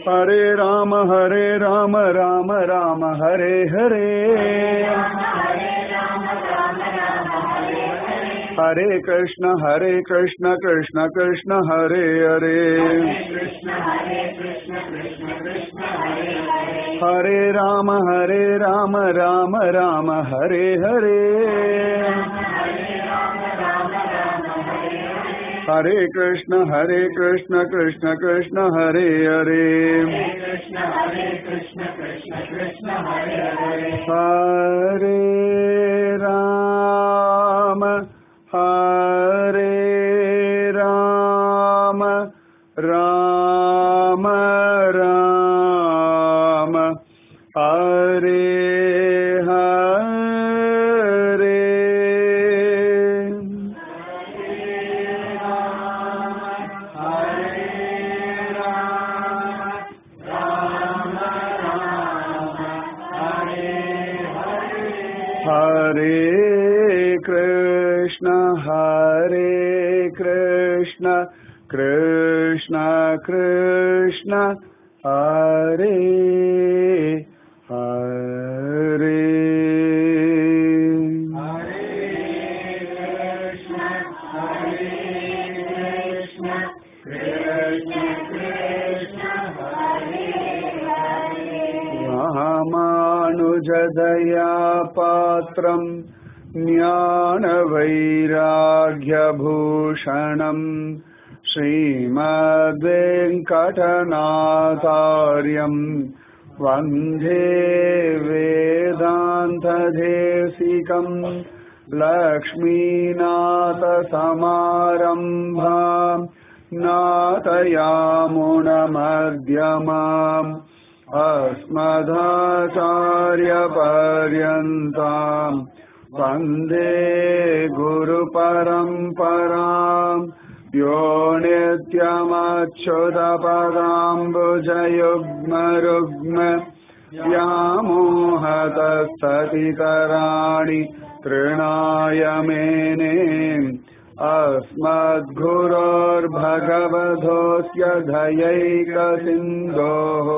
हरे राम हरे राम राम राम हरे हरे हरे कृष्ण हरे कृष्ण कृष्ण कृष्ण हरे हरे हरे राम हरे राम राम राम हरे हरे हरे कृष्ण हरे कृष्ण कृष्ण कृष्ण हरे हरे हरे राम हरे राम राम राम हरे हरे हरे कृष्ण हरे कृष्ण कृष्ण कृष्ण हरे हरे रामानुजदया पात्रम् ज्ञानवैराग्यभूषणम् श्रीमद्वेङ्कटनाथार्यम् वन्दे वेदान्तदेशिकम् लक्ष्मीनाथसमारम्भाम् नाथयामुनमध्यमाम् अस्मदाचार्यपर्यन्ताम् वन्दे गुरुपरम्पराम् यो नित्यमच्युतपदाम्बुजयुग्मरुग्म व्यामोहतस्ततितराणि तृणाय मेने अस्मद्गुरोर्भगवधोऽस्य धयैकसिन्धोः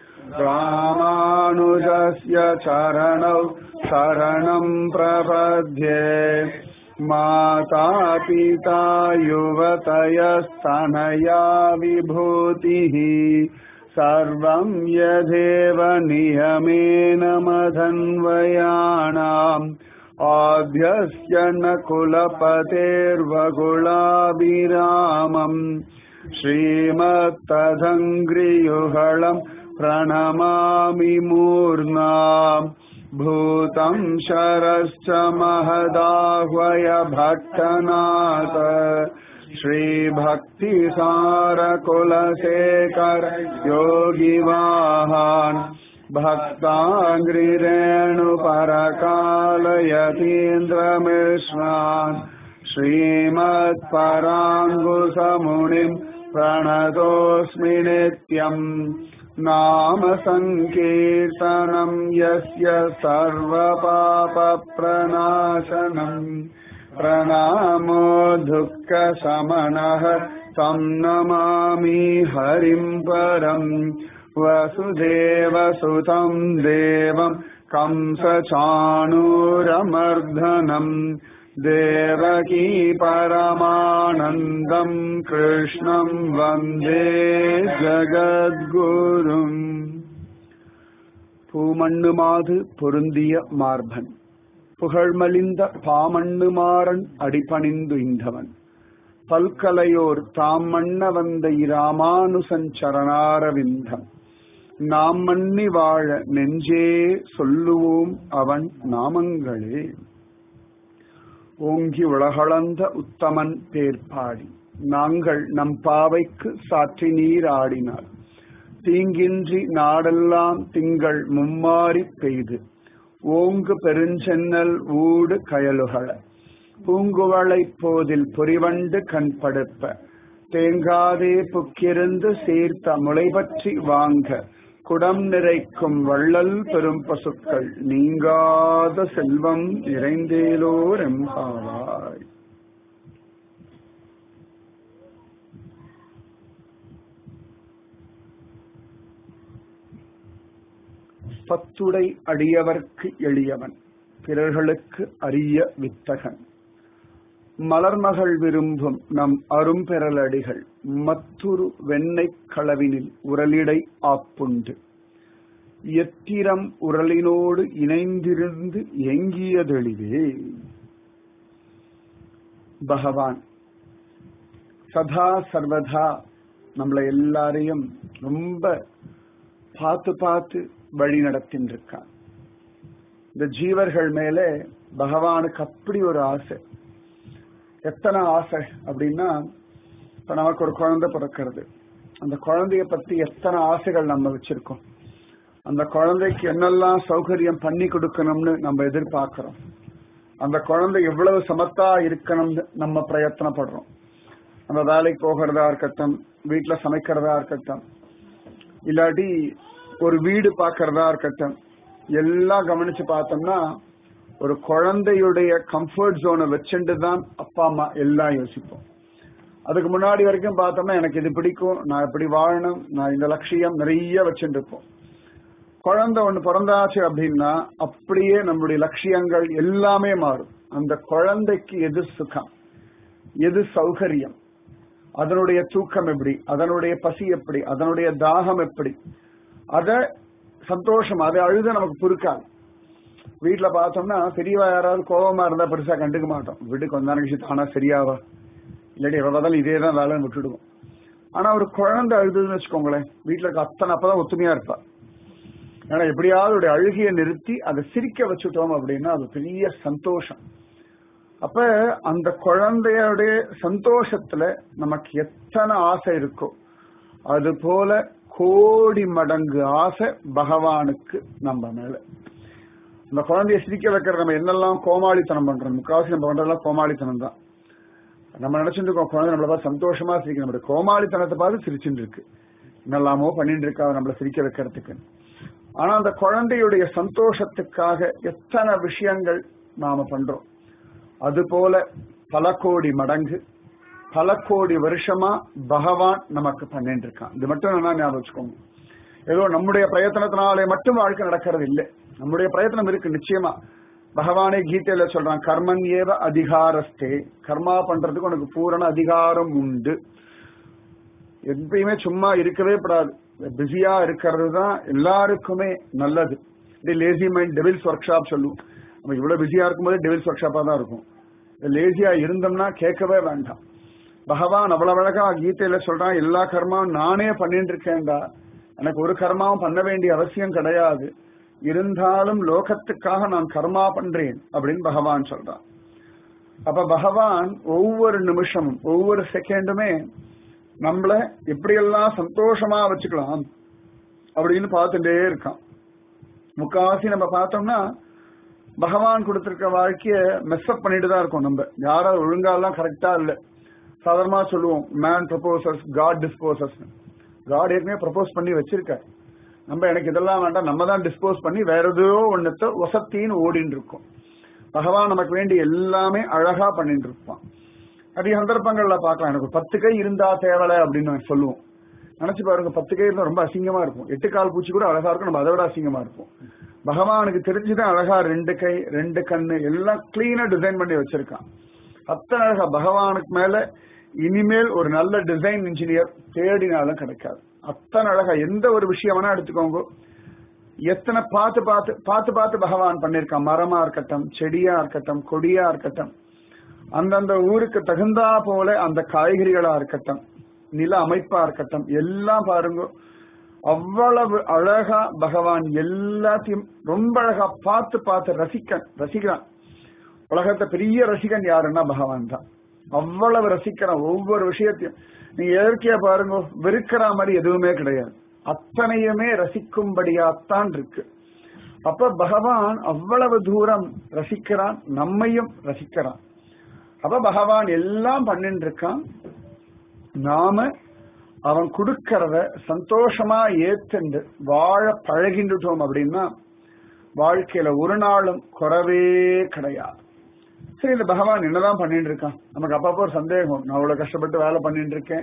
रामानुजस्य चरणौ शरणम् प्रपद्ये माता पिता युवतयस्तनया विभूतिः सर्वम् यदेव नियमेन मधन्वयाणाम् आभ्यस्य न कुलपतेर्वकुलाभिरामम् श्रीमत्तदङ्घ्रियुहळम् प्रणमामि मूर्ना भूतम् शरश्च महदाह्वय भट्टनाथ श्रीभक्तिसारकुलशेखर योगिवाहान् भक्ताङ्घ्रिरेणुपरकालयतीन्द्रमिश्रान् श्रीमत्पराङ्गुसमुनिम् प्रणतोऽस्मि नित्यम् नाम सङ्कीर्तनम् यस्य सर्वपापप्रणाशनम् प्रणामो दुःखशमनः तं नमामि हरिम् परम् वसुदेवसुतं देवम् कंसचाणूरमर्दनम् देवकी परमानन्दम् कृष्णम् वन्दे ஜகத்குரும் பூமண்ணுமாது பொருந்திய மார்பன் புகழ்மலிந்த பாமண்ணுமாறன் அடிபணிந்து இந்தவன் பல்கலையோர் தாம் மன்ன வந்த இராமானுசஞ்சரணாரவிந்தம் நாம் மன்னி வாழ நெஞ்சே சொல்லுவோம் அவன் நாமங்களே ஓங்கி உலகளந்த உத்தமன் பேர்பாடி நாங்கள் நம் பாவைக்கு சாற்றி நீர் ஆடினார் தீங்கின்றி நாடெல்லாம் திங்கள் மும்மாறி பெய்து ஓங்கு பெருஞ்சென்னல் ஊடு கயலுகள பூங்குவளை போதில் பொறிவண்டு கண்படுப்ப தேங்காதே புக்கிருந்து சேர்த்த முளைபற்றி வாங்க குடம் நிறைக்கும் வள்ளல் பெரும் பசுக்கள் நீங்காத செல்வம் நிறைந்தேலோர் எம்பாவாய் பத்துடை அடியவர்க்கு எளியவன் பிறர்களுக்கு அரிய வித்தகன் மலர்மகள் விரும்பும் நம் அரும்பெறலடிகள் மத்துரு வெண்ணெய் களவினில் உரலிடை ஆப்புண்டு எத்திரம் உரலினோடு இணைந்திருந்து எங்கியதெளிவே பகவான் சதா சர்வதா நம்மளை எல்லாரையும் ரொம்ப பார்த்து பார்த்து வழி நடத்தின்னு இருக்கான் இந்த ஜீவர்கள் மேலே பகவானுக்கு அப்படி ஒரு ஆசை எத்தனை ஆசை அப்படின்னா இப்ப நமக்கு ஒரு குழந்தை பிறக்கிறது அந்த குழந்தைய பத்தி எத்தனை ஆசைகள் நம்ம வச்சிருக்கோம் அந்த குழந்தைக்கு என்னெல்லாம் சௌகரியம் பண்ணி கொடுக்கணும்னு நம்ம எதிர்பார்க்கிறோம் அந்த குழந்தை எவ்வளவு சமத்தா இருக்கணும்னு நம்ம பிரயத்தனப்படுறோம் நம்ம வேலைக்கு போகிறதா இருக்கட்டும் வீட்டுல சமைக்கிறதா இருக்கட்டும் இல்லாட்டி ஒரு வீடு பார்க்கறதா இருக்கட்டும் எல்லாம் கவனிச்சு பார்த்தோம்னா ஒரு குழந்தையுடைய கம்ஃபர்ட் ஜோனை வச்சுட்டு தான் அப்பா அம்மா எல்லாம் யோசிப்போம் அதுக்கு முன்னாடி வரைக்கும் பார்த்தோம்னா எனக்கு இது பிடிக்கும் நான் இப்படி வாழணும் நான் இந்த லட்சியம் நிறைய வச்சுட்டு இருப்போம் குழந்தை ஒண்ணு பிறந்தாச்சு அப்படின்னா அப்படியே நம்மளுடைய லட்சியங்கள் எல்லாமே மாறும் அந்த குழந்தைக்கு எது சுகம் எது சௌகரியம் அதனுடைய தூக்கம் எப்படி அதனுடைய பசி எப்படி அதனுடைய தாகம் எப்படி அத சந்தோஷம் அதை அழுத நமக்கு பொறுக்காது வீட்டுல பார்த்தோம்னா பெரியவா யாராவது கோபமா இருந்தா பெருசா கண்டுக்க மாட்டோம் வீட்டுக்கு வந்தான விஷயத்து ஆனா சரியாவா இல்லாட்டி எவ்வளவு பார்த்தாலும் இதே தான் வேலைன்னு விட்டுடுவோம் ஆனா ஒரு குழந்தை அழுதுன்னு வச்சுக்கோங்களேன் வீட்டுல இருக்க அத்தனை அப்பதான் ஒத்துமையா இருப்பா ஏன்னா எப்படியாவது ஒரு அழுகிய நிறுத்தி அதை சிரிக்க வச்சுட்டோம் அப்படின்னா அது பெரிய சந்தோஷம் அப்ப அந்த குழந்தையோடைய சந்தோஷத்துல நமக்கு எத்தனை ஆசை இருக்கோ அது போல கோடி மடங்கு ஆசை பகவானுக்கு நம்ம மேல அந்த குழந்தைய சிரிக்க வைக்கிற நம்ம என்னெல்லாம் கோமாளித்தனம் பண்றோம் முக்காவாசி நம்ம பண்றதெல்லாம் கோமாளித்தனம் தான் நம்ம நினைச்சிட்டு இருக்கோம் குழந்தை நம்மள பார்த்து சந்தோஷமா சிரிக்க நம்மளுடைய கோமாளித்தனத்தை பார்த்து சிரிச்சுட்டு இருக்கு என்னெல்லாமோ பண்ணிட்டு இருக்கா நம்மள சிரிக்க வைக்கிறதுக்கு ஆனா அந்த குழந்தையுடைய சந்தோஷத்துக்காக எத்தனை விஷயங்கள் நாம பண்றோம் அது போல பல கோடி மடங்கு பல கோடி வருஷமா பகவான் நமக்கு பண்ணிட்டு இருக்கான் இது மட்டும் என்ன ஞாபகம் வச்சுக்கோங்க ஏதோ நம்முடைய பிரயத்தனத்தினாலே மட்டும் வாழ்க்கை நடக்கிறது இல்லை நம்முடைய பிரயத்தனம் இருக்கு நிச்சயமா பகவானே கீதையில சொல்றான் கர்மன் ஏவ அதிகாரஸ்தே கர்மா பண்றதுக்கு உனக்கு பூரண அதிகாரம் உண்டு எப்பயுமே சும்மா இருக்கவே படாது பிஸியா இருக்கிறது தான் எல்லாருக்குமே நல்லது இது lazy mind devil's workshop சொல்லுவோம் நம்ம இவ்வளவு பிஸியா இருக்கும்போது டெவில்ஸ் ஒர்க் ஷாப்பா தான் இருக்கும் லேசியா இருந்தோம்னா கேட்கவே வேண்டாம் பகவான் அவ்வளவு அழகா கீதையில சொல்றான் எல்லா கர்மாவும் நானே பண்ணிட்டு இருக்கேன்டா எனக்கு ஒரு கர்மாவும் பண்ண வேண்டிய அவசியம் கிடையாது இருந்தாலும் லோகத்துக்காக நான் கர்மா பண்றேன் அப்படின்னு பகவான் சொல்றான் அப்ப பகவான் ஒவ்வொரு நிமிஷமும் ஒவ்வொரு செகண்டுமே நம்மள எப்படியெல்லாம் சந்தோஷமா வச்சுக்கலாம் அப்படின்னு பார்த்துட்டே இருக்கான் முக்காவாசி நம்ம பார்த்தோம்னா பகவான் கொடுத்திருக்க வாழ்க்கைய மெஸ்அப் பண்ணிட்டு தான் இருக்கோம் நம்ம யாராவது ஒழுங்கா எல்லாம் கரெக்டா இல்ல சாதாரணமா சொல்லுவோம் man proposes God disposes God ஏற்கனவே ப்ரப்போஸ் பண்ணி வச்சிருக்காரு நம்ம எனக்கு இதெல்லாம் வேண்டாம் நம்ம தான் டிஸ்போஸ் பண்ணி வேற ஏதோ ஒன்னத்தை வசத்தின்னு ஓடின்னு இருக்கோம் பகவான் நமக்கு வேண்டி எல்லாமே அழகா பண்ணிட்டு இருப்பான் நிறைய சந்தர்ப்பங்கள்ல பார்க்கலாம் எனக்கு பத்து கை இருந்தா தேவலை அப்படின்னு சொல்லுவோம் நினைச்சு பாருங்க பத்து கை இருந்தா ரொம்ப அசிங்கமா இருக்கும் எட்டு கால் பூச்சி கூட அழகா இருக்கும் நம்ம அதை விட அசிங்கமா இருப்போம் பகவானுக்கு தெரிஞ்சுதான் அழகா ரெண்டு கை ரெண்டு கண்ணு எல்லாம் கிளீனா டிசைன் பண்ணி வச்சிருக்கான் அத்தனை அழகா பகவானுக்கு மேல இனிமேல் ஒரு நல்ல டிசைன் இன்ஜினியர் தேடினாலும் கிடைக்காது அத்தனை அழகா எந்த ஒரு விஷயம் வேணா எடுத்துக்கோங்க எத்தனை பார்த்து பார்த்து பார்த்து பார்த்து பகவான் பண்ணிருக்கான் மரமா இருக்கட்டும் செடியா இருக்கட்டும் கொடியா இருக்கட்டும் அந்தந்த ஊருக்கு தகுந்தா போல அந்த காய்கறிகளா இருக்கட்டும் நில அமைப்பா இருக்கட்டும் எல்லாம் பாருங்க அவ்வளவு அழகா பகவான் எல்லாத்தையும் ரொம்ப அழகா பார்த்து பார்த்து ரசிக்க ரசிக்கிறான் உலகத்தை பெரிய ரசிகன் யாருன்னா பகவான் தான் அவ்வளவு ரசிக்கிறான் ஒவ்வொரு விஷயத்தையும் நீங்க இயற்கையா பாருங்க வெறுக்கிற மாதிரி எதுவுமே கிடையாது அத்தனையுமே ரசிக்கும்படியாத்தான் இருக்கு அப்ப பகவான் அவ்வளவு தூரம் ரசிக்கிறான் நம்மையும் ரசிக்கிறான் அப்ப பகவான் எல்லாம் பண்ணிட்டு இருக்கான் நாம அவன் கொடுக்கறத சந்தோஷமா ஏத்துண்டு வாழ பழகின்றுட்டோம் அப்படின்னா வாழ்க்கையில ஒரு நாளும் குறவே கிடையாது சரி இந்த பகவான் என்னதான் பண்ணிட்டு இருக்கான் நமக்கு அப்பப்போ ஒரு சந்தேகம் நான் அவ்வளவு கஷ்டப்பட்டு வேலை பண்ணிட்டு இருக்கேன்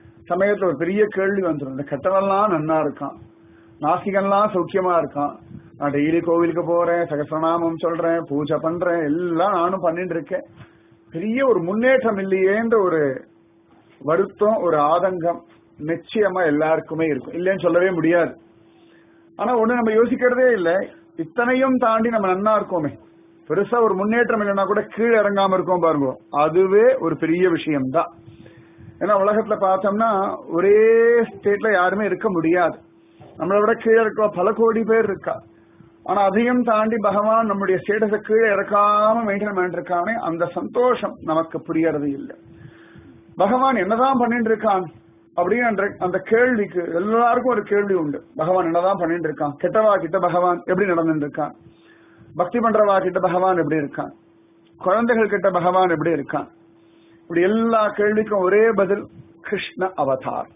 சமயத்துல ஒரு பெரிய கேள்வி வந்துடும் இந்த கெட்டவெல்லாம் நன்னா இருக்கான் நாசிகன்லாம் சௌக்கியமா இருக்கான் நான் டெய்லி கோவிலுக்கு போறேன் சகசிரநாமம் சொல்றேன் பூஜை பண்றேன் எல்லாம் நானும் பண்ணிட்டு இருக்கேன் பெரிய ஒரு முன்னேற்றம் இல்லையேன்ற ஒரு வருத்தம் ஒரு ஆதங்கம் நிச்சயமா எல்லாருக்குமே இருக்கும் இல்லைன்னு சொல்லவே முடியாது ஆனா ஒண்ணு நம்ம யோசிக்கிறதே இல்லை இத்தனையும் தாண்டி நம்ம நன்னா இருக்கோமே பெருசா ஒரு முன்னேற்றம் இல்லைன்னா கூட கீழே இறங்காம இருக்கோம் பாருங்க அதுவே ஒரு பெரிய விஷயம்தான் ஏன்னா உலகத்துல பார்த்தோம்னா ஒரே ஸ்டேட்ல யாருமே இருக்க முடியாது நம்மளை விட கீழே இருக்க பல கோடி பேர் இருக்கா ஆனா அதையும் தாண்டி பகவான் நம்முடைய ஸ்டேட்டஸை கீழே இறக்காம மெயின்டைன் பண்ணிட்டு இருக்கானே அந்த சந்தோஷம் நமக்கு புரியறது இல்லை பகவான் என்னதான் பண்ணிட்டு இருக்கான் அப்படின்னு அந்த அந்த கேள்விக்கு எல்லாருக்கும் ஒரு கேள்வி உண்டு பகவான் என்னதான் பண்ணிட்டு இருக்கான் கெட்டவா கிட்ட பகவான் எப்படி நடந்துட்டு இருக்கான் பக்தி பண்றவா கிட்ட பகவான் எப்படி இருக்கான் குழந்தைகள் கிட்ட பகவான் எப்படி இருக்கான் இப்படி எல்லா கேள்விக்கும் ஒரே பதில் கிருஷ்ண அவதார்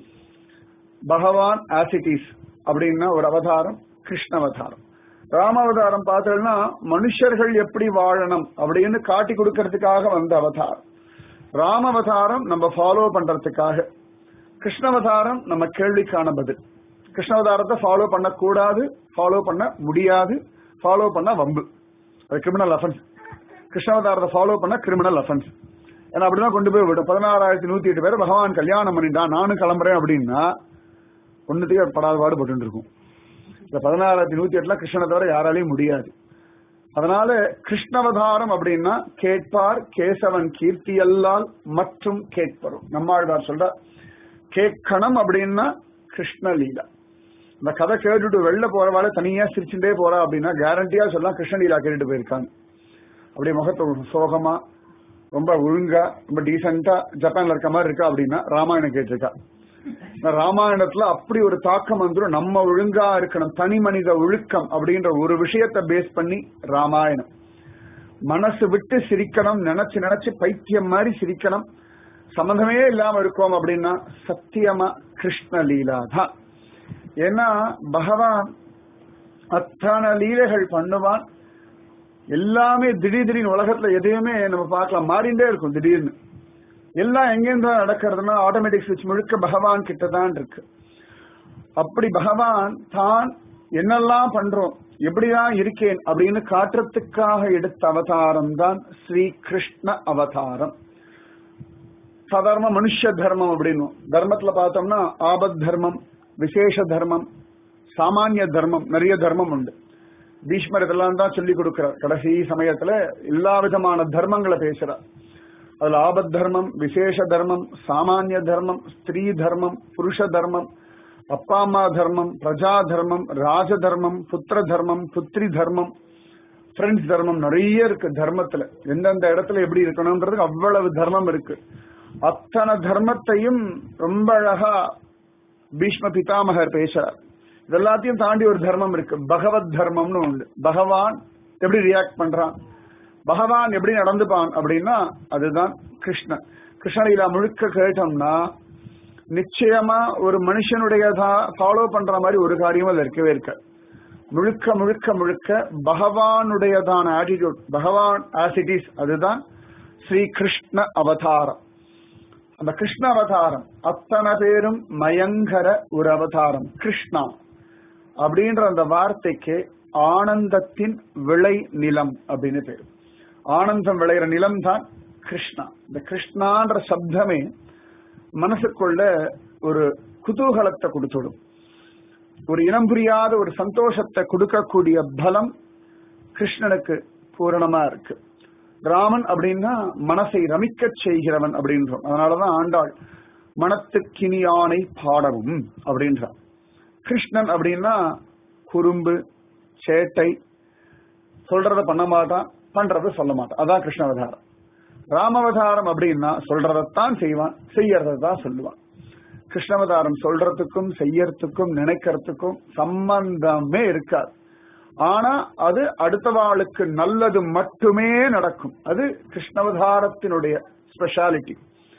பகவான் ஆசிட்டிஸ் அப்படின்னா ஒரு அவதாரம் கிருஷ்ண அவதாரம் ராம அவதாரம் பார்த்தோம்னா மனுஷர்கள் எப்படி வாழணும் அப்படின்னு காட்டி கொடுக்கறதுக்காக வந்த அவதாரம் ராம அவதாரம் நம்ம ஃபாலோ பண்றதுக்காக கிருஷ்ணவதாரம் நம்ம கேள்விக்கான பதில் கிருஷ்ணவதாரத்தை ஃபாலோ பண்ணக்கூடாது ஃபாலோ பண்ண முடியாது ஃபாலோ பண்ண வம்பு அது கிரிமினல் அஃபென்ஸ் கிருஷ்ணவதாரத்தை ஃபாலோ பண்ண கிரிமினல் அஃபென்ஸ் ஏன்னா அப்படிதான் கொண்டு போய் விடும் பதினாறாயிரத்தி நூத்தி எட்டு பேர் பகவான் கல்யாணம் பண்ணிட்டான் நானும் கிளம்புறேன் அப்படின்னா ஒன்னுத்தையே படாத பாடுபட்டு இருக்கும் இந்த பதினாறாயிரத்தி நூத்தி எட்டுல கிருஷ்ணனை தவிர யாராலையும் முடியாது அதனால கிருஷ்ணவதாரம் அப்படின்னா கேட்பார் கேசவன் கீர்த்தியல்லால் மற்றும் கேட்பரும் நம்மாழ்வார் சொல்ற கேட்கணும் அப்படின்னா கிருஷ்ணலீலா இந்த கதை கேட்டுட்டு வெளில போறவால தனியா சிரிச்சுட்டே போறா அப்படின்னா கேரண்டியா சொல்லலாம் கிருஷ்ணலீலா கேட்டுட்டு போயிருக்காங்க அப்படியே முகத்தை சோகமா ரொம்ப ஒழுங்கா ரொம்ப டீசெண்டா ஜப்பான்ல இருக்க மாதிரி இருக்கா அப்படின்னா ராமாயணம் கேட்டிருக்கா ராமாயணத்துல அப்படி ஒரு தாக்கம் வந்துடும் நம்ம ஒழுங்கா இருக்கணும் தனி மனித ஒழுக்கம் அப்படின்ற ஒரு விஷயத்தை பேஸ் பண்ணி ராமாயணம் மனசு விட்டு சிரிக்கணும் நினைச்சு நினைச்சு பைத்தியம் மாதிரி சிரிக்கணும் சம்பந்தமே இல்லாம இருக்கோம் அப்படின்னா சத்தியமா கிருஷ்ண லீலா தான் ஏன்னா பகவான் அத்தனை லீலைகள் பண்ணுவான் எல்லாமே திடீர் திடீர்னு உலகத்துல எதையுமே நம்ம பார்க்கலாம் மாறிண்டே இருக்கும் திடீர்னு எல்லாம் எங்கேருந்து நடக்கிறதுனா ஆட்டோமேட்டிக் சுவிட்ச் முழுக்க பகவான் கிட்ட தான் இருக்கு அப்படி பகவான் தான் என்னெல்லாம் பண்றோம் எப்படிதான் இருக்கேன் அப்படின்னு காட்டுறதுக்காக எடுத்த அவதாரம் தான் ஸ்ரீ கிருஷ்ண அவதாரம் சாதாரண மனுஷ தர்மம் அப்படின்னு தர்மத்துல பார்த்தோம்னா ஆபத் தர்மம் விசேஷ தர்மம் சாமானிய தர்மம் நிறைய தர்மம் உண்டு பீஷ்மர் இதெல்லாம் தான் சொல்லி கொடுக்கிறார் கடைசி சமயத்துல எல்லா விதமான தர்மங்களை பேசுறார் அதுல ஆபத் தர்மம் விசேஷ தர்மம் சாமானிய தர்மம் ஸ்திரீ தர்மம் புருஷ தர்மம் அப்பா அம்மா தர்மம் பிரஜா தர்மம் ராஜ தர்மம் புத்திர தர்மம் புத்திரி தர்மம் ஃப்ரெண்ட்ஸ் தர்மம் நிறைய இருக்கு தர்மத்துல எந்தெந்த இடத்துல எப்படி இருக்கணும்ன்றதுக்கு அவ்வளவு தர்மம் இருக்கு அத்தனை தர்மத்தையும் ரொம்ப அழகா பீஷ்ம பிதாமகர் பேசுறார் இதெல்லாத்தையும் தாண்டி ஒரு தர்மம் இருக்கு பகவத் தர்மம்னு உண்டு பகவான் எப்படி ரியாக்ட் பண்றான் பகவான் எப்படி நடந்துப்பான் அப்படின்னா அதுதான் கிருஷ்ணன் கிருஷ்ணலீலா முழுக்க கேட்டோம்னா நிச்சயமா ஒரு மனுஷனுடையதா ஃபாலோ பண்ற மாதிரி ஒரு காரியமும் அதுல இருக்கவே இருக்க முழுக்க முழுக்க முழுக்க பகவானுடையதான ஆட்டிடியூட் பகவான் ஆசிட்டிஸ் அதுதான் ஸ்ரீ கிருஷ்ண அவதாரம் அந்த கிருஷ்ண அவதாரம் அத்தனை பேரும் மயங்கர ஒரு அவதாரம் கிருஷ்ணா அப்படின்ற அந்த வார்த்தைக்கு ஆனந்தத்தின் விளை நிலம் அப்படின்னு பேரு ஆனந்தம் விளையிற நிலம் தான் கிருஷ்ணா இந்த கிருஷ்ணான்ற சப்தமே மனசுக்குள்ள ஒரு குதூகலத்தை கொடுத்துடும் ஒரு இனம் புரியாத ஒரு சந்தோஷத்தை கொடுக்கக்கூடிய பலம் கிருஷ்ணனுக்கு பூரணமா இருக்கு ராமன் அப்படின்னா மனசை ரமிக்க செய்கிறவன் அப்படின்றோம் அதனாலதான் ஆண்டாள் மனத்துக்கினியானை பாடவும் அப்படின்றான் கிருஷ்ணன் அப்படின்னா குறும்பு சேட்டை சொல்றத பண்ண மாட்டான் பண்றத சொல்ல மாட்டான் அதான் கிருஷ்ணாவதாரம் ராமவதாரம் அப்படின்னா சொல்றதைத்தான் செய்வான் செய்யறதை தான் சொல்லுவான் கிருஷ்ணவதாரம் சொல்றதுக்கும் செய்யறதுக்கும் நினைக்கிறதுக்கும் சம்பந்தமே இருக்காது ஆனா அது அடுத்தவாளுக்கு நல்லது மட்டுமே நடக்கும் அது கிருஷ்ணவதாரத்தினுடைய ஸ்பெஷாலிட்டி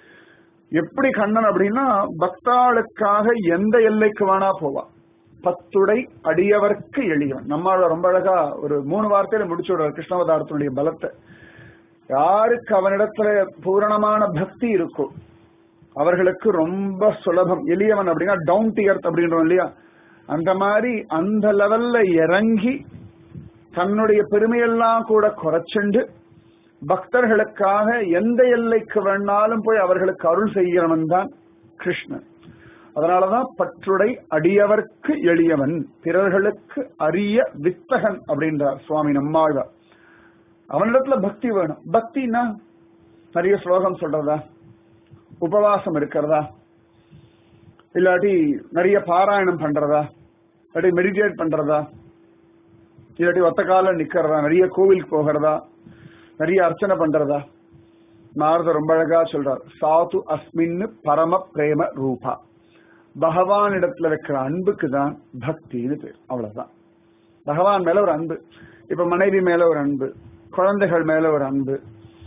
எப்படி கண்ணன் அப்படின்னா பக்தாளுக்காக எந்த எல்லைக்கு வேணா போவான் பத்துடை அடியவர்க்கு எளியவன் நம்மளோட ரொம்ப அழகா ஒரு மூணு வார்த்தையில முடிச்சு விடுற கிருஷ்ணவதாரத்தினுடைய பலத்தை யாருக்கு அவனிடத்துல பூரணமான பக்தி இருக்கோ அவர்களுக்கு ரொம்ப சுலபம் எளியவன் அப்படின்னா டவுன் டு எர்த் அப்படின்றோம் இல்லையா அந்த மாதிரி அந்த லெவல்ல இறங்கி தன்னுடைய பெருமையெல்லாம் கூட குறைச்சுண்டு பக்தர்களுக்காக எந்த எல்லைக்கு வேணாலும் போய் அவர்களுக்கு அருள் செய்கிறவன் தான் கிருஷ்ணன் அதனாலதான் பற்றுடை அடியவர்க்கு எளியவன் பிறர்களுக்கு அரிய வித்தகன் அப்படின்றார் சுவாமி நம்மாழ்வார் அவனிடத்துல பக்தி வேணும் பக்தினா நிறைய ஸ்லோகம் சொல்றதா உபவாசம் இருக்கிறதா இல்லாட்டி நிறைய பாராயணம் பண்றதா இல்லாட்டி மெடிடேட் பண்றதா இல்லாட்டி ஒத்த கால நிக்கிறதா நிறைய கோவிலுக்கு போகிறதா நிறைய அர்ச்சனை பண்றதா நாரதர் ரொம்ப அழகா சொல்றார் சாது அஸ்மின்னு பரம பிரேம ரூபா பகவான் இடத்துல வைக்கிற அன்புக்கு தான் பக்தின்னு பேர் அவ்வளவுதான் பகவான் மேல ஒரு அன்பு இப்ப மனைவி மேல ஒரு அன்பு குழந்தைகள் மேல ஒரு அன்பு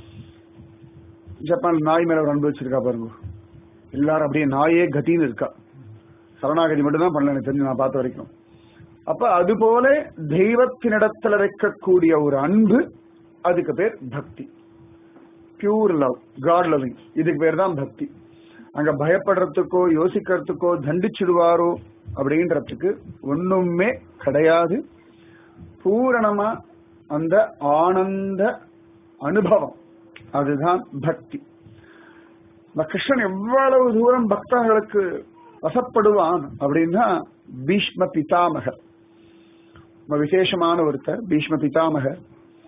ஜப்பான் நாய் மேல ஒரு அன்பு வச்சிருக்கா பாருங்க எல்லாரும் அப்படியே நாயே கத்தின்னு இருக்கா சரணாகதி மட்டும் தான் பண்ணல எனக்கு தெரிஞ்சு நான் பார்த்த வரைக்கும் அப்ப அது போல தெய்வத்தினிடத்துல வைக்கக்கூடிய ஒரு அன்பு அதுக்கு பேர் பக்தி பியூர் லவ் காட் லவ்விங் இதுக்கு பேர் தான் பக்தி அங்க பயப்படுறதுக்கோ யோசிக்கிறதுக்கோ தண்டிச்சிடுவாரோ அப்படின்றதுக்கு ஒண்ணுமே கிடையாது பூரணமா அந்த ஆனந்த அனுபவம் அதுதான் பக்தி இந்த கிருஷ்ணன் எவ்வளவு தூரம் பக்தர்களுக்கு வசப்படுவான் அப்படின்னா பீஷ்ம பிதாமகர் ரொம்ப விசேஷமான ஒருத்தர் பீஷ்ம பிதாமகர்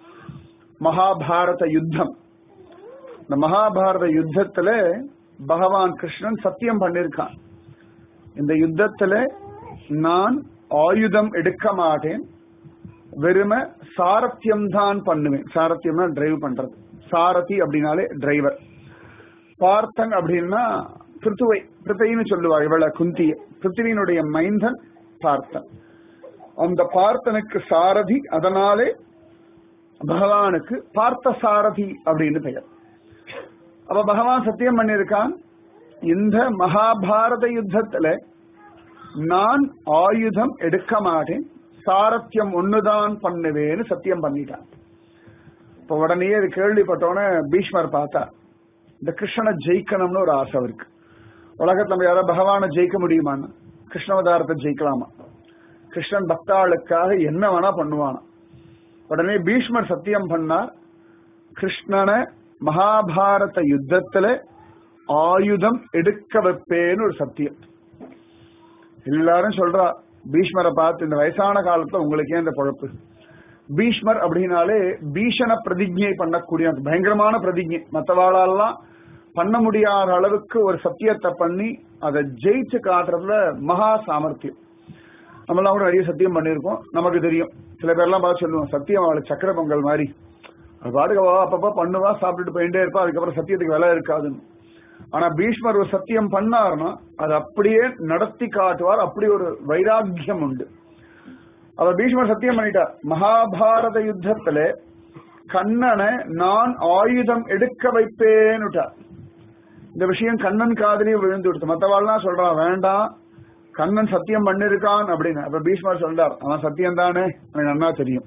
மகாபாரத யுத்தம் இந்த மகாபாரத யுத்தத்துல பகவான் கிருஷ்ணன் சத்தியம் பண்ணிருக்கான் இந்த யுத்தத்துல நான் ஆயுதம் எடுக்க மாட்டேன் வெறும சாரத்தியம் தான் பண்ணுவேன் சாரத்தியம்னா டிரைவ் பண்றது சாரதி அப்படின்னாலே டிரைவர் பார்த்தன் அப்படின்னா பிருத்துவை பிருத்தைன்னு சொல்லுவா இவள குந்திய பிருத்திவியினுடைய மைந்தன் பார்த்தன் அந்த பார்த்தனுக்கு சாரதி அதனாலே பகவானுக்கு பார்த்த சாரதி அப்படின்னு பெயர் அப்ப பகவான் சத்தியம் பண்ணிருக்கான் இந்த மகாபாரத யுத்தத்துல நான் ஆயுதம் எடுக்க மாட்டேன் சாரத்தியம் ஒண்ணுதான் பண்ணுவேன்னு சத்தியம் பண்ணிட்டான் இப்ப உடனே இது கேள்விப்பட்டோன்னே பீஷ்மர் பார்த்தா இந்த கிருஷ்ணனை ஜெயிக்கணும்னு ஒரு ஆசை இருக்கு உலகத்துல நம்ம யாராவது பகவானை ஜெயிக்க முடியுமான்னு கிருஷ்ணவதாரத்தை ஜெயிக்கலாமா கிருஷ்ணன் பக்தாளுக்காக என்ன வேணா பண்ணுவானா உடனே பீஷ்மர் சத்தியம் பண்ணார் கிருஷ்ணனை மகாபாரத யுத்தத்துல ஆயுதம் எடுக்க வைப்பேன்னு ஒரு சத்தியம் எல்லாரும் சொல்றா பீஷ்மரை பார்த்து இந்த வயசான காலத்துல உங்களுக்கு ஏன் இந்த பொழப்பு பீஷ்மர் அப்படின்னாலே பீஷண பிரதிஜை பண்ணக்கூடிய பயங்கரமான பிரதிஜை மற்றவாளெல்லாம் பண்ண முடியாத அளவுக்கு ஒரு சத்தியத்தை பண்ணி அதை ஜெயிச்சு காட்டுறதுல மகா சாமர்த்தியம் நம்மளாம் கூட நிறைய சத்தியம் பண்ணியிருக்கோம் நமக்கு தெரியும் சில பேர்லாம் பார்த்து சொல்லுவோம் சத்தியம் அவளுக்கு சக்கர பொங்கல் மாதிரி அது பாட்டுக்கு அவ அப்பப்ப பண்ணுவா சாப்பிட்டுட்டு போயிட்டே இருப்பா அதுக்கப்புறம் சத்தியத்துக்கு விலை இருக்காதுன்னு ஆனா பீஷ்மர் ஒரு சத்தியம் பண்ணாருன்னா அது அப்படியே நடத்தி காட்டுவார் அப்படி ஒரு வைராக்கியம் உண்டு அவர் பீஷ்மர் சத்தியம் பண்ணிட்டார் மகாபாரத யுத்தத்துல கண்ணனை நான் ஆயுதம் எடுக்க வைப்பேன்னுட்டார் இந்த விஷயம் கண்ணன் காதலியே விழுந்து விடுத்து மத்தவாள்லாம் சொல்றான் வேண்டாம் கண்ணன் சத்தியம் பண்ணிருக்கான் அப்படின்னு அப்ப பீஷ்மர் சொல்றார் அவன் சத்தியம் தானே எனக்கு நன்னா தெரியும்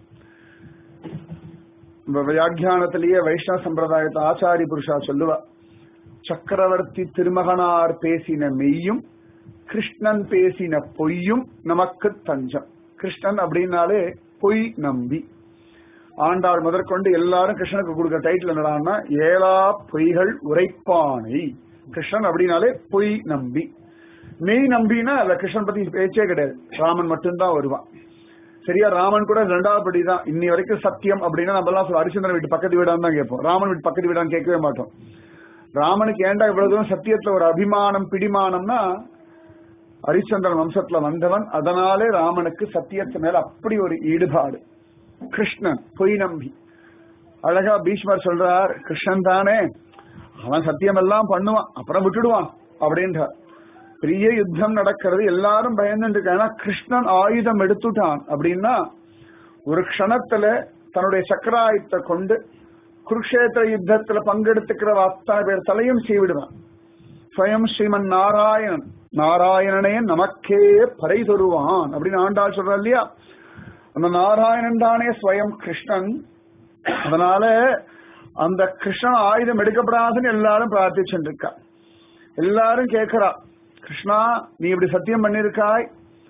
வியாக்கியானத்திலேயே வைஷ்ணவ சம்பிரதாயத்தை ஆச்சாரி புருஷா சொல்லுவா சக்கரவர்த்தி திருமகனார் பேசின மெய்யும் கிருஷ்ணன் பேசின பொய்யும் நமக்கு தஞ்சம் கிருஷ்ணன் அப்படின்னாலே பொய் நம்பி ஆண்டாள் முதற்கொண்டு எல்லாரும் கிருஷ்ணனுக்கு கொடுக்க டைட்டில் என்னடான்னா ஏழா பொய்கள் உரைப்பானை கிருஷ்ணன் அப்படின்னாலே பொய் நம்பி மெய் நம்பினா அதுல கிருஷ்ணன் பத்தி பேச்சே கிடையாது ராமன் மட்டும்தான் வருவான் சரியா ராமன் கூட ரெண்டாவது படி தான் இன்னி வரைக்கும் சத்தியம் அப்படின்னா நம்ம எல்லாம் ஹரிச்சந்திரன் வீட்டு பக்கத்து வீடான்னு தான் கேட்போம் ராமன் வீட்டு பக்கத்து வீடான்னு கேட்கவே மாட்டோம் ராமனுக்கு ஏண்டா இவ்வளவு தூரம் சத்தியத்துல ஒரு அபிமானம் பிடிமானம்னா ஹரிச்சந்திரன் வம்சத்துல வந்தவன் அதனாலே ராமனுக்கு சத்தியத்து மேல அப்படி ஒரு ஈடுபாடு கிருஷ்ணன் பொய் நம்பி அழகா பீஷ்மர் சொல்றார் கிருஷ்ணன் தானே அவன் சத்தியம் எல்லாம் பண்ணுவான் அப்புறம் விட்டுடுவான் அப்படின்றார் பெரிய யுத்தம் நடக்கிறது எல்லாரும் பயந்துட்டு இருக்காங்க கிருஷ்ணன் ஆயுதம் எடுத்துட்டான் அப்படின்னா ஒரு க்ஷணத்துல தன்னுடைய சக்கராயுத்தை கொண்டு குருக்ஷேத்திர யுத்தத்துல பங்கெடுத்துக்கிற அத்தனை பேர் தலையும் செய்விடுவான் ஸ்வயம் ஸ்ரீமன் நாராயணன் நாராயணனே நமக்கே பறை தருவான் அப்படின்னு ஆண்டாள் சொல்ற இல்லையா அந்த நாராயணன் தானே ஸ்வயம் கிருஷ்ணன் அதனால அந்த கிருஷ்ணன் ஆயுதம் எடுக்கப்படாதுன்னு எல்லாரும் பிரார்த்திச்சுட்டு இருக்கா எல்லாரும் கேட்கிறா கிருஷ்ணா நீ இப்படி சத்தியம் பண்ணிருக்காய்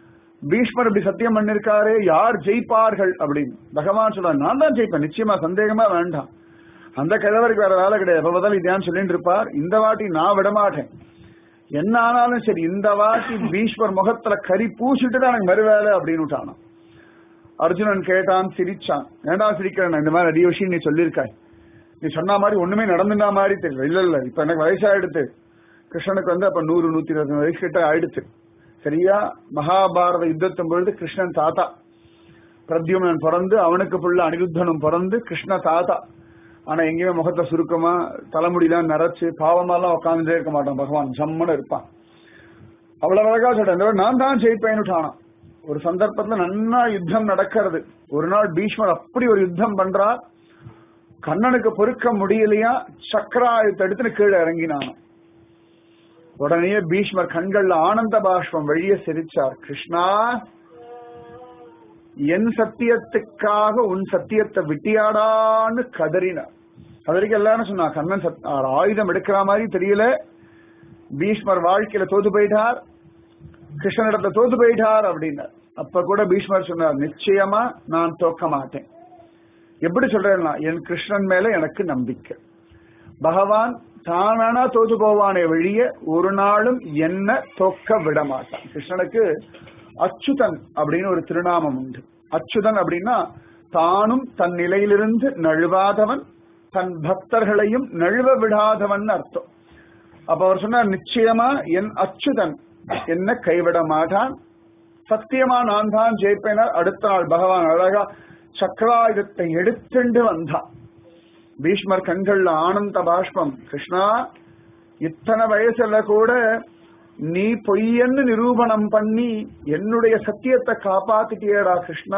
பீஷ்மர் இப்படி சத்தியம் பண்ணிருக்காரு யார் ஜெயிப்பார்கள் அப்படின்னு பகவான் சொல்றாரு நான் தான் ஜெயிப்பேன் நிச்சயமா சந்தேகமா வேண்டாம் அந்த கிழவருக்கு வேற வேலை கிடையாது எப்ப பார்த்தாலும் இதான் சொல்லிட்டு இருப்பார் இந்த வாட்டி நான் விடமாட்டேன் என்ன ஆனாலும் சரி இந்த வாட்டி பீஷ்மர் முகத்துல கறி பூசிட்டு தான் எனக்கு மறுவேலை அப்படின்னு விட்டானாம் அர்ஜுனன் கேட்டான் சிரிச்சான் ஏண்டா சிரிக்கிறேன் இந்த மாதிரி நிறைய விஷயம் நீ சொல்லியிருக்காய் நீ சொன்ன மாதிரி ஒண்ணுமே நடந்துனா மாதிரி தெரியல இல்ல இல்ல இப்ப எனக்கு வயசாயிடுத்து கிருஷ்ணனுக்கு வந்து அப்ப நூறு நூத்தி இருபத்தி வயசு கிட்ட ஆயிடுச்சு சரியா மகாபாரத யுத்தத்தின் பொழுது கிருஷ்ணன் தாத்தா பிரத்யும்னன் பிறந்து அவனுக்கு புள்ள அனிருத்தனும் பிறந்து கிருஷ்ண தாத்தா ஆனா எங்கேயுமே முகத்தை சுருக்கமா தலைமுடியெல்லாம் நரைச்சு பாவமாலாம் உட்காந்துட்டே இருக்க மாட்டான் பகவான் ஜம்முன்னு இருப்பான் அவ்வளவு அழகா சொல்றேன் இந்த தடவை நான் தான் ஜெயிப்பேன்னு ஒரு சந்தர்ப்பத்துல நன்னா யுத்தம் நடக்கிறது ஒரு நாள் பீஷ்மர் அப்படி ஒரு யுத்தம் பண்றார் கண்ணனுக்கு பொறுக்க முடியலையா சக்கராயுத்த எடுத்துன்னு கீழே இறங்கினான் உடனே பீஷ்மர் கண்கள்ல ஆனந்த பாஷ்பம் வெளியே சிரிச்சார் கிருஷ்ணா என் சத்தியத்துக்காக உன் சத்தியத்தை விட்டியாடான்னு கதறினார் அது வரைக்கும் எல்லாரும் சொன்னா கண்ணன் சத்- ஆ, ஆயுதம் எடுக்கிற மாதிரி தெரியல பீஷ்மர் வாழ்க்கையில தோத்து போயிட்டார் கிருஷ்ணனிடத்துல தோத்து போயிட்டார் அப்படின்னார் அப்ப கூட பீஷ்மர் சொன்னார் நிச்சயமா நான் தோக்க மாட்டேன் எப்படி சொல்றேன்னா என் கிருஷ்ணன் மேல எனக்கு நம்பிக்கை பகவான் தானானா தோத்து போவானே வெளிய ஒரு நாளும் என்ன தோக்க விட மாட்டான் கிருஷ்ணனுக்கு அச்சுதன் அப்படின்னு ஒரு திருநாமம் உண்டு அச்சுதன் அப்படின்னா தானும் தன் நிலையிலிருந்து நழுவாதவன் தன் பக்தர்களையும் நழுவ விடாதவன் அர்த்தம் அப்ப அவர் சொன்னார் நிச்சயமா என் அச்சுதன் என்ன கைவிட மாட்டான் சத்தியமா நான் தான் ஜெயிப்பேனர் அடுத்த நாள் பகவான் அழகா சக்கராயுதத்தை எடுத்துண்டு வந்தான் பீஷ்மர் கண்கள்ல ஆனந்த பாஷ்பம் கிருஷ்ணா இத்தனை வயசுல கூட நீ பொய்யன்னு நிரூபணம் பண்ணி என்னுடைய சத்தியத்தை காப்பாத்திட்டியடா கிருஷ்ணா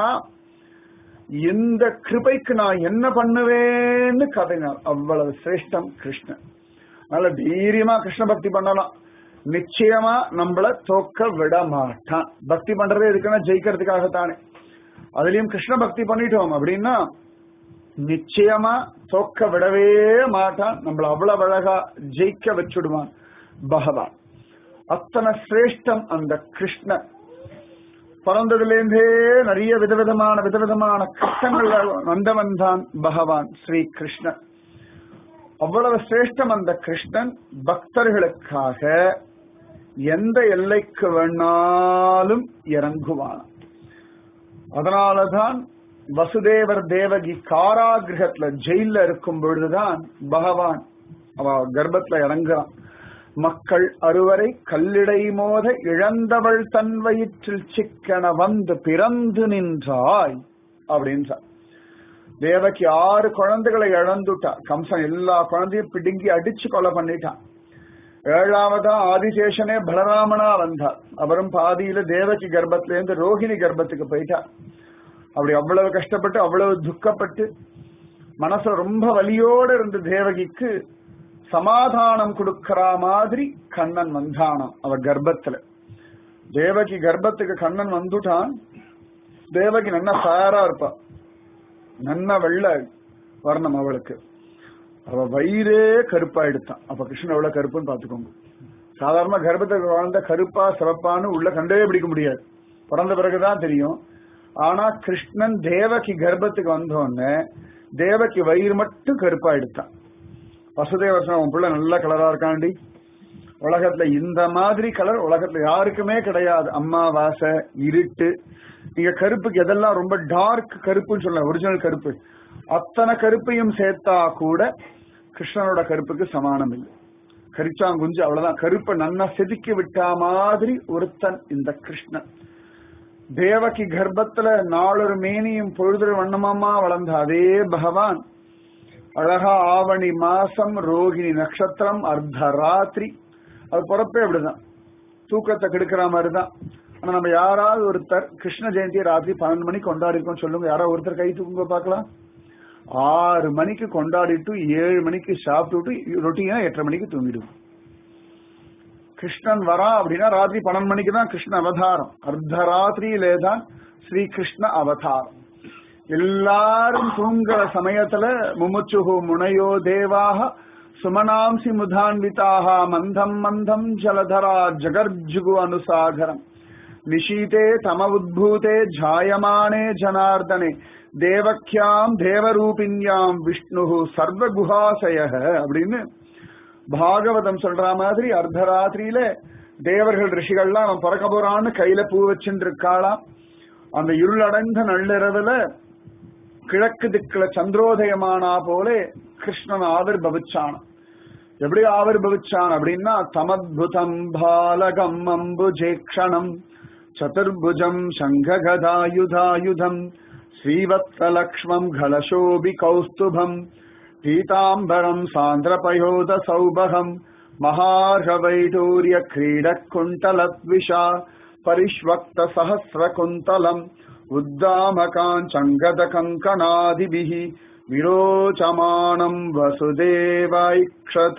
இந்த கிருபைக்கு நான் என்ன பண்ணுவேன்னு கதைனார் அவ்வளவு சிரேஷ்டம் கிருஷ்ணன் அதனால தைரியமா கிருஷ்ண பக்தி பண்ணலாம் நிச்சயமா நம்மள தோக்க விட மாட்டான் பக்தி பண்றதே எதுக்குன்னா ஜெயிக்கிறதுக்காகத்தானே அதுலயும் கிருஷ்ண பக்தி பண்ணிட்டோம் அப்படின்னா நிச்சயமா தோக்க விடவே மாட்டான் நம்மள அவ்வளவு அழகா ஜெயிக்க வச்சுடுவான் பகவான் அத்தனை சிரேஷ்டம் அந்த கிருஷ்ணன் பிறந்ததிலிருந்தே நிறைய விதவிதமான விதவிதமான கஷ்டங்கள் வந்தவன் தான் பகவான் ஸ்ரீ கிருஷ்ணன் அவ்வளவு சிரேஷ்டம் அந்த கிருஷ்ணன் பக்தர்களுக்காக எந்த எல்லைக்கு வேணாலும் இறங்குவான் அதனாலதான் வசுதேவர் தேவகி காராகிரகத்துல ஜெயில இருக்கும் பொழுதுதான் பகவான் அவ கர்ப்பத்துல இறங்குறான் மக்கள் அறுவரை கல்லிடை மோத இழந்தவள் தன் வயிற்றில் சிக்கன வந்து பிறந்து நின்றாய் அப்படின்றார் தேவகி ஆறு குழந்தைகளை இழந்துட்டா கம்சன் எல்லா குழந்தையும் பிடுங்கி அடிச்சு கொலை பண்ணிட்டான் ஏழாவதா ஆதிசேஷனே பலராமனா வந்தார் அவரும் பாதியில தேவகி கர்ப்பத்திலேருந்து ரோஹிணி கர்ப்பத்துக்கு போயிட்டார் அப்படி அவ்வளவு கஷ்டப்பட்டு அவ்வளவு துக்கப்பட்டு மனசுல ரொம்ப வலியோட இருந்த தேவகிக்கு சமாதானம் கொடுக்கற மாதிரி கண்ணன் வந்தானாம் அவ கர்ப்பத்துல தேவகி கர்ப்பத்துக்கு கண்ணன் வந்துட்டான் தேவகி நல்லா ஃபயரா இருப்பா நல்ல வெள்ள வர்ணம் அவளுக்கு அவ வயிறே கருப்பா எடுத்தான் அப்ப கிருஷ்ணன் எவ்வளவு கருப்புன்னு பாத்துக்கோங்க சாதாரண கர்ப்பத்துக்கு வாழ்ந்த கருப்பா சிவப்பான்னு உள்ள கண்டே பிடிக்க முடியாது பிறந்த பிறகுதான் தெரியும் ஆனா கிருஷ்ணன் தேவகி கர்ப்பத்துக்கு வந்தோடனே தேவகி வயிறு மட்டும் கருப்பா எடுத்தான் வசுதேவர் சொன்னா, உன் பிள்ளை நல்ல கலரா இருக்காண்டி உலகத்துல இந்த மாதிரி கலர் உலகத்துல யாருக்குமே கிடையாது அம்மாவாசை இருட்டு நீங்க கருப்புக்கு எதெல்லாம் ரொம்ப டார்க் கருப்புன்னு சொல்லலாம் ஒரிஜினல் கருப்பு அத்தனை கருப்பையும் சேர்த்தா கூட கிருஷ்ணனோட கருப்புக்கு சமானம் இல்லை கரிச்சாங்குஞ்சு அவ்வளவுதான் கருப்பை நன்னா செதுக்கி விட்டா மாதிரி ஒருத்தன் இந்த கிருஷ்ணன் தேவகி கர்ப்பத்துல நாளொரு மேனியும் பொழுதொரு வண்ணமாமா வளர்ந்த அதே பகவான் அழகா ஆவணி மாசம் ரோகிணி நட்சத்திரம் அர்த்த ராத்திரி அது பிறப்பே அப்படிதான் தூக்கத்தை கெடுக்கிற மாதிரிதான் ஆனா நம்ம யாராவது ஒருத்தர் கிருஷ்ண ஜெயந்தி ராத்திரி பன்னெண்டு மணிக்கு கொண்டாடி இருக்கோம் சொல்லுங்க யாராவது ஒருத்தர் கை தூக்குங்க பார்க்கலாம் ஆறு மணிக்கு கொண்டாடிட்டு ஏழு மணிக்கு சாப்பிட்டுட்டு ரொட்டீனா எட்டரை மணிக்கு தூங்கிடுவோம் கிருஷ்ணன் வரா அப்படின்னா ராத்திரி பன்னெண்டு மணிக்கு தான் கிருஷ்ண அவதாரம் அர்த்த ராத்திரியிலே தான் ஸ்ரீ கிருஷ்ண அவதாரம் எல்லாரும் தூங்குற சமயத்துல முமுச்சுகு முனையோ தேவாக சுமனாம்சி முதான்விதாக மந்தம் மந்தம் ஜலதரா ஜகர்ஜுகு அனுசாகரம் நிஷீதே தம உத்பூதே ஜாயமானே ஜனார்தனே தேவக்கியாம் தேவரூபிண்யாம் விஷ்ணு சர்வகுஹாசய அப்படின்னு பாகவதம் சொல்ற மாதிரி அர்த்தராத்திரியில தேவர்கள் ரிஷிகள்லாம் அவன் பிறக்க போறான்னு கையில பூ வச்சுட்டு இருக்காளாம் அந்த இருளடைந்த நள்ளிரவுல கிழக்கு திக்குல சந்திரோதயமானா போல கிருஷ்ணன் ஆவிர்பவிச்சான் எப்படி ஆவிர்பவிச்சான் அப்படின்னா தமத்புதம் பாலகம் அம்புஜேக்ஷணம் சதுர்புஜம் சங்ககதாயுதாயுதம் ஸ்ரீவத்ஸலக்ஷ்மம் கலசோபி கௌஸ்துபம் பீதாம்பரம் சாந்திரபயோத சௌபகம் மகார்கவைடூரிய கிரீடக்குண்டலத்விஷா परिष्वक्त सहस्र कुन्तलम् उद्दामकाञ्चङ्गद कङ्कणादिभिः விரோச்சமானம் வசுதேவாய்க்ஷத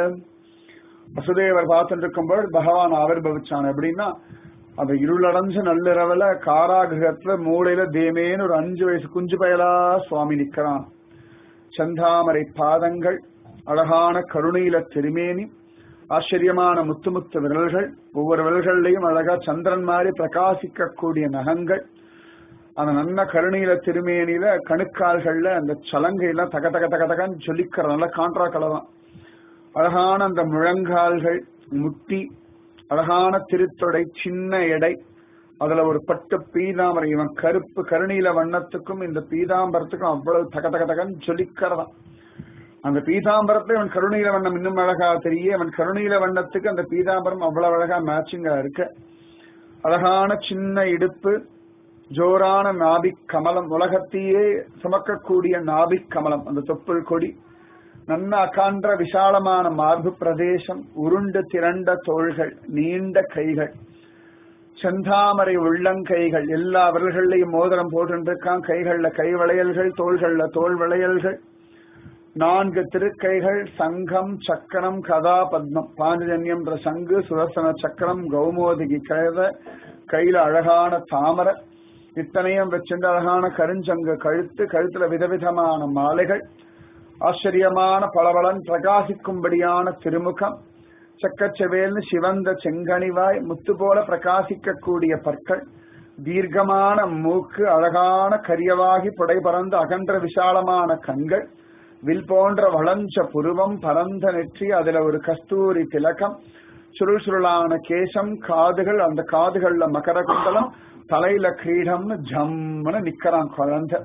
வசுதேவர் பார்த்துட்டு இருக்கும்போது பகவான் ஆவிர்பவிச்சான் எப்படின்னா அந்த இருளடைஞ்ச நள்ளிரவுல காராகிரகத்துல மூளையில தேமேன்னு ஒரு அஞ்சு வயசு குஞ்சு பயலா சுவாமி நிக்கிறான் செந்தாமரை பாதங்கள் அழகான கருணையில திருமேனி ஆச்சரியமான முத்து முத்து விரல்கள் ஒவ்வொரு விரல்கள்லையும் அழகா சந்திரன் மாதிரி பிரகாசிக்க கூடிய நகங்கள் அந்த நல்ல கருணையில திருமேனியில கணுக்கால்கள்ல அந்த சலங்கையில தக தக தக தகன்னு சொல்லிக்கிற நல்ல காண்ட்ரா கலதான் அழகான அந்த முழங்கால்கள் முட்டி அழகான திருத்தொடை சின்ன எடை அதுல ஒரு பட்டு பீதாமரை இவன் கருப்பு கருணீல வண்ணத்துக்கும் இந்த பீதாம்பரத்துக்கும் அவ்வளவு தக தக தகன்னு சொல்லிக்கிறதான் அந்த பீதாம்பரத்துல இவன் கருணீல வண்ணம் இன்னும் அழகா தெரிய அவன் கருணீல வண்ணத்துக்கு அந்த பீதாம்பரம் அவ்வளவு அழகா மேட்சிங்கா இருக்கு அழகான சின்ன இடுப்பு ஜோரான நாபிக் கமலம் உலகத்தையே சுமக்கக்கூடிய நாபிக் கமலம் அந்த தொப்புள் கொடி நன்ன அகான்ற விசாலமான மார்பு பிரதேசம் உருண்டு திரண்ட தோள்கள் நீண்ட கைகள் செந்தாமரை உள்ளங்கைகள் எல்லா விரல்கள்லையும் மோதிரம் போட்டுருக்கான் கைகள்ல கை வளையல்கள் தோள்கள்ல தோல் வளையல்கள் நான்கு திருக்கைகள் சங்கம் சக்கரம் கதா பத்மம் பாஞ்சஜன்யம் சங்கு சுதர்சன சக்கரம் கௌமோதிகி கழுத கையில அழகான தாமரை இத்தனையும் வச்சிருந்த அழகான கருஞ்சங்கு கழுத்து கழுத்துல விதவிதமான மாலைகள் ஆச்சரியமான பளபளன் பிரகாசிக்கும்படியான திருமுகம் செக்கச்செவேல்னு சிவந்த செங்கனிவாய் முத்து போல பிரகாசிக்க கூடிய பற்கள் தீர்க்கமான மூக்கு அழகான கரியவாகி புடை பறந்த அகன்ற விசாலமான கண்கள் வில் போன்ற வளஞ்ச புருவம் பரந்த நெற்றி அதுல ஒரு கஸ்தூரி திலகம் சுருள் சுருளான கேசம் காதுகள் அந்த காதுகள்ல மகர குண்டலம் தலையில கிரீடம்னு ஜம்முன்னு நிக்கிறான் குழந்தை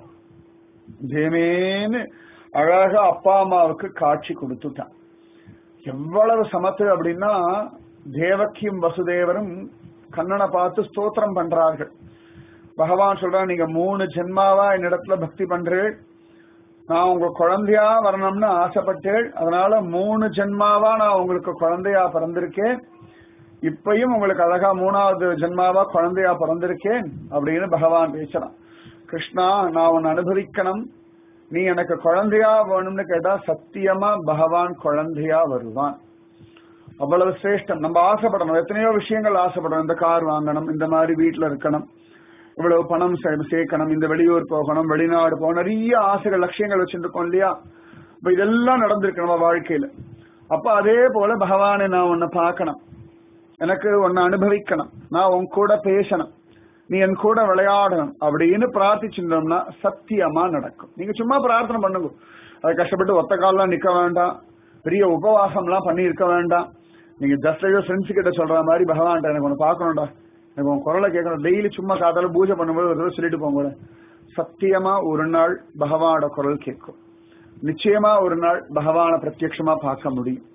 ஜேமேன்னு அழகா அப்பா அம்மாவுக்கு காட்சி கொடுத்துட்டான் எவ்வளவு சமத்து அப்படின்னா தேவக்கியும் வசுதேவரும் கண்ணனை பார்த்து ஸ்தோத்திரம் பண்றார்கள் பகவான் சொல்றான் நீங்க மூணு ஜென்மாவா என்னிடத்துல பக்தி பண்றேன் நான் உங்க குழந்தையா வரணும்னு ஆசைப்பட்டேன் அதனால மூணு ஜென்மாவா நான் உங்களுக்கு குழந்தையா பிறந்திருக்கேன் இப்பயும் உங்களுக்கு அழகா மூணாவது ஜென்மாவா குழந்தையா பிறந்திருக்கேன் அப்படின்னு பகவான் பேசுறான் கிருஷ்ணா நான் உன்னை அனுபவிக்கணும் நீ எனக்கு குழந்தையா வேணும்னு கேட்டா சத்தியமா பகவான் குழந்தையா வருவான் அவ்வளவு சிரேஷ்டம் நம்ம ஆசைப்படணும் எத்தனையோ விஷயங்கள் ஆசைப்படணும் இந்த கார் வாங்கணும் இந்த மாதிரி வீட்டுல இருக்கணும் இவ்வளவு பணம் சே- சேர்க்கணும் இந்த வெளியூர் போகணும் வெளிநாடு போகணும் நிறைய ஆசைகள் லட்சியங்கள் வச்சிருக்கோம் இல்லையா இப்ப இதெல்லாம் நடந்திருக்கு நம்ம வாழ்க்கையில அப்ப அதே போல பகவானை நான் உன்னை பார்க்கணும் எனக்கு உன்னை அனுபவிக்கணும் நான் உன் கூட பேசணும் நீ என் கூட விளையாடணும் அப்படின்னு பிரார்த்திச்சிருந்தோம்னா சத்தியமா நடக்கும் நீங்க சும்மா பிரார்த்தனை பண்ணுங்க அது கஷ்டப்பட்டு ஒத்த கால்லாம் நிக்க வேண்டாம் பெரிய உபவாசம்லாம் பண்ணி இருக்க வேண்டாம் நீங்க ஜஸ்ட் ஏதோ ஃப்ரெண்ட்ஸ் கிட்ட சொல்ற மாதிரி பகவான்கிட்ட எனக்கு ஒன்று பார்க்கணும்டா எனக்கு உன் குரலை கேட்கணும் டெய்லி சும்மா காதால பூஜை பண்ணும்போது ஒரு தடவை சொல்லிட்டு போங்க சத்தியமா ஒரு நாள் பகவானோட குரல் கேட்கும் நிச்சயமா ஒரு நாள் பகவானை பிரத்யட்சமா பார்க்க முடியும்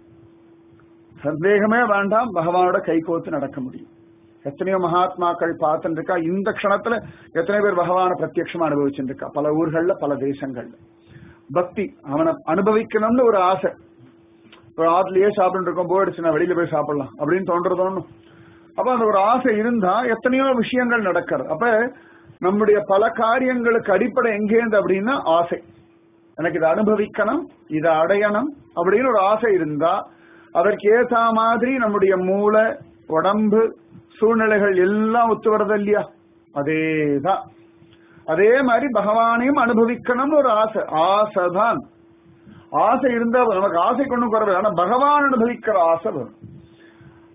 சந்தேகமே வேண்டாம் பகவானோட கை கோத்து நடக்க முடியும் எத்தனையோ மகாத்மாக்கள் பார்த்துட்டு இருக்கா இந்த க்ஷணத்துல எத்தனை பேர் பகவானை பிரத்யட்சமா அனுபவிச்சுட்டு இருக்கா பல ஊர்கள்ல பல தேசங்கள்ல பக்தி அவனை அனுபவிக்கணும்னு ஒரு ஆசை ஒரு ஆத்துலயே சாப்பிட்டு இருக்கோம் போயிடுச்சு நான் வெளியில போய் சாப்பிடலாம் அப்படின்னு தோன்றதோன்னு அப்ப அந்த ஒரு ஆசை இருந்தா எத்தனையோ விஷயங்கள் நடக்கிறது அப்ப நம்முடைய பல காரியங்களுக்கு அடிப்படை எங்கேருந்து அப்படின்னா ஆசை எனக்கு இதை அனுபவிக்கணும் இதை அடையணும் அப்படின்னு ஒரு ஆசை இருந்தா அதற்கு ஏத்த மாதிரி நம்முடைய மூளை உடம்பு சூழ்நிலைகள் எல்லாம் ஒத்து வரது இல்லையா அதேதான் அதே மாதிரி பகவானையும் அனுபவிக்கணும்னு ஒரு ஆசை ஆசைதான் ஆசை இருந்தா நமக்கு ஆசை கொண்டு குறவு ஆனா பகவான் அனுபவிக்கிற ஆசை வரும்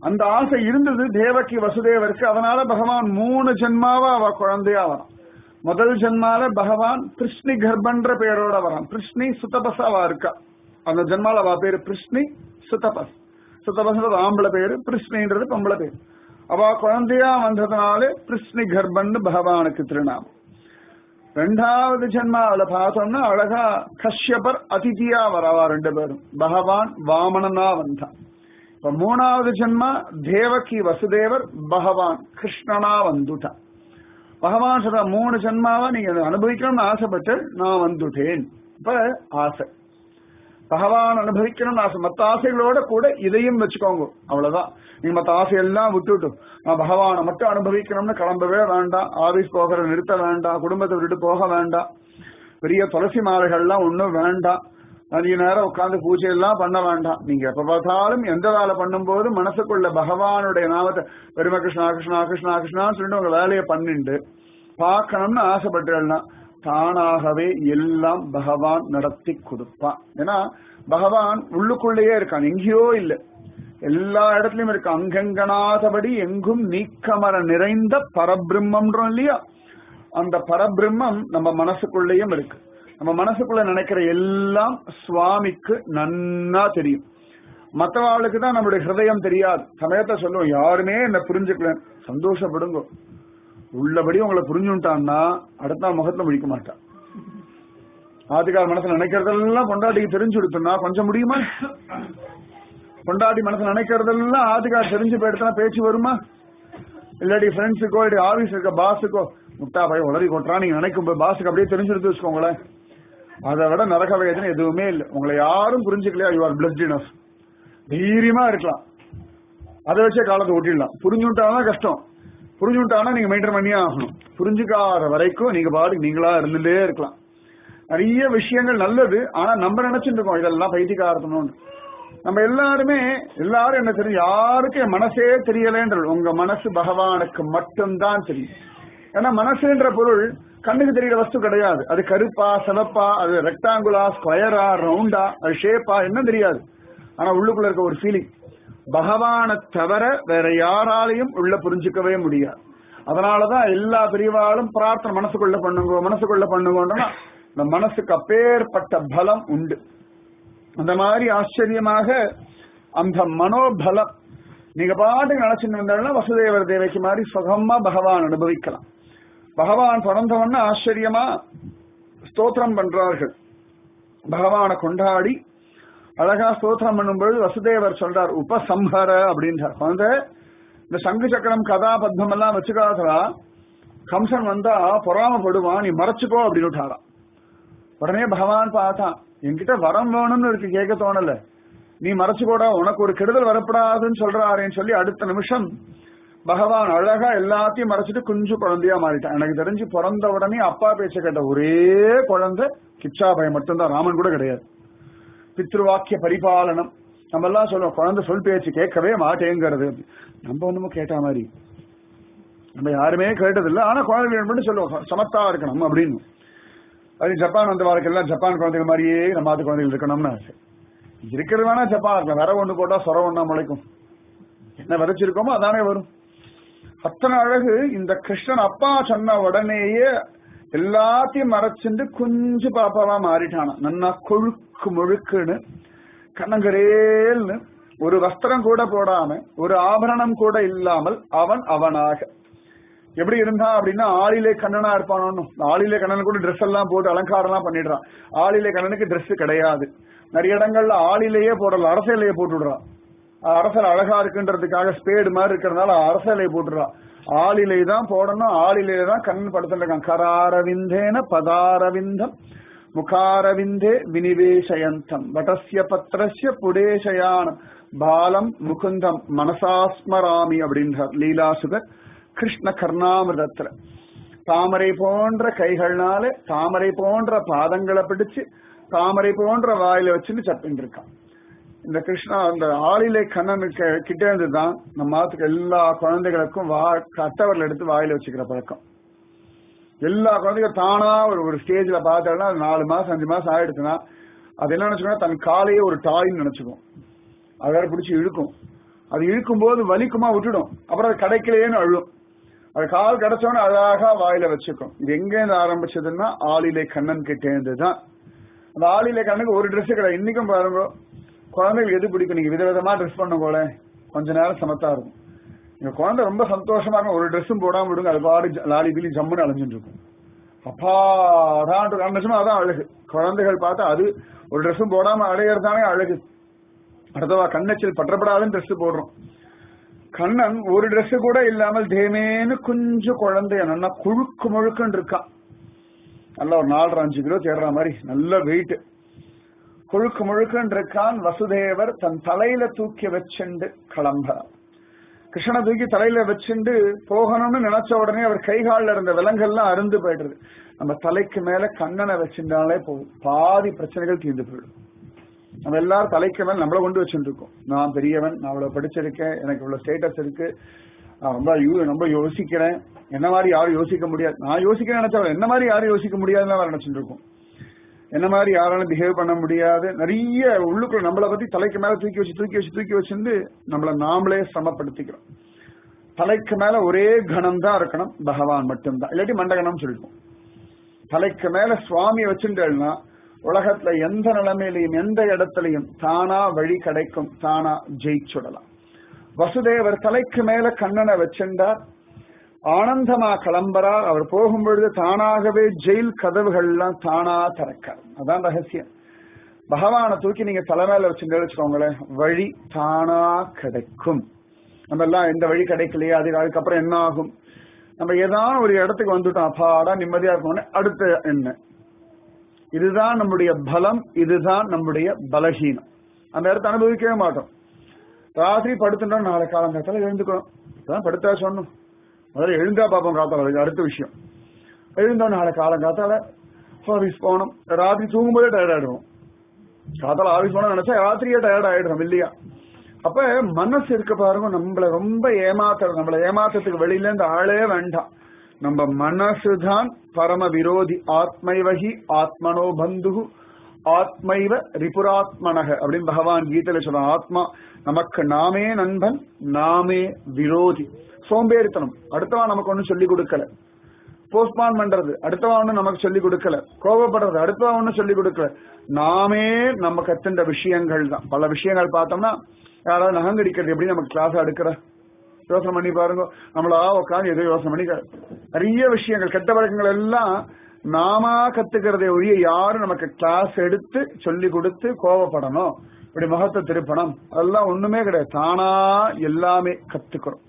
அந்த ஆசை இருந்தது தேவகி வசுதேவருக்கு அதனால பகவான் மூணு ஜென்மாவா அவ குழந்தையா வரான் முதல் ஜென்மால பகவான் கிருஷ்ணி கர்ப்பன்ற பேரோட வரான் கிருஷ்ணி சுத்தபஸ் அவ இருக்கா அந்த ஜென்மால அவ பேரு கிருஷ்ணி சுத்தபஸ் சுத்தபஸ்ன்றது ஆம்பளை பேரு கிருஷ்ணின்றது பொம்பளை பேரு அவ குழந்தையா வந்ததுனால கிருஷ்ணி கர்ப்பன்னு பகவானுக்கு திருநாமம் ரெண்டாவது ஜென்மாவில பார்த்தோம்னா அழகா கஷ்யபர் அதிதியா வரவா ரெண்டு பேரும் பகவான் வாமனனா வந்தான் இப்ப மூணாவது ஜென்மா தேவகி வசுதேவர் பகவான் கிருஷ்ணனா வந்துட்டான் பகவான் சொல்ற மூணு ஜென்மாவா நீங்க இதை அனுபவிக்கணும்னு ஆசைப்பட்டு நான் வந்துட்டேன் இப்ப ஆசை பகவான் அனுபவிக்கணும்னு ஆசை மத்த ஆசைகளோட கூட இதையும் வச்சுக்கோங்க அவ்வளவுதான் நீங்க மத்த ஆசையெல்லாம் விட்டுட்டு நான் பகவானை மட்டும் அனுபவிக்கணும்னு கிளம்பவே வேண்டாம் ஆபீஸ் போகிற நிறுத்த வேண்டாம் குடும்பத்தை விட்டுட்டு போக வேண்டாம் பெரிய துளசி மாலைகள்லாம் ஒன்றும் வேண்டாம் அதிக நேரம் உட்கார்ந்து பூஜை எல்லாம் பண்ண வேண்டாம் நீங்க எப்ப பார்த்தாலும் எந்த வேலை பண்ணும்போது மனசுக்குள்ள பகவானுடைய நாமத்தை பெரும கிருஷ்ணா கிருஷ்ணா கிருஷ்ணா கிருஷ்ணான்னு சொல்லிட்டு உங்க வேலையை பண்ணிண்டு பார்க்கணும்னு ஆசைப்பட்டுன்னா தானாகவே எல்லாம் பகவான் நடத்தி கொடுப்பான் ஏன்னா பகவான் உள்ளுக்குள்ளேயே இருக்கான் எங்கேயோ இல்லை எல்லா இடத்துலயும் இருக்கு அங்கங்கனாதபடி எங்கும் நீக்கமர நிறைந்த பரபிரம்மன்றோம் இல்லையா அந்த பரபிரம்மம் நம்ம மனசுக்குள்ளேயும் இருக்கு நம்ம மனசுக்குள்ள நினைக்கிற எல்லாம் சுவாமிக்கு நன்னா தெரியும் மற்றவாளுக்கு தான் நம்மளுடைய ஹிருதயம் தெரியாது சமயத்தை சொல்லுவோம் யாருமே என்ன புரிஞ்சுக்கல சந்தோஷப்படுங்க உள்ளபடி உங்களை புரிஞ்சுட்டான்னா அடுத்த நாள் முகத்துல முடிக்க மாட்டான் ஆதிகார மனசுல நினைக்கிறதெல்லாம் பொண்டாட்டிக்கு தெரிஞ்சு கொடுத்தோம்னா கொஞ்சம் முடியுமா பொண்டாட்டி மனசுல நினைக்கிறதெல்லாம் ஆதிகார் தெரிஞ்சு போயிடுச்சுன்னா பேச்சு வருமா இல்லாட்டி ஃப்ரெண்ட்ஸுக்கோ இல்லாட்டி ஆபீஸ் இருக்க பாஸுக்கோ முட்டா பையன் உளறி கொட்டுறான் நீங்க நினைக்கும் போது பாஸுக்கு அப்படியே தெரிஞ்செடுத்து வச்சுக்கோங்களேன் அதை விட நரக வேதனை எதுவுமே இல்லை உங்களை யாரும் புரிஞ்சுக்கலையா யூ ஆர் பிளஸ்ட் இனஃப் தைரியமா இருக்கலாம் அதை வச்சே காலத்தை ஓட்டிடலாம் புரிஞ்சுட்டாதான் கஷ்டம் புரிஞ்சுட்டானா நீங்க மெயின்டைன் பண்ணியே ஆகணும் புரிஞ்சுக்காத வரைக்கும் நீங்க பாட்டுக்கு நீங்களா இருந்துட்டே இருக்கலாம் நிறைய விஷயங்கள் நல்லது ஆனா நம்ம நினைச்சிட்டு இருக்கோம் இதெல்லாம் பைத்தியக்காரத்தணும்னு நம்ம எல்லாருமே எல்லாரும் என்ன தெரியும் யாருக்கும் என் மனசே தெரியலன்றது உங்க மனசு பகவானுக்கு மட்டும்தான் தெரியும் ஏன்னா மனசுன்ற பொருள் கண்ணுக்கு தெரியற வஸ்து கிடையாது அது கருப்பா சிவப்பா அது ரெக்டாங்குலா ஸ்கொயரா ரவுண்டா அது ஷேப்பா என்ன தெரியாது ஆனா உள்ளுக்குள்ள இருக்க ஒரு ஃபீலிங் பகவானை தவிர வேற யாராலையும் உள்ள புரிஞ்சுக்கவே முடியாது அதனாலதான் எல்லா பிரிவாலும் பிரார்த்தனை மனசுக்குள்ள பண்ணுங்க மனசுக்குள்ள பண்ணுங்கன்னா இந்த மனசுக்கு அப்பேற்பட்ட பலம் உண்டு அந்த மாதிரி ஆச்சரியமாக அந்த மனோபலம் நீங்க பாட்டுக்கு நினைச்சுட்டு வந்தாலும் வசுதேவர் தேவைக்கு மாதிரி சுகமா பகவான் அனுபவிக்கலாம் பகவான் பிறந்தவொன்னு ஆச்சரியமா ஸ்தோத்திரம் பண்றார்கள் பகவானை கொண்டாடி அழகா ஸ்தோத்திரம் பண்ணும்போது வசுதேவர் சொல்றார் உபசம்ஹர அப்படின்றார் வந்து இந்த சங்கு சக்கரம் கதா பத்மம் எல்லாம் வச்சுக்காதா கம்சன் வந்தா பொறாமப்படுவான் நீ மறைச்சுக்கோ அப்படின்னு விட்டாராம் உடனே பகவான் பார்த்தான் என்கிட்ட வரம் வேணும்னு இருக்கு கேட்க தோணல நீ மறைச்சுக்கோடா உனக்கு ஒரு கெடுதல் வரப்படாதுன்னு சொல்றாருன்னு சொல்லி அடுத்த நிமிஷம் பகவான் அழகா எல்லாத்தையும் மறைச்சிட்டு குஞ்சு குழந்தையா மாறிட்டான் எனக்கு தெரிஞ்சு பிறந்த உடனே அப்பா பேச்ச கேட்ட ஒரே குழந்தை கிச்சாபயம் மட்டும்தான் ராமன் கூட கிடையாது பித்ருவாக்கிய பரிபாலனம் நம்ம எல்லாம் சொல்லுவோம் குழந்தை சொல் பேச்சு கேட்கவே மாட்டேங்கிறது நம்ம ஒண்ணுமோ கேட்ட மாதிரி நம்ம யாருமே கேட்டதில்லை ஆனா குழந்தைகள் மட்டும் சொல்லுவோம் சமத்தா இருக்கணும் அப்படின்னு அது ஜப்பான் வந்த வாழ்க்கையெல்லாம் ஜப்பான் குழந்தைகள் மாதிரியே நம்ம அது குழந்தைகள் இருக்கணும்னு ஆசை இருக்கிறது வேணா ஜப்பான் இருக்கலாம் விர ஒண்ணு போட்டா சொர ஒண்ணா முளைக்கும் என்ன விதைச்சிருக்கோமோ அதானே வரும் அத்தனை அழகு இந்த கிருஷ்ணன் அப்பா சொன்ன உடனேயே எல்லாத்தையும் மறைச்சிட்டு குஞ்சு பாப்பாவா மாறிட்டானா நன்னா கொழுக்கு முழுக்குன்னு கண்ணங்கரேல்னு ஒரு வஸ்திரம் கூட போடாம ஒரு ஆபரணம் கூட இல்லாமல் அவன் அவனாக எப்படி இருந்தான் அப்படின்னா ஆளிலே கண்ணனா இருப்பானு ஆளிலே கண்ணன் கூட ட்ரெஸ் எல்லாம் போட்டு அலங்காரம் எல்லாம் பண்ணிடுறான் ஆளிலே கண்ணனுக்கு ட்ரெஸ் கிடையாது நிறைய இடங்கள்ல ஆளிலேயே போடல அரசியலையே போட்டு விடுறான் அரசல் அழகா இருக்குன்றதுக்காக ஸ்பேடு மாதிரி இருக்கிறதுனால அரசலை போட்டுறான் ஆளிலை தான் போடணும் ஆளிலே தான் கண்ணன் படுத்துட்டு இருக்கான் கராரவிந்தேன பதாரவிந்தம் முகாரவிந்தே வினிவேசயந்தம் வடசிய பத்திரஸ்ய புடேசயானம் பாலம் முகுந்தம் மனசாஸ்மராமி அப்படின்றார் லீலாசுகர் கிருஷ்ண கர்ணாமிரதத்துல தாமரை போன்ற கைகள்னால தாமரை போன்ற பாதங்களை பிடிச்சு தாமரை போன்ற வாயில வச்சுன்னு சப்பின்னு இருக்கான் இந்த கிருஷ்ணா அந்த ஆளிலை கண்ணனுக்கு கிட்ட இருந்து தான் நம்ம மாத்துக்கு எல்லா குழந்தைகளுக்கும் வா கட்டவரில் எடுத்து வாயில வச்சுக்கிற பழக்கம் எல்லா குழந்தைகளும் தானா ஒரு ஒரு ஸ்டேஜ்ல பார்த்தோம்னா அது நாலு மாசம் அஞ்சு மாசம் ஆயிடுச்சுன்னா அது என்ன நினைச்சுக்கோங்க தன் காலையே ஒரு டாய்ன்னு நினைச்சுக்கும் அதை வேற பிடிச்சி இழுக்கும் அது இழுக்கும் போது வலிக்குமா விட்டுடும் அப்புறம் அது கிடைக்கலையேன்னு அழும் அது கால் கிடைச்சோன்னு அழகா வாயில வச்சுக்கும் இது எங்க இருந்து ஆரம்பிச்சதுன்னா ஆளிலே கண்ணன் கிட்டே இருந்து தான் அந்த ஆளிலே கண்ணுக்கு ஒரு Dress கிடையாது இன்னைக்கும் பாருங்க குழந்தைகளுக்கு எது பிடிக்கும் நீங்க விதவிதமா ட்ரெஸ் பண்ண போல கொஞ்ச நேரம் சமத்தா இருக்கும் இந்த குழந்தை ரொம்ப சந்தோஷமா இருக்கும் ஒரு ட்ரெஸ்ஸும் போடாம விடுங்க அது பாடு ஜ- லாலி கிளி ஜம்முன்னு அலைஞ்சுட்டு இருக்கும் அப்பா அதான் அந்த நிமிஷம் அதான் அழகு குழந்தைகள் பார்த்தா அது ஒரு ட்ரெஸ்ஸும் போடாம அடையறதானே அழகு அடுத்தவா கண்ணச்சில் பற்றப்படாதுன்னு ட்ரெஸ் போடுறோம் கண்ணன் ஒரு Dress கூட இல்லாமல் தேமேன்னு கொஞ்சம் குழந்தைய நல்லா குழுக்கு முழுக்குன்னு இருக்கான் நல்ல ஒரு நாலரை அஞ்சு கிலோ தேடுற மாதிரி நல்ல வெயிட் கொழுக்கு முழுக்குன்னு இருக்கான் வசுதேவர் தன் தலையில தூக்கி வச்சுண்டு கிளம்புறார் கிருஷ்ணனை தூக்கி தலையில வச்சுண்டு போகணும்னு நினைச்ச உடனே அவர் கை கால்ல இருந்த விலங்கெல்லாம் அருந்து போயிடுறது நம்ம தலைக்கு மேல கண்ணனை வச்சிருந்தாலே போதும் பாதி பிரச்சனைகள் தீர்ந்து போயிடும் நம்ம எல்லாரும் தலைக்கு மேல நம்மள கொண்டு வச்சுட்டு இருக்கோம் நான் பெரியவன் நான் அவ்வளவு படிச்சிருக்கேன் எனக்கு இவ்வளவு ஸ்டேட்டஸ் இருக்கு நான் ரொம்ப யூ- ரொம்ப யோசிக்கிறேன் என்ன மாதிரி யாரும் யோசிக்க முடியாது நான் யோசிக்கிறேன் நினைச்சவன் என்ன மாதிரி யாரும் யோசிக்க முடியாதுன்னு அவர் நினைச்சிட்டு இருக்கோம் என்ன மாதிரி யாராலும் பிஹேவ் பண்ண முடியாது நிறைய உள்ளுக்குள்ள நம்மளை பத்தி தலைக்கு மேல தூக்கி வச்சு தூக்கி வச்சு தூக்கி வச்சிருந்து நம்மள நாமளே சிரமப்படுத்திக்கிறோம் தலைக்கு மேல ஒரே கணம் தான் இருக்கணும் பகவான் மட்டும்தான் இல்லாட்டி மண்டகணம் சொல்லிடுவோம் தலைக்கு மேல சுவாமியை வச்சுட்டேன்னா உலகத்துல எந்த நிலைமையிலையும் எந்த இடத்துலயும் தானா வழி கிடைக்கும் தானா ஜெயிச்சுடலாம் வசுதேவர் தலைக்கு மேல கண்ணனை வச்சிருந்தார் ஆனந்தமா கிளம்புறார் அவர் போகும்பொழுது தானாகவே ஜெயில் கதவுகள்லாம் தானா திறக்கார் அதான் ரகசியம் பகவானை தூக்கி நீங்க தலைமையில வச்சுட்டு வச்சுக்கோங்களேன் வழி தானா கிடைக்கும் நம்ம எல்லாம் எந்த வழி கிடைக்கலையே அது அதுக்கப்புறம் என்ன ஆகும் நம்ம ஏதாவது ஒரு இடத்துக்கு வந்துட்டோம் அப்பாடா நிம்மதியா இருக்கணும்னு அடுத்து என்ன இதுதான் நம்முடைய பலம் இதுதான் நம்முடைய பலகீனம் அந்த இடத்தை அனுபவிக்கவே மாட்டோம் ராத்திரி படுத்துட்டோம் நாளை காலம் காத்தால எழுந்துக்கணும் அதான் படுத்தா சொன்னோம் முதல்ல எழுந்தா பார்ப்போம் காத்தால அது அடுத்த விஷயம் எழுந்தோம் நாளை காலம் காத்தால ஆஃபீஸ் போகணும் ராத்திரி தூங்கும்போதே டயர்ட் ஆயிடுவோம் காத்தால ஆஃபீஸ் போனா நினைச்சா ராத்திரியே டயர்ட் ஆயிடுறோம் இல்லையா அப்ப மனசு இருக்க பாருங்க நம்மள ரொம்ப ஏமாத்துறது நம்மள ஏமாத்தத்துக்கு வெளியில இருந்து ஆளே வேண்டாம் நம்ம மனசுதான் பரம விரோதி ஆத்மைவகி ஆத்மனோ பந்து ஆத்மைவ ரிபுராத்மனக அப்படின்னு பகவான் கீதையில சொல்றான் ஆத்மா நமக்கு நாமே நண்பன் நாமே விரோதி சோம்பேறித்தனம் அடுத்தவன் நமக்கு ஒண்ணும் சொல்லி கொடுக்கல போஸ்ட்பான் பண்றது அடுத்தவன் ஒண்ணு நமக்கு சொல்லி கொடுக்கல கோபப்படுறது அடுத்தவன் ஒண்ணு சொல்லி கொடுக்கல நாமே நம்ம கத்துண்ட விஷயங்கள் தான் பல விஷயங்கள் பார்த்தோம்னா யாராவது நகங்கடிக்கிறது எப்படி நமக்கு கிளாஸ் எடுக்கிற யோசனை பண்ணி பாருங்க நம்மளா உட்காந்து ஏதோ யோசனை பண்ணி க- நிறைய விஷயங்கள் கெட்ட வழக்கங்கள் எல்லாம் நாம கத்துக்கிறதை ஒழிய யாரும் நமக்கு கிளாஸ் எடுத்து சொல்லி கொடுத்து கோவப்படணும் இப்படி முகத்தை திருப்பணும் அதெல்லாம் ஒண்ணுமே கிடையாது தானா எல்லாமே கத்துக்கிறோம்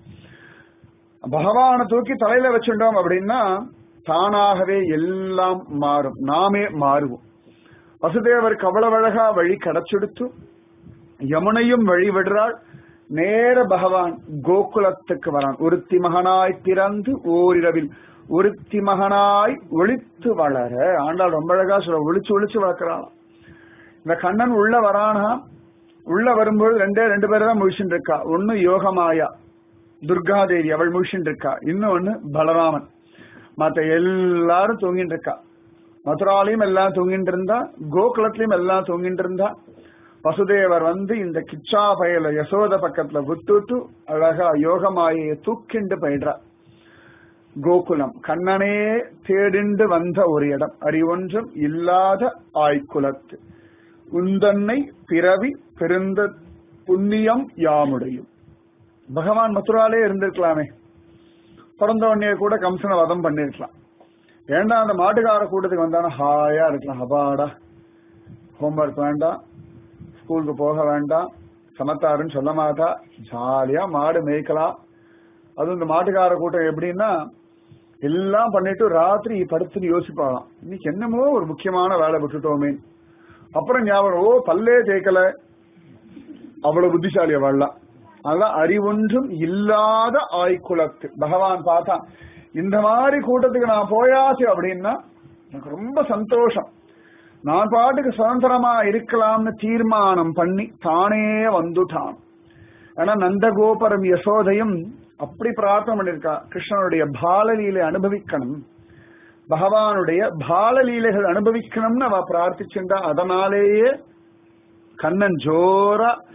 பகவானை தூக்கி தலையில வச்சுட்டோம் அப்படின்னா தானாகவே எல்லாம் மாறும் நாமே மாறுவோம் வசுதேவருக்கு அவ்வளவு அழகா வழி கிடைச்செடுத்து யமுனையும் வழி விடுறாள் நேர பகவான் கோகுலத்துக்கு வரான் ஒருத்தி மகனாய் பிறந்து ஓரிரவில் ஒருத்தி மகனாய் ஒளித்து வளர ஆண்டாள் ரொம்ப அழகா சொல்ல ஒளிச்சு ஒளிச்சு வளர்க்கிறான் இந்த கண்ணன் உள்ள வரானா உள்ள வரும்போது ரெண்டே ரெண்டு பேரை தான் முழிச்சுட்டு இருக்கா ஒன்னு யோகமாயா துர்காதேவி அவள் முழிச்சுட்டு இருக்கா இன்னொன்னு பலராமன் மத்த எல்லாரும் தூங்கிட்டு இருக்கா மதுராலையும் எல்லாம் தூங்கிட்டு இருந்தா கோகுலத்திலயும் எல்லாம் தூங்கிட்டு இருந்தா வசுதேவர் வந்து இந்த கிச்சா பயல யசோத பக்கத்துல விட்டுட்டு அழகா யோகமாயை தூக்கிண்டு போயிடுறா கோகுலம் கண்ணனே தேடிண்டு வந்த ஒரு இடம் அறிவொன்றும் இல்லாத ஆய்குலத்து உந்தன்னை பிறவி பெருந்த புண்ணியம் யாமுடையும் பகவான் மதுராலே இருந்திருக்கலாமே பிறந்த உடனே கூட கம்சனை வதம் பண்ணிருக்கலாம் ஏண்டா அந்த மாட்டுக்கார கூட்டத்துக்கு வந்தானா ஹாயா இருக்கலாம் அபாடா ஹோம்ஒர்க் வேண்டாம் ஸ்கூலுக்கு போக வேண்டாம் சமத்தாருன்னு சொல்ல மாட்டா ஜாலியா மாடு மேய்க்கலாம் அதுவும் இந்த மாட்டுக்கார கூட்டம் எப்படின்னா எல்லாம் பண்ணிட்டு ராத்திரி படுத்துன்னு யோசிப்பாங்களாம் இன்னைக்கு என்னமோ ஒரு முக்கியமான வேலை விட்டுட்டோமே அப்புறம் ஞாபகம் ஓ பல்லே தேய்க்கல அவ்வளவு புத்திசாலி அவள்லாம் அதான் அறிவொன்றும் இல்லாத ஆய்குலத்து பகவான் பார்த்தா இந்த மாதிரி கூட்டத்துக்கு நான் போயாச்சு அப்படின்னா எனக்கு ரொம்ப சந்தோஷம் நான் பாட்டுக்கு சுதந்திரமா இருக்கலாம்னு தீர்மானம் பண்ணி தானே வந்துட்டான் ஆனா நந்தகோபரம் யசோதையும் அப்படி பிரார்த்தனை பண்ணிருக்கா கிருஷ்ணனுடைய பாலலீலை அனுபவிக்கணும் பகவானுடைய பாலலீலைகள் அனுபவிக்கணும்னு அவ பிரார்த்திச்சுண்டா அதனாலேயே கண்ணன் ஜோரா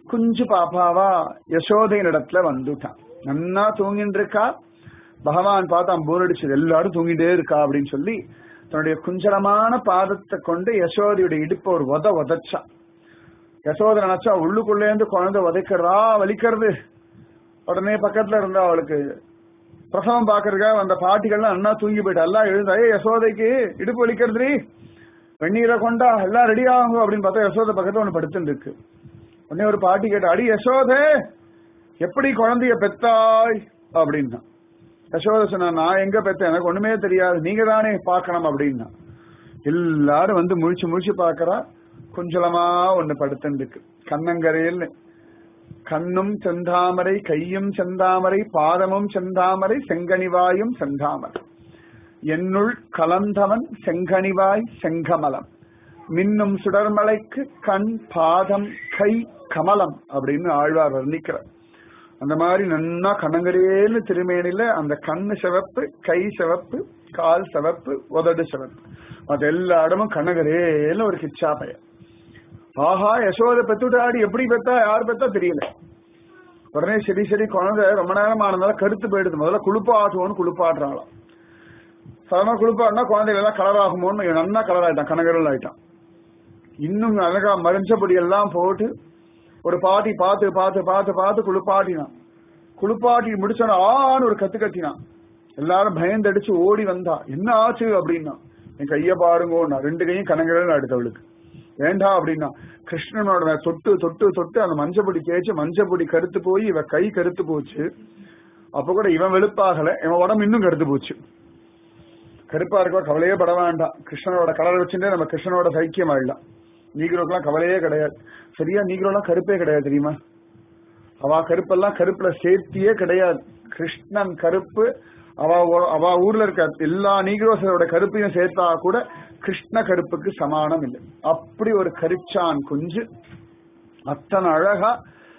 குஞ்சு பாப்பாவா யசோதையின் இடத்துல வந்துட்டான் நன்னா தூங்கிட்டு இருக்கா பகவான் பார்த்தான் போர் அடிச்சது எல்லாரும் தூங்கிட்டே இருக்கா அப்படின்னு சொல்லி தன்னுடைய குஞ்சரமான பாதத்தை கொண்டு யசோதையுடைய இடுப்ப ஒரு உத உதச்சான் யசோதை நினைச்சா உள்ளுக்குள்ளே இருந்து குழந்தை உதைக்கிறதா வலிக்கிறது உடனே பக்கத்துல இருந்தா அவளுக்கு பிரசவம் பாக்குறதுக்காக அந்த பாட்டிகள்லாம் அண்ணா தூங்கி போயிட்டா எல்லாம் எழுந்தா ஏ யசோதைக்கு இடுப்பு வலிக்கிறது வெந்நீரை கொண்டா எல்லாம் ரெடி ஆகுங்க அப்படின்னு பார்த்தா யசோதை பக்கத்துல ஒண்ணு படுத்துட்டு இருக்கு உடனே ஒரு பாட்டி கேட்டா அடி யசோதே எப்படி குழந்தைய பெத்தாய் அப்படின்னா யசோதை சொன்னா நான் எங்க பெத்தேன் எனக்கு ஒண்ணுமே தெரியாது நீங்க தானே பாக்கணும் அப்படின்னா எல்லாரும் வந்து முழிச்சு முழிச்சு பாக்குறா குஞ்சலமா ஒண்ணு படுத்துட்டு இருக்கு கண்ணங்கரையில் கண்ணும் செந்தாமரை கையும் செந்தாமரை பாதமும் செந்தாமரை செங்கனிவாயும் செந்தாமரை என்னுள் கலந்தவன் செங்கனிவாய் செங்கமலம் மின்னும் சுடர்மலைக்கு கண் பாதம் கை கமலம் அப்படின்னு ஆழ்வார் வர்ணிக்கிறார் அந்த மாதிரி நன்னா கண்ணங்கரேன்னு திருமேனில அந்த கண்ணு சிவப்பு கை சிவப்பு கால் சிவப்பு உதடு சிவப்பு அது எல்லா இடமும் கண்ணகரேன்னு ஒரு கிச்சா பையன் ஆஹா யசோதை பெத்துட்டாடி எப்படி பெத்தா யார் பெத்தா தெரியல உடனே சரி சரி குழந்தை ரொம்ப நேரம் ஆனதால கருத்து போயிடுது முதல்ல குளிப்பாட்டுவோன்னு குளிப்பாட்டுறாளாம் சாதாரண குளிப்பாட்டினா குழந்தைகள் எல்லாம் கலர் ஆகுமோன்னு இவன் நல்லா கலர் ஆயிட்டான் கனகரல் ஆயிட்டான் இன்னும் அழகா மறைஞ்சபடி எல்லாம் போட்டு ஒரு பாட்டி பார்த்து பார்த்து பார்த்து பார்த்து குளிப்பாட்டினான் குளிப்பாட்டி முடிச்சோன்னா ஆன்னு ஒரு கத்து கத்தினான் எல்லாரும் பயந்தடிச்சு ஓடி வந்தா என்ன ஆச்சு அப்படின்னா என் கைய பாருங்கோன்னா ரெண்டு கையும் கனகரல் அடுத்தவளுக்கு வேண்டாம் அப்படின்னா கிருஷ்ணனோட தொட்டு தொட்டு தொட்டு அந்த மஞ்சப்பொடி தேய்ச்சி மஞ்சப்பொடி கருத்து போய் இவ கை கருத்து போச்சு அப்ப கூட இவன் வெளுப்பாகல இவன் உடம்பு இன்னும் கருத்து போச்சு கருப்பா இருக்க கவலையே பட வேண்டாம் கிருஷ்ணனோட கலர் வச்சுட்டே நம்ம கிருஷ்ணனோட சைக்கியம் ஆயிடலாம் நீக்ரோக்கெல்லாம் கவலையே கிடையாது சரியா நீக்ரோலாம் கருப்பே கிடையாது தெரியுமா அவ கருப்பெல்லாம் கருப்புல சேர்த்தியே கிடையாது கிருஷ்ணன் கருப்பு அவ அவ ஊர்ல இருக்க எல்லா நீக்ரோஸோட கருப்பையும் சேர்த்தா கூட கிருஷ்ண கருப்புக்கு சமானம் இல்லை அப்படி ஒரு கரிச்சான் குஞ்சு அத்தனை அழகா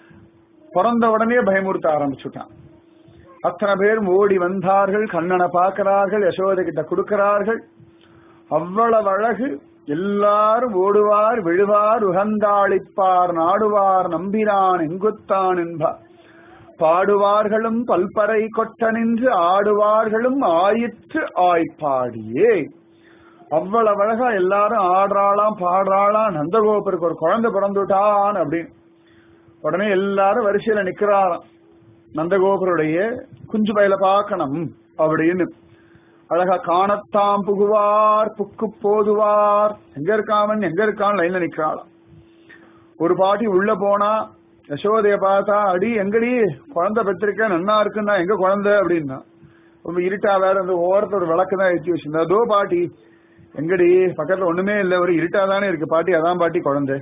பிறந்த உடனே பயமுறுத்த ஆரம்பிச்சுட்டான் அத்தனை பேரும் ஓடி வந்தார்கள் கண்ணனை பார்க்கிறார்கள் யசோதை கிட்ட கொடுக்கிறார்கள் அவ்வளவு அழகு எல்லாரும் ஓடுவார் விழுவார் உகந்தாளிப்பார் நாடுவார் நம்பினான் எங்குத்தான் என்பார் பாடுவார்களும் பல்பறை கொட்ட நின்று ஆடுவார்களும் ஆயிற்று ஆய்ப்பாடியே அவ்வளவு அழகா எல்லாரும் ஆடுறாளாம் பாடுறாளாம் நந்தகோபருக்கு ஒரு குழந்தை பிறந்துட்டான் அப்படின்னு உடனே எல்லாரும் வரிசையில நிக்கிறாராம் நந்தகோபருடைய குஞ்சு பயில பார்க்கணும் அப்படின்னு அழகா காணத்தாம் புகுவார் புக்கு போதுவார் எங்க இருக்காமன் எங்க இருக்கான் லைன்ல நிக்கிறாளாம் ஒரு பாட்டி உள்ள போனா யசோதைய பார்த்தா அடி எங்கடி குழந்தை பெற்றிருக்க நன்னா இருக்குன்னா எங்க குழந்தை அப்படின்னா ரொம்ப இருட்டா வேற அந்த ஓரத்துல ஒரு விளக்கு தான் ஏற்றி வச்சிருந்தா அதோ பாட்டி எங்கடி பக்கத்துல ஒண்ணுமே இல்ல ஒரு இருட்டா தானே இருக்கு பாட்டி அதான் பாட்டி குழந்தை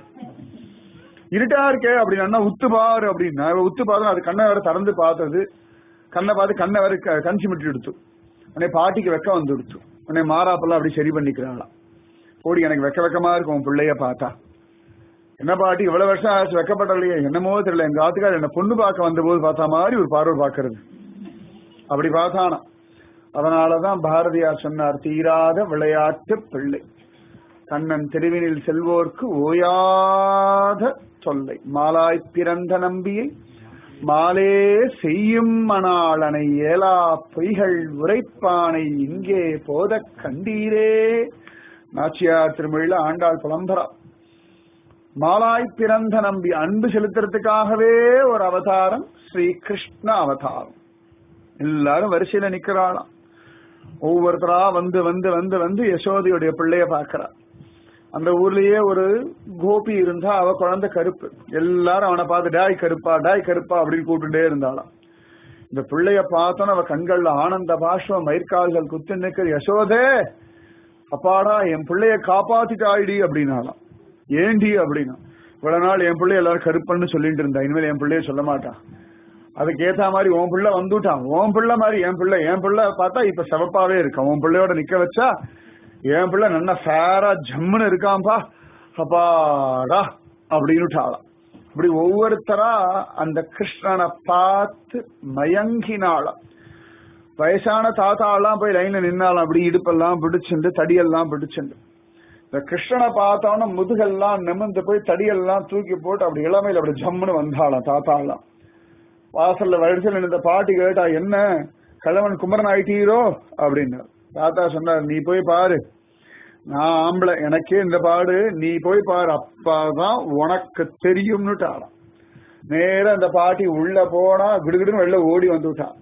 இருட்டா இருக்கே அப்படின்னா உத்து பாரு அப்படின்னா உத்து பாரு அது கண்ணை வேற திறந்து பார்த்தது கண்ணை பார்த்து கண்ணை வேற கஞ்சி மிட்டு எடுத்து உடனே பாட்டிக்கு வெக்க வந்து எடுத்து உடனே மாறாப்பெல்லாம் அப்படி சரி பண்ணிக்கிறாங்களாம் ஓடி எனக்கு வெக்க வெக்கமா இருக்கும் உன் பிள்ளைய பார்த்தா என்ன பாட்டி இவ்வளவு வருஷம் ஆச்சு வெக்கப்படலையே என்னமோ தெரியல எங்க ஆத்துக்கார் என்ன பொண்ணு பார்க்க வந்த போது பார்த்தா மாதிரி ஒரு பார்வை பார்க்கறது அப்படி பார்த்தானா அதனாலதான் பாரதியார் சொன்னார் தீராத விளையாட்டு பிள்ளை கண்ணன் தெருவினில் செல்வோர்க்கு ஓயாத தொல்லை மாலாய் பிறந்த நம்பியை மாலே செய்யும் மணாளனை ஏலா பொய்கள் உரைப்பானை இங்கே போத கண்டீரே நாச்சியார் திருமொழியில ஆண்டாள் புலம்பரா மாலாய் பிறந்த நம்பி அன்பு செலுத்துறதுக்காகவே ஒரு அவதாரம் ஸ்ரீ கிருஷ்ண அவதாரம் எல்லாரும் வரிசையில நிக்கிறாளாம் ஒவ்வொருத்தரா வந்து வந்து வந்து வந்து யசோதையுடைய பிள்ளைய பாக்குறா அந்த ஊர்லயே ஒரு கோபி இருந்தா அவ குழந்தை கருப்பு எல்லாரும் அவனை பார்த்து டாய் கருப்பா டாய் கருப்பா அப்படின்னு கூப்பிட்டுட்டே இருந்தாளாம் இந்த பிள்ளைய பார்த்தோன்னு அவ கண்கள்ல ஆனந்த பாஷ்வம் மயிர்கால்கள் குத்து நிக்கிற யசோதே அப்பாடா என் பிள்ளைய காப்பாத்திட்டாயிடி அப்படின்னாலாம் ஏண்டி அப்படின்னா இவ்வளவு நாள் என் பிள்ளை எல்லாரும் கருப்பன்னு சொல்லிட்டு இருந்தா இனிமேல் என் பிள்ளைய சொல்ல மாட்டான் அதுக்கு ஏத்த மாதிரி உன் பிள்ளை வந்துட்டான் உன் பிள்ளை மாதிரி என் பிள்ளை என் பிள்ளை பார்த்தா இப்ப சிவப்பாவே இருக்கான் உன் பிள்ளையோட நிக்க வச்சா என் பிள்ளை நல்லா ஃபேரா ஜம்முன்னு இருக்கான்பா அப்பாடா அப்படின்னுட்டாளாம் இப்படி ஒவ்வொருத்தரா அந்த கிருஷ்ணனை பார்த்து மயங்கினாளாம் வயசான தாத்தா எல்லாம் போய் லைன்ல நின்னாலாம் அப்படி இடுப்பெல்லாம் பிடிச்சுண்டு தடியெல்லாம் பிடிச்சுண்டு இந்த கிருஷ்ணனை பார்த்தோன்னா முதுகெல்லாம் நிமிர்ந்து போய் தடியெல்லாம் தூக்கி போட்டு அப்படி இளமையில அப்படி ஜம்முன்னு வந்தாளாம் தாத்தாலாம் வாசல்ல வரிசையில் இந்த பாட்டி கேட்டா என்ன கிழவன் குமரன் ஆயிட்டீரோ அப்படின்னு தாத்தா சொன்னார் நீ போய் பாரு நான் ஆம்பளை எனக்கே இந்த பாடு நீ போய் பாரு அப்பாதான் உனக்கு தெரியும்னுட்டாளாம் நேரா அந்த பாட்டி உள்ள போனா கிடுகிடுன்னு வெளில ஓடி வந்து விட்டான்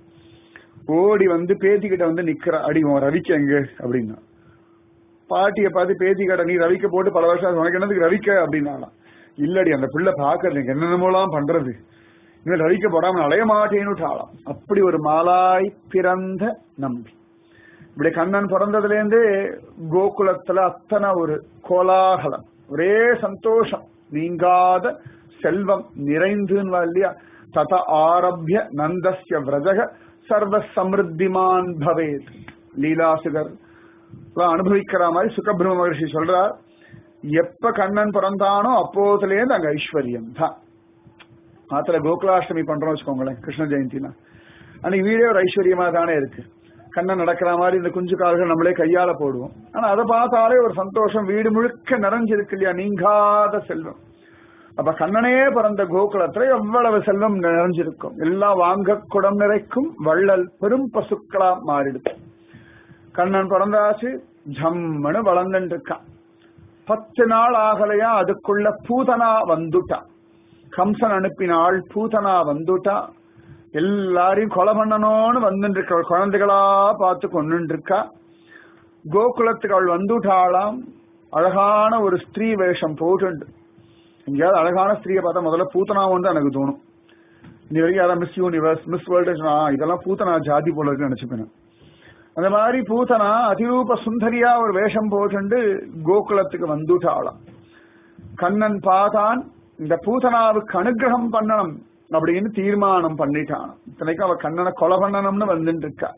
ஓடி வந்து பேத்திக்கிட்ட வந்து நிக்கிற அடி உன் ரவிக்கு எங்க அப்படின்னா பாட்டியை பார்த்து பேத்திக்கிட்ட நீ ரவிக்க போட்டு பல வருஷம் ஆச்சு, உனக்கு என்னதுக்கு ரவிக்க அப்படின்னாலாம் இல்லடி அந்த பிள்ளை பாக்குறது எனக்கு என்னென்னமோலாம் பண்றது இவன் ரவிக்க போடாம அலைய மாட்டேன்னுட்டாளாம் அப்படி ஒரு மாலாய் பிறந்த நம்பி இப்படி கண்ணன் பிறந்ததுல இருந்து கோகுலத்துல அத்தனை ஒரு கோலாகலம் ஒரே சந்தோஷம் நீங்காத செல்வம் நிறைந்துன்னு இல்லையா தத ஆரம்பிய நந்தஸ்ய விரஜக சர்வ சமிருத்திமான் பவேத் லீலாசுகர் எல்லாம் அனுபவிக்கிற மாதிரி சுகபிரம மகர்ஷி சொல்றார் எப்ப கண்ணன் பிறந்தானோ அப்போதுல இருந்து அங்க ஐஸ்வர்யம் தான் மாத்திர கோகுலாஷ்டமி பண்றோம் வச்சுக்கோங்களேன் கிருஷ்ண ஜெயந்தினா அன்னைக்கு வீடே ஒரு ஐஸ்வர்யமா தானே இருக்கு கண்ணன் நடக்கிற மாதிரி இந்த குஞ்சு கால்கள் நம்மளே கையால போடுவோம் ஆனா அதை பார்த்தாலே ஒரு சந்தோஷம் வீடு முழுக்க நிறைஞ்சிருக்கு இல்லையா நீங்காத செல்வம் அப்ப கண்ணனே பிறந்த கோகுலத்துல எவ்வளவு செல்வம் நிறைஞ்சிருக்கும் எல்லாம் வாங்க குடம் நிறைக்கும் வள்ளல் பெரும் பசுக்களா மாறிடுது கண்ணன் பிறந்தாச்சு ஜம்முன்னு வளர்ந்துட்டு இருக்கான் பத்து நாள் ஆகலையா அதுக்குள்ள பூதனா வந்துட்டான் கம்சன் அனுப்பினாள் பூதனா வந்துட்டா எல்லாரையும் கொலை பண்ணணும்னு வந்துட்டு இருக்க குழந்தைகளா பார்த்து கொண்டு இருக்கா கோகுலத்துக்கு அவள் வந்துட்டாளாம் அழகான ஒரு ஸ்திரீ வேஷம் போட்டு எங்கேயாவது அழகான ஸ்திரீயை பார்த்தா முதல்ல பூத்தனா வந்து எனக்கு தோணும் இன்னி வரைக்கும் யாராவது மிஸ் யூனிவர்ஸ் மிஸ் வேர்ல்டு இதெல்லாம் பூத்தனா ஜாதி போல இருக்குன்னு நினைச்சுப்பேன் அந்த மாதிரி பூத்தனா அதிரூப சுந்தரியா ஒரு வேஷம் போட்டு கோகுலத்துக்கு வந்துட்டாளாம் கண்ணன் பார்த்தான் இந்த பூதனாவுக்கு அனுகிரகம் பண்ணணும் அப்படின்னு தீர்மானம் பண்ணிட்டான் இத்தனைக்கும் அவ கண்ணனை கொலை பண்ணணும்னு வந்துட்டு இருக்கா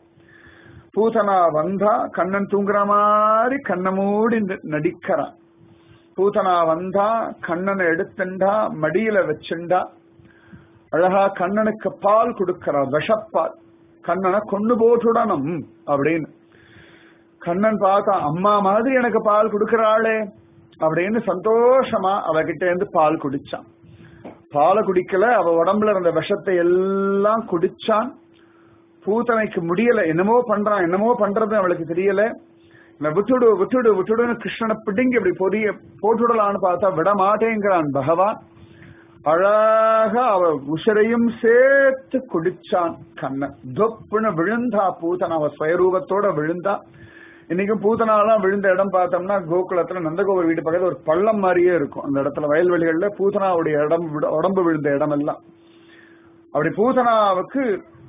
பூதனா வந்தா கண்ணன் தூங்குற மாதிரி கண்ணை மூடி ந- நடிக்கிறான் பூதனா வந்தா கண்ணனை எடுத்துண்டா மடியில வச்சுண்டா அழகா கண்ணனுக்கு பால் கொடுக்கிறா விஷப்பால் கண்ணனை கொண்டு போட்டுடணும் அப்படின்னு கண்ணன் பார்த்தா அம்மா மாதிரி எனக்கு பால் கொடுக்கறாளே அப்படின்னு சந்தோஷமா அவகிட்ட இருந்து பால் குடிச்சான் பாலை குடிக்கல அவ உடம்புல இருந்த விஷத்தை எல்லாம் குடிச்சான் பூத்தனைக்கு முடியல என்னமோ பண்றான் என்னமோ பண்றது அவளுக்கு தெரியல இவன் விட்டுடு விட்டுடு விட்டுடுன்னு கிருஷ்ணனை பிடுங்கி இப்படி பொரிய போட்டுடலான்னு பார்த்தா விட மாட்டேங்கிறான் பகவான் அழகா அவ உசிரையும் சேர்த்து குடிச்சான் கண்ணன் தொப்புன்னு விழுந்தா பூத்தன் அவ சுயரூபத்தோட விழுந்தா இன்னைக்கும் பூத்தனாலாம் விழுந்த இடம் பார்த்தோம்னா கோகுலத்துல நந்தகோபுர வீடு பக்கத்துல ஒரு பள்ளம் மாதிரியே இருக்கும் அந்த இடத்துல வயல்வெளிகள்ல பூத்தனாவுடைய இடம் விட- உடம்பு விழுந்த இடம் எல்லாம் அப்படி பூதனாவுக்கு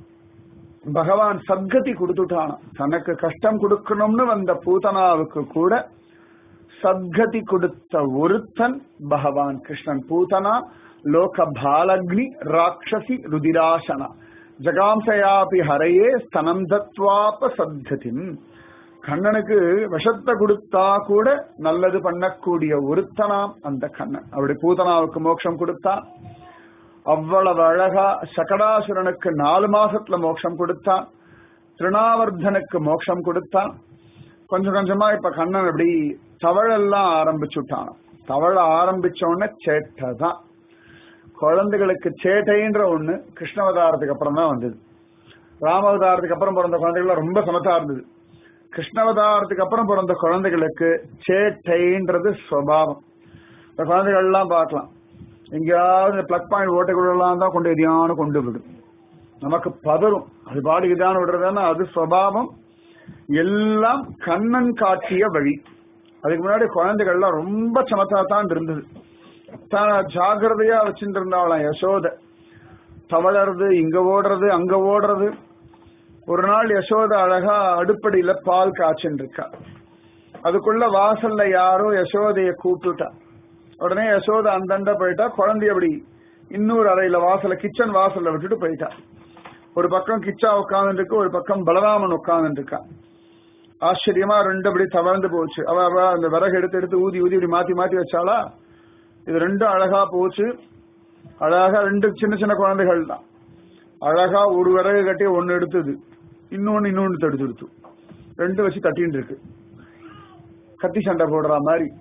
பகவான் சத்கதி கொடுத்துட்டானாம் தனக்கு கஷ்டம் கொடுக்கணும்னு வந்த பூதனாவுக்கு கூட சத்கதி கொடுத்த ஒருத்தன் பகவான் கிருஷ்ணன் பூதனா லோக பாலக்னி ராட்சசி ருதிராசனா ஜகாம்சயாபி ஹரையே ஸ்தனம் தத்வாப சத்கதிம் கண்ணனுக்கு விஷத்தை கொடுத்தா கூட நல்லது பண்ணக்கூடிய ஒருத்தனாம் அந்த கண்ணன் அப்படி பூதனாவுக்கு மோட்சம் கொடுத்தான் அவ்வளவு அழகா சகடாசுரனுக்கு நாலு மாசத்துல மோட்சம் கொடுத்தான் திருணாவர்தனுக்கு மோட்சம் கொடுத்தான் கொஞ்சம் கொஞ்சமா இப்ப கண்ணன் அப்படி தவழெல்லாம் ஆரம்பிச்சுட்டான் தவழ ஆரம்பிச்ச உடனே சேட்டை தான் குழந்தைகளுக்கு சேட்டைன்ற ஒண்ணு கிருஷ்ணவதாரத்துக்கு அப்புறம் தான் வந்தது ராமவதாரத்துக்கு அப்புறம் பிறந்த குழந்தைகள் ரொம்ப சமத்தா இருந்தது கிருஷ்ணவதாரத்துக்கு அப்புறம் பிறந்த குழந்தைகளுக்கு சேட்டைன்றது சுவாவம் இந்த குழந்தைகள் எல்லாம் பார்க்கலாம் எங்கேயாவது பிளக் பாயிண்ட் ஓட்டைக்குள்ளெல்லாம் தான் கொண்டு எதையான கொண்டு விடும் நமக்கு பதறும் அது பாட்டுக்கு தான் விடுறதுன்னா அது சுவாவம் எல்லாம் கண்ணன் காட்டிய வழி அதுக்கு முன்னாடி குழந்தைகள்லாம் ரொம்ப சமத்தா தான் இருந்தது தான் ஜாகிரதையா வச்சுட்டு இருந்தாவளாம் யசோத தவழறது இங்க ஓடுறது அங்க ஓடுறது ஒரு நாள் யசோத அழகா அடுப்படியில பால் காய்ச்சின்னு இருக்கா அதுக்குள்ள வாசல்ல யாரோ யசோதைய கூப்பிட்டுட்டா உடனே யசோத அந்தண்ட போயிட்டா குழந்தை அப்படி இன்னொரு அறையில வாசல்ல கிச்சன் வாசல்ல விட்டுட்டு போயிட்டா ஒரு பக்கம் கிச்சா உட்கார்ந்துட்டு இருக்கு ஒரு பக்கம் பலராமன் உட்கார்ந்துட்டு இருக்கா ஆச்சரியமா ரெண்டு அப்படி தவழ்ந்து போச்சு அவ அவ அந்த விறகு எடுத்து எடுத்து ஊதி ஊதி இப்படி மாத்தி மாத்தி வச்சாளா இது ரெண்டும் அழகா போச்சு அழகா ரெண்டு சின்ன சின்ன குழந்தைகள் தான் அழகா ஒரு விறகு கட்டி ஒன்னு எடுத்தது இன்னொன்னு இன்னொன்னு தடுத்து எடுத்து ரெண்டு வச்சு தட்டின்னு இருக்கு கத்தி சண்டை போடுற மாதிரி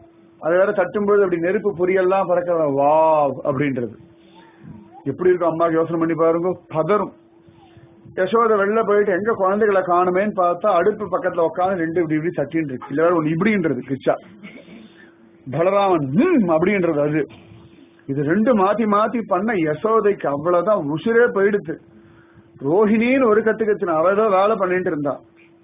அது வேற தட்டும்போது அப்படி நெருப்பு பொரியெல்லாம் பறக்க வா அப்படின்றது எப்படி இருக்கும் அம்மாக்கு யோசனை பண்ணி பாருங்க பதறும் யசோதை வெளில போயிட்டு எங்க குழந்தைகளை காணுமேன்னு பார்த்தா அடுப்பு பக்கத்துல உட்காந்து ரெண்டு இப்படி இப்படி தட்டின்னு இருக்கு இல்ல வேற ஒண்ணு இப்படின்றது கிச்சா பலராமன் ம் அப்படின்றது அது இது ரெண்டு மாத்தி மாத்தி பண்ண யசோதைக்கு அவ்வளவுதான் உசிரே போயிடுது ரோஹிணின்னு ஒரு கத்து கத்துன அவதான் வேலை பண்ணிட்டு இருந்தா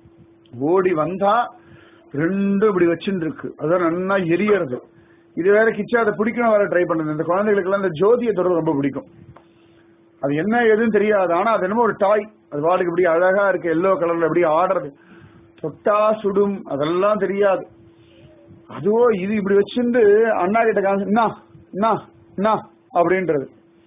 ஓடி வந்தா ரெண்டும் இப்படி வச்சுட்டு இருக்கு அதான் நல்லா எரியறது இது வேற கிச்சா அதை பிடிக்கணும் வேற ட்ரை பண்ணுது இந்த குழந்தைகளுக்கு எல்லாம் இந்த ஜோதியை தொடர்பு ரொம்ப பிடிக்கும் அது என்ன எதுன்னு தெரியாது ஆனா அது என்னமோ ஒரு டாய் அது வாளுக்கு இப்படி அழகா இருக்கு எல்லோ கலர்ல எப்படி ஆடுறது தொட்டா சுடும் அதெல்லாம் தெரியாது அதுவோ இது இப்படி வச்சிருந்து அண்ணா கிட்ட காமிச்சு என்ன என்ன என்ன அப்படின்றது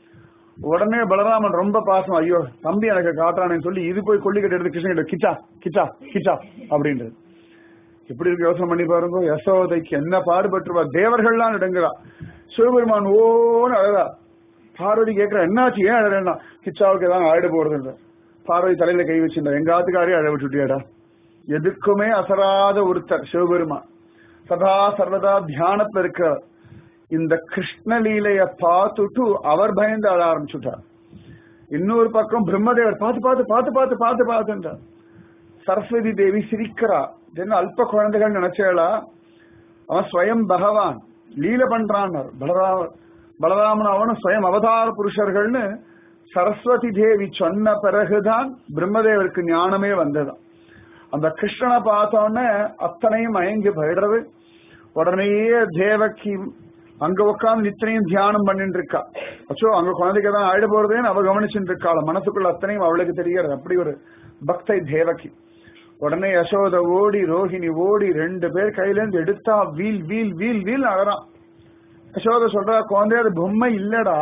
உடனே பலராமன் ரொம்ப பாசம் ஐயோ தம்பி எனக்கு காட்டுறானேன்னு சொல்லி இது போய் கொல்லிக்கட்டு எடுத்து கிருஷ்ணன் கிட்ட கிச்சா கிச்சா கிச்சா அப்படின்றது எப்படி இருக்கு யோசனை பண்ணி பாருங்க யசோதைக்கு என்ன பாடுபட்டுருவா தேவர்கள்லாம் இடங்குறா சிவபெருமான் ஓன்னு அழகா பார்வதி கேட்கிறா என்னாச்சு ஏன் அழகா கிச்சாவுக்கு ஏதாவது ஆயிட போறதுன்ற பார்வதி தலையில கை வச்சிருந்தா எங்க ஆத்துக்காரே அழ விட்டுட்டியாடா எதுக்குமே அசராத ஒருத்தர் சிவபெருமான் சதா சர்வதா தியானத்துல இருக்கிறவர் இந்த கிருஷ்ணலீலைய பார்த்துட்டு அவர் பயந்து அழ ஆரம்பிச்சுட்டார் இன்னொரு பக்கம் பிரம்மதேவர் பார்த்து பார்த்து பார்த்து பார்த்து பார்த்து பார்த்துட்டார் சரஸ்வதி தேவி சிரிக்கிறா என்ன அல்ப குழந்தைகள் நினைச்சேளா அவன் ஸ்வயம் பகவான் லீல பண்றான் பலராம பலராமன் அவனும் ஸ்வயம் அவதார புருஷர்கள்னு சரஸ்வதி தேவி சொன்ன பிறகுதான் பிரம்மதேவருக்கு ஞானமே வந்ததாம் அந்த கிருஷ்ணனை பார்த்தோன்னே அத்தனையும் மயங்கி போயிடுறது உடனேயே தேவக்கி அங்க உட்காந்து நித்தனையும் தியானம் பண்ணிட்டு இருக்கா அச்சோ அங்க குழந்தைக்கு தான் ஆயிட போறதேன்னு அவ கவனிச்சுட்டு இருக்காள் மனசுக்குள்ள அத்தனையும் அவளுக்கு தெரிகிறது அப்படி ஒரு பக்தை தேவகி உடனே யசோத ஓடி ரோஹிணி ஓடி ரெண்டு பேர் கையில இருந்து எடுத்தா வீல் வீல் வீல் வீல் அழறான் யசோத சொல்றா குழந்தை அது பொம்மை இல்லடா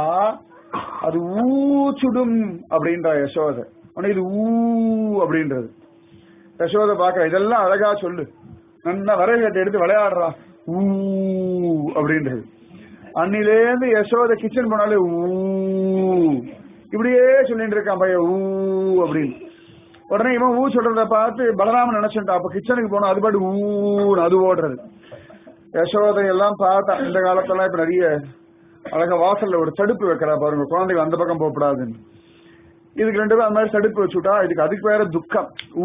அது ஊச்சுடும் அப்படின்றா யசோத உடனே இது ஊ அப்படின்றது யசோத பாக்க இதெல்லாம் அழகா சொல்லு நல்லா வரகட்டை எடுத்து விளையாடுறா ஊ அப்படின்றது அன்னிலேருந்து யசோத கிச்சன் போனாலே ஊ இப்படியே சொல்லிட்டு இருக்கான் பையன் ஊ அப்படின்னு உடனே இவன் ஊ சொல்றத பார்த்து பலராமன் நினைச்சுட்டா அப்ப கிச்சனுக்கு போனா அது பாட்டு ஊன்னு அது ஓடுறது யசோதை எல்லாம் பார்த்தா இந்த காலத்துல இப்ப நிறைய அழகா வாசல்ல ஒரு தடுப்பு வைக்கிறா பாருங்க குழந்தைங்க அந்த பக்கம் போகக்கூடாதுன்னு இதுக்கு ரெண்டு பேரும் அந்த மாதிரி தடுப்பு வச்சுட்டா இதுக்கு அதுக்கு வேற துக்கம் ஊ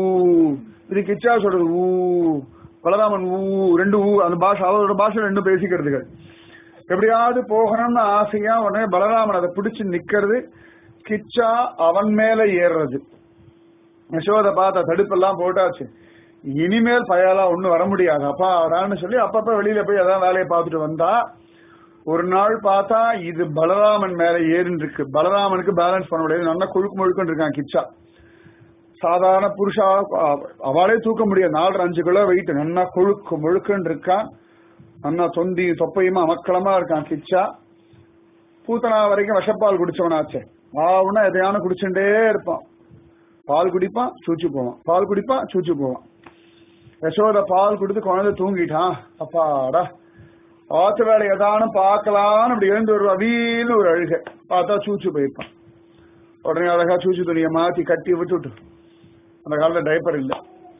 இது கிச்சா சொல்றது ஊ பலராமன் ஊ ரெண்டு ஊ அந்த பாஷை அவரோட பாஷை ரெண்டும் பேசிக்கிறதுகள் எப்படியாவது போகணும்னு ஆசையா உடனே பலராமன் அதை பிடிச்சு நிக்கிறது கிச்சா அவன் மேல ஏறுறது யசோத பார்த்தா தடுப்பெல்லாம் போட்டாச்சு இனிமேல் பயலா ஒண்ணும் வர முடியாது அப்பா வரான்னு சொல்லி அப்பப்ப வெளியில போய் அதான் வேலையை பார்த்துட்டு வந்தா ஒரு நாள் பார்த்தா இது பலராமன் மேல ஏறின்னு இருக்கு பலராமனுக்கு பேலன்ஸ் பண்ண முடியாது நல்லா கொழுக்கு முழுக்குன்னு இருக்கான் கிச்சா சாதாரண புருஷா அவளே தூக்க முடியாது நாலரை அஞ்சு கிலோ வெயிட் நல்லா கொழுக்கு முழுக்குன்னு இருக்கான் நல்லா தொந்தி தொப்பையுமா அமக்களமா இருக்கான் கிச்சா பூத்தனா வரைக்கும் விஷப்பால் குடிச்சவனாச்சே ஆவுன்னா எதையான குடிச்சுட்டே இருப்பான் பால் குடிப்பான் சூச்சு போவான் பால் குடிப்பான் சூச்சு போவான் யசோத பால் கொடுத்து குழந்தை தூங்கிட்டான் அப்பாடா ஆத்து வேலை எதானும் பார்க்கலான்னு அப்படி எழுந்து வருவா வீல்னு ஒரு அழுக பார்த்தா சூச்சு போயிருப்பான் உடனே அழகா சூச்சு துணியை மாத்தி கட்டி விட்டுட்டு அந்த காலத்துல டைப்பர் இல்ல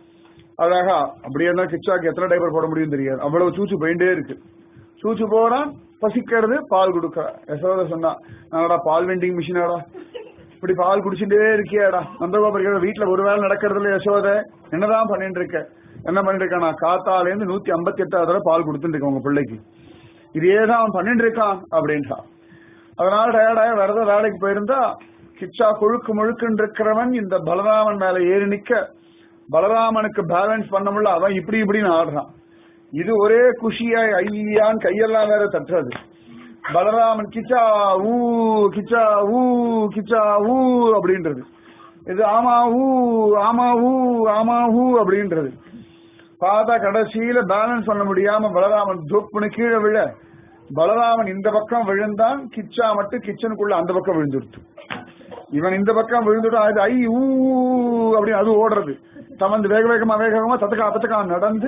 அழகா அப்படியே இருந்தா கிச்சாக்கு எத்தனை டைப்பர் போட முடியும் தெரியாது அவ்வளவு சூச்சு போயிட்டே இருக்கு சூச்சு போறான் பசிக்கிறது பால் கொடுக்க யசோத சொன்னா நானடா பால் வெண்டிங் மிஷினாடா இப்படி பால் குடிச்சுட்டே இருக்கியாடா நந்தகோபுரம் வீட்டுல ஒரு வேலை நடக்கிறதுல யசோத என்னதான் பண்ணிட்டு இருக்க என்ன பண்ணிட்டு இருக்கான் நான் காத்தால இருந்து நூத்தி ஐம்பத்தி எட்டாவது தடவை பால் கொடுத்துட்டு இருக்கேன் உங்க பிள்ளைக்கு இதே தான் அவன் பண்ணிட்டு இருக்கான் அப்படின்ட்டா அதனால டயர்டாய வரத வேலைக்கு போயிருந்தா கிச்சா கொழுக்கு முழுக்குன்னு இருக்கிறவன் இந்த பலராமன் மேல ஏறி நிக்க பலராமனுக்கு பேலன்ஸ் பண்ண முடியல அவன் இப்படி இப்படின்னு ஆடுறான் இது ஒரே குஷியாய் ஐயான் கையெல்லாம் வேற தட்டுறது பலராமன் கிச்சா ஊ கிச்சா ஊ கிச்சா ஊ அப்படின்றது இது ஆமா ஊ ஆமா ஊ ஆமா ஊ அப்படின்றது பார்த்தா கடைசியில பேலன்ஸ் பண்ண முடியாம பலராமன் துப்புன்னு கீழே விழ பலராமன் இந்த பக்கம் விழுந்தான் கிச்சா மட்டும் கிச்சனுக்குள்ள அந்த பக்கம் விழுந்துடுத்து இவன் இந்த பக்கம் விழுந்துட்டு அது ஐ ஊ அப்படின்னு அது ஓடுறது தமந்து வேக வேகமா வேக வேகமா தத்தக்கா பத்தக்கா நடந்து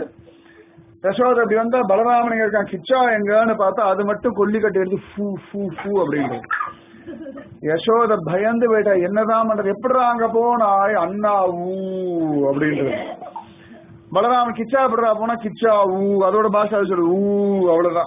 யசோத அப்படி வந்தா பலராமன் எங்க இருக்கான் கிச்சா எங்கன்னு பார்த்தா அது மட்டும் கொல்லி கட்டி எடுத்து ஃபூ ஃபூ ஃபூ அப்படின்றது யசோத பயந்து போயிட்டா என்னதான் பண்றது எப்படிடா அங்க போனாய் அண்ணா ஊ அப்படின்றது பலராமன் கிச்சா படுறா போனா கிச்சா ஊ அதோட பாஷை அது சொல்லு ஊ அவ்வளவுதான்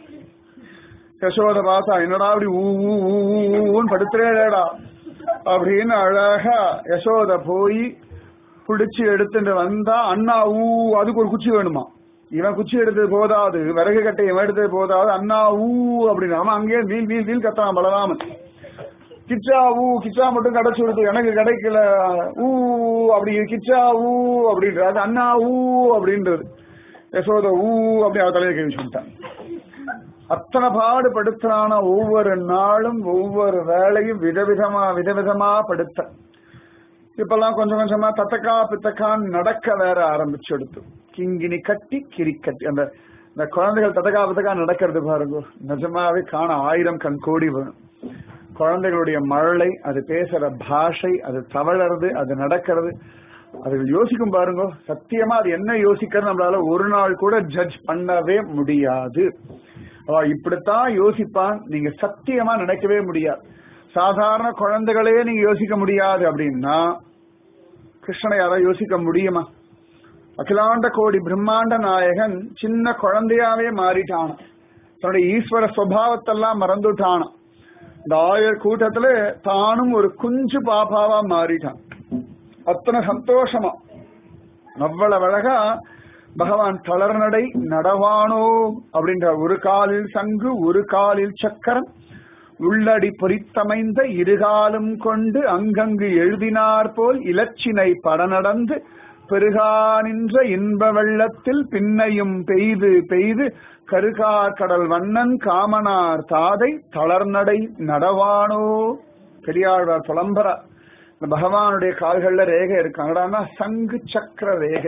யசோத பாசா என்னடா அப்படி ஊ ஊ ஊ ஊ, ஊன்னு படுத்துறேடா அப்படின்னு அழகா யசோத போய் பிடிச்சு எடுத்துட்டு வந்தா அண்ணா ஊ அதுக்கு ஒரு குச்சி வேணுமா இவன் குச்சி எடுத்தது போதாது விறகு கட்டை இவன் எடுத்தது போதாது அண்ணா ஊ அப்படின்னு அவன் அங்கேயே வீல் வீல் வீல் கத்தான் பலராமன் கிச்சா ஊ கிச்சா மட்டும் கிடைச்சு கொடுத்து எனக்கு கிடைக்கல ஊ அப்படி கிச்சா ஊ அப்படின்றது அண்ணா ஊ அப்படின்றது யசோத ஊ அப்படி அவ தலையை கழிச்சு விட்டான் அத்தனை பாடுபடுத்தான ஒவ்வொரு நாளும் ஒவ்வொரு வேலையும் விதவிதமா விதவிதமா படுத்த இப்பெல்லாம் கொஞ்சம் கொஞ்சமா தத்தக்கா பித்தக்கான் நடக்க வேற ஆரம்பிச்சு எடுத்து கிங்கினி கட்டி கிரிக்கட்டி அந்த இந்த குழந்தைகள் தத்தக்கா பித்தக்கா நடக்கிறது பாருங்க நிஜமாவே காண ஆயிரம் கண் கோடி வரும் குழந்தைகளுடைய மழலை அது பேசுற பாஷை அது தவழறது அது நடக்கிறது அதுகள் யோசிக்கும் பாருங்க சத்தியமா அது என்ன யோசிக்கிறது நம்மளால ஒரு நாள் கூட ஜட்ஜ் பண்ணவே முடியாது அவ இப்படித்தான் யோசிப்பான் நீங்க சத்தியமா நினைக்கவே முடியாது சாதாரண குழந்தைகளே நீங்க யோசிக்க முடியாது அப்படின்னா கிருஷ்ணனை யாராவது யோசிக்க முடியுமா அகிலாண்ட கோடி பிரம்மாண்ட நாயகன் சின்ன குழந்தையாவே மாறிட்டான் தன்னுடைய ஈஸ்வர சுவாவத்தெல்லாம் மறந்துட்டான் இந்த ஆயர் கூட்டத்துல தானும் ஒரு குஞ்சு பாப்பாவா மாறிட்டான் அத்தனை சந்தோஷமா அவ்வளவு அழகா பகவான் தளர்நடை நடவானோ அப்படின்ற ஒரு காலில் சங்கு ஒரு காலில் சக்கரம் உள்ளடி பொறித்தமைந்த இருகாலும் கொண்டு அங்கங்கு எழுதினார் போல் இலச்சினை படநடந்து பெருகா நின்ற இன்ப வெள்ளத்தில் பின்னையும் பெய்து பெய்து கருகார் கடல் வண்ணன் காமனார் தாதை தளர்நடை நடவானோ பெரியாழ்வார் புலம்பரா இந்த பகவானுடைய கால்கள்ல ரேகை இருக்காங்கடான்னா சங்கு சக்கர ரேகை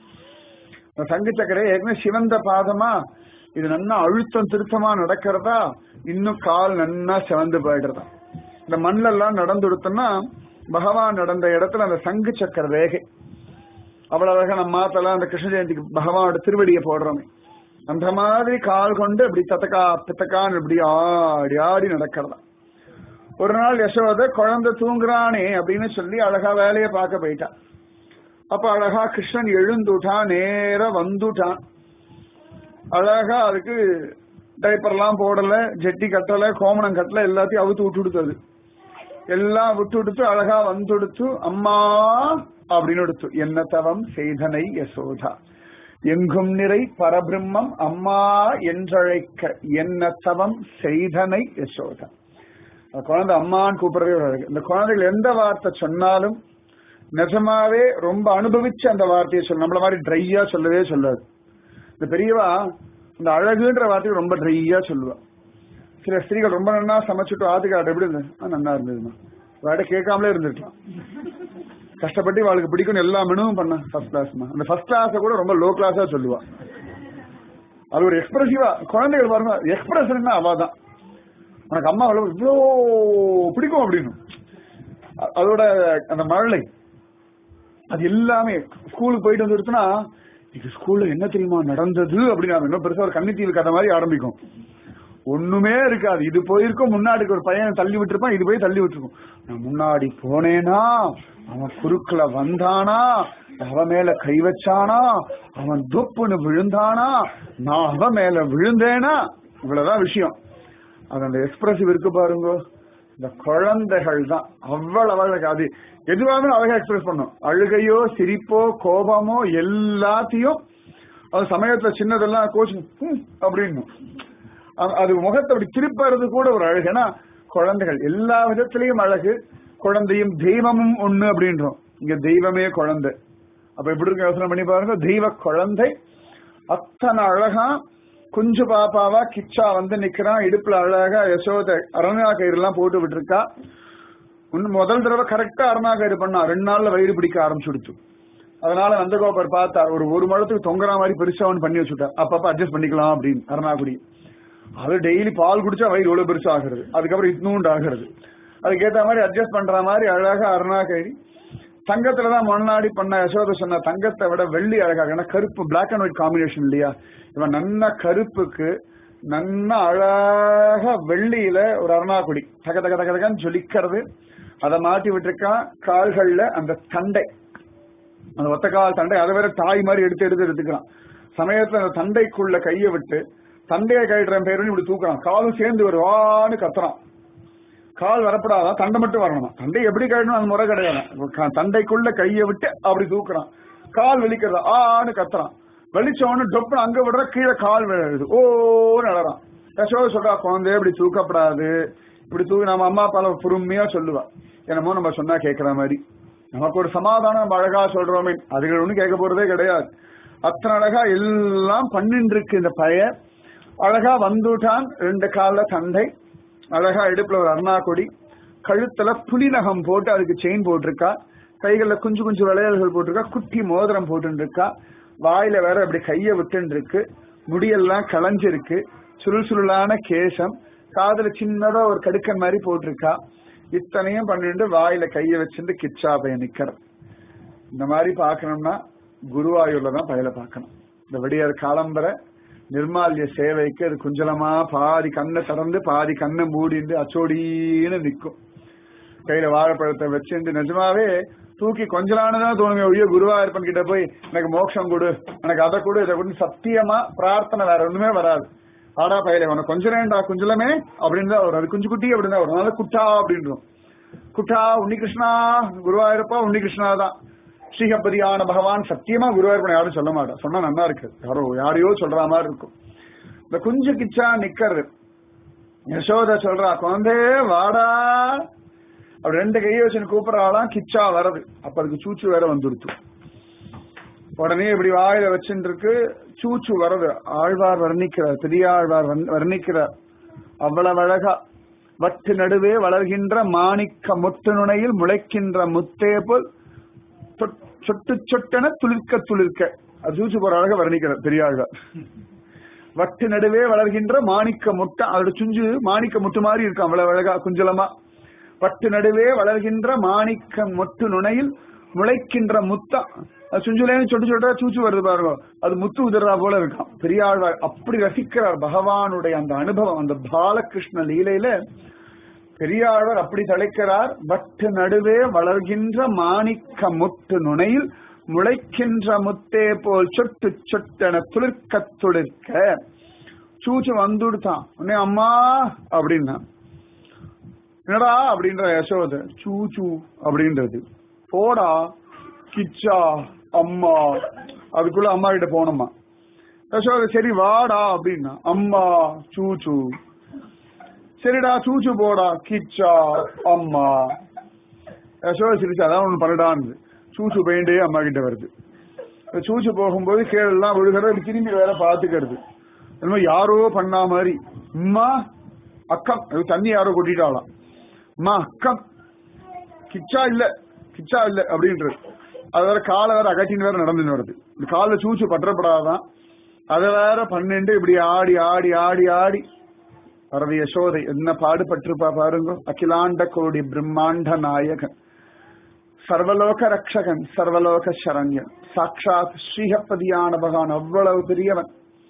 இந்த சங்கு சக்கரை ஏற்கனவே சிவந்த பாதமா இது நன்னா அழுத்தம் திருத்தமா நடக்கிறதா இன்னும் கால் நன்னா சிவந்து போயிடுறதா இந்த மண்ணெல்லாம் நடந்து கொடுத்தோம்னா பகவான் நடந்த இடத்துல அந்த சங்கு சக்கர ரேகை அவ்வளவு அழகா நம்ம மாத்தெல்லாம் அந்த கிருஷ்ண ஜெயந்திக்கு பகவானோட திருவடியை போடுறோமே அந்த மாதிரி கால் கொண்டு இப்படி தத்தக்கா பித்தக்கான்னு இப்படி ஆடி ஆடி நடக்கிறதா ஒரு நாள் யசோத குழந்தை தூங்குறானே அப்படின்னு சொல்லி அழகா வேலையை பார்க்க போயிட்டா அப்ப அழகா கிருஷ்ணன் எழுந்துட்டான் நேர வந்துட்டான் அழகா அதுக்கு டைப்பர்லாம் போடல ஜெட்டி கட்டல கோமணம் கட்டல எல்லாத்தையும் அவுத்து விட்டு கொடுத்தது எல்லாம் விட்டு விடுத்து அழகா வந்துடுத்து அம்மா அப்படின்னு எடுத்து என்ன தவம் செய்தனை யசோதா எங்கும் நிறை பரபிரம்மம் அம்மா என்றழைக்க என்ன தவம் செய்தனை யசோதா அந்த குழந்தை அம்மான்னு கூப்பிடுறதே ஒரு அழகு இந்த குழந்தைகள் எந்த வார்த்தை சொன்னாலும் நிஜமாவே ரொம்ப அனுபவிச்சு அந்த வார்த்தையை சொல்ல நம்மள மாதிரி ட்ரையா சொல்லவே சொல்லாது இந்த பெரியவா இந்த அழகுன்ற வார்த்தையை ரொம்ப ட்ரையா சொல்லுவா சில ஸ்திரீகள் ரொம்ப நன்னா சமைச்சுட்டு ஆத்துக்காட்டு எப்படி இருந்தது ஆ, நன்னா இருந்ததுமா வாட கேட்காமலே இருந்திருக்கலாம் கஷ்டப்பட்டு அவளுக்கு பிடிக்கும் எல்லா மெனுவும் பண்ண ஃபர்ஸ்ட் கிளாஸ்மா அந்த ஃபர்ஸ்ட் கிளாஸை கூட ரொம்ப லோ கிளாஸா சொல்லுவா அது ஒரு எக்ஸ்பிரசிவா குழந்தைகள் பாருங்க எக்ஸ்பிரஷன் அவா தான் உனக்கு அம்மா அவ்வளவு இவ்வளோ பிடிக்கும் அப்படின்னு அ- அதோட அந்த மழலை அது எல்லாமே ஸ்கூலுக்கு போயிட்டு வந்துருச்சுன்னா இது ஸ்கூல்ல என்ன தெரியுமா நடந்தது அப்படின்னு அது இன்னும் பெருசா ஒரு கன்னித்தீவு கதை மாதிரி ஆரம்பிக்கும் ஒண்ணுமே இருக்காது இது போயிருக்கும் முன்னாடிக்கு ஒரு பையன் தள்ளி விட்டுருப்பான் இது போய் தள்ளி விட்டுருக்கும் நான் முன்னாடி போனேனா அவன் குறுக்குல வந்தானா அவன் மேல கை வச்சானா அவன் துப்புன்னு விழுந்தானா நான் அவன் மேல விழுந்தேனா இவ்வளவுதான் விஷயம் அது அந்த எக்ஸ்பிரசிவ் இருக்கு பாருங்க இந்த குழந்தைகள் தான் அவ்வளவு அழகு அது எதுவாக அழகா எக்ஸ்பிரஸ் பண்ணும் அழுகையோ சிரிப்போ கோபமோ எல்லாத்தையும் அது சமயத்துல சின்னதெல்லாம் கோச்சு அப்படின்னு அ- அது முகத்தை அப்படி திருப்பறது கூட ஒரு அழகு ஏன்னா குழந்தைகள் எல்லா விதத்திலையும் அழகு குழந்தையும் தெய்வமும் ஒண்ணு அப்படின்றோம் இங்க தெய்வமே குழந்தை அப்ப எப்படி இருக்கு யோசனை பண்ணி பாருங்க தெய்வ குழந்தை அத்தனை அழகா குஞ்சு பாப்பாவா கிச்சா வந்து நிக்கிறான் இடுப்புல அழகா யசோத அரண்யா கயிறு எல்லாம் போட்டு விட்டுருக்கா இன்னும் முதல் தடவை கரெக்டா அருணா கயிறு பண்ணா ரெண்டு நாள்ல வயிறு பிடிக்க ஆரம்பிச்சுடுச்சு அதனால நந்தகோபர் பார்த்தார் ஒரு ஒரு மடத்துக்கு தொங்குற மாதிரி பெருசா ஒன்று பண்ணி வச்சுட்டார் அப்பப்ப அட்ஜஸ்ட் பண்ணிக்கலாம் அப்படின்னு அருணாக்குடி அது டெய்லி பால் குடிச்சா வயிறு எவ்வளவு பெருசா ஆகுறது அதுக்கப்புறம் இட்னூண்டு ஆகுறது அதுக்கேத்த மாதிரி அட்ஜஸ்ட் பண்ற மாதிரி அழகா அருணா கயிறு தங்கத்துலதான் முன்னாடி பண்ண யசோத சொன்ன தங்கத்தை விட வெள்ளி அழகாக ஏன்னா கருப்பு பிளாக் அண்ட் ஒயிட் காம்பினேஷன் இல்லையா இவன் நன்ன கருப்புக்கு நன்ன அழகா வெள்ளியில ஒரு அருணாக்குடி தக தக தக தகன்னு ஜொலிக்கிறது அதை மாட்டி விட்டுருக்கான் கால்கள்ல அந்த தண்டை அந்த ஒத்தக்கால் தண்டை அதை வேற தாய் மாதிரி எடுத்து எடுத்து எடுத்துக்கிறான் சமயத்துல அந்த தண்டைக்குள்ள கையை விட்டு தண்டையை கயிடுற பேருன்னு இப்படி தூக்குறான் காலும் சேர்ந்து வருவான்னு கத்துறான் கால் வரப்படாதான் தண்டை மட்டும் வரணுமா தண்டை எப்படி கழணும் அந்த முறை கிடையாது க- தண்டைக்குள்ள கையை விட்டு அப்படி தூக்குறான் கால் வெளிக்கிறதா ஆன்னு கத்துறான் வெளிச்சவனு டொப்புன்னு அங்க விடுற கீழே கால் விழுது ஓன்னு அழறான் யசோத சொல்றா குழந்தைய இப்படி தூக்கப்படாது இப்படி தூக்கி நம்ம அம்மா அப்பால பொறுமையா சொல்லுவா என்னமோ நம்ம சொன்னா கேட்கிற மாதிரி நமக்கு ஒரு சமாதானம் நம்ம அழகா சொல்றோமே அதுகள் ஒண்ணும் கேட்க போறதே கிடையாது அத்தனை அழகா எல்லாம் பண்ணிட்டு இருக்கு இந்த பைய அழகா வந்துட்டான் ரெண்டு கால்ல தண்டை அழகா இடுப்புல ஒரு அருணா கொடி கழுத்துல புலி நகம் போட்டு அதுக்கு செயின் போட்டிருக்கா கைகள்ல குஞ்சு குஞ்சு வளையல்கள் போட்டிருக்கா குட்டி மோதிரம் போட்டு இருக்கா வாயில வேற அப்படி கைய விட்டுன்னு இருக்கு முடியெல்லாம் களைஞ்சிருக்கு சுருள் சுருளான கேசம் காதுல சின்னதா ஒரு கடுக்கன் மாதிரி போட்டிருக்கா இத்தனையும் பண்ணிட்டு வாயில கைய வச்சுட்டு கிச்சா பையன் நிக்கிற இந்த மாதிரி பார்க்கணும்னா குருவாயூர்ல தான் பயில பார்க்கணும் இந்த விடியற் காலம்பரை நிர்மால்ய சேவைக்கு அது குஞ்சலமா பாதி கண்ணை திறந்து பாதி கண்ணை மூடிண்டு அச்சோடின்னு நிக்கும் கையில வாழைப்பழத்தை வச்சுட்டு நிஜமாவே தூக்கி கொஞ்சலானதான் தோணுமே ஒழிய குருவாயூர்ப்பன் கிட்ட போய் எனக்கு மோட்சம் கொடு எனக்கு அதை கொடு இதை கொடு சத்தியமா பிரார்த்தனை வேற ஒண்ணுமே வராது ஆடா பயில உனக்கு கொஞ்சலேண்டா குஞ்சலமே அப்படின்னு தான் வரும் அது குஞ்சு குட்டி அப்படின்னு தான் வரும் அதனால குட்டா அப்படின்றோம் குட்டா உன்னிகிருஷ்ணா குருவாயூரப்பா உன்னிகிருஷ்ணா தான் ஸ்ரீஹப்பதியான பகவான் சத்தியமா குருவாயூரப்பன் யாரும் சொல்ல மாட்டா சொன்னா நல்லா இருக்கு யாரோ யாரையோ சொல்ற மாதிரி இருக்கும் இந்த குஞ்சு கிச்சா நிக்கிறது யசோதா சொல்றா குழந்தே வாடா அப்படி ரெண்டு கையை வச்சு கூப்பிடறாளாம் கிச்சா வரது அப்ப அதுக்கு சூச்சு வேற வந்துடுத்து உடனே இப்படி வாயில வச்சுட்டு இருக்கு சூச்சு வரது ஆழ்வார் வர்ணிக்கிறார் பெரியாழ்வார் வர்ண- வர்ணிக்கிறார் அவ்வளவு அழகா வட்டு நடுவே வளர்கின்ற மாணிக்க முட்டு நுனையில் முளைக்கின்ற முத்தே போல் சொட்- சொட்டு சொட்டென துளிர்க்க துளிர்க்க அது சூச்சு போற அழகா வர்ணிக்கிறார் பெரியாழ்வார் வட்டு நடுவே வளர்கின்ற மாணிக்க முட்டை அதோட சுஞ்சு மாணிக்க முட்டு மாதிரி இருக்கும் அவ்வளவு அழகா குஞ்சலமா வட்டு நடுவே வளர்கின்ற மாணிக்க மொட்டு நுனையில் முளைக்கின்ற முத்தா அது சுஞ்சுலேன்னு சொட்டு சொட்டா சூச்சு வருது பாருங்க அது முத்து உதிரா போல இருக்கான் பெரியாழ்வார் அப்படி ரசிக்கிறார் பகவானுடைய அந்த அனுபவம் அந்த பாலகிருஷ்ண லீலையில பெரியாழ்வார் அப்படி தலைக்கிறார் வட்டு நடுவே வளர்கின்ற மாணிக்க முட்டு நுனையில் முளைக்கின்ற முத்தே போல் சொட்டு சொட்டென துளிர்க்க துளிர்க்க சூச்சு வந்துடுத்தான் உடனே அம்மா அப்படின்னா என்னடா அப்படின்ற யசோத சூச்சு அப்படின்றது போடா கிச்சா அம்மா அதுக்குள்ள அம்மா கிட்ட போனோமா யசோத சரி வாடா அப்படின்னா அம்மா சூச்சு சரிடா சூச்சு போடா கிச்சா அம்மா யசோத சிரிச்சு அதான் ஒண்ணு பண்ணடான்னு சூச்சு போயிட்டே அம்மா கிட்ட வருது இந்த சூச்சு போகும்போது கீழெல்லாம் விழுகிறது திரும்பி வேற பாத்துக்கிறது என்னமோ யாரோ பண்ணா மாதிரி அம்மா அக்கம் அது தண்ணி யாரோ கொட்டிட்டாளாம் அம்மா அக்கம் கிச்சா இல்ல கிச்சா இல்ல அப்படின்றது அது வேற காலை வேற அகட்டின்னு வேற நடந்துன்னு வருது இந்த காலில் சூச்சு பற்றப்படாதான் அதை வேற பன்னெண்டு இப்படி ஆடி ஆடி ஆடி ஆடி வரது யசோதை என்ன பாடுபட்டிருப்பா பாருங்க அகிலாண்ட கோடி பிரம்மாண்ட நாயகன் சர்வலோக ரக்ஷகன் சர்வலோக சரண்யன் சாட்சாத் ஸ்ரீஹப்பதியான பகவான் அவ்வளவு பெரியவன்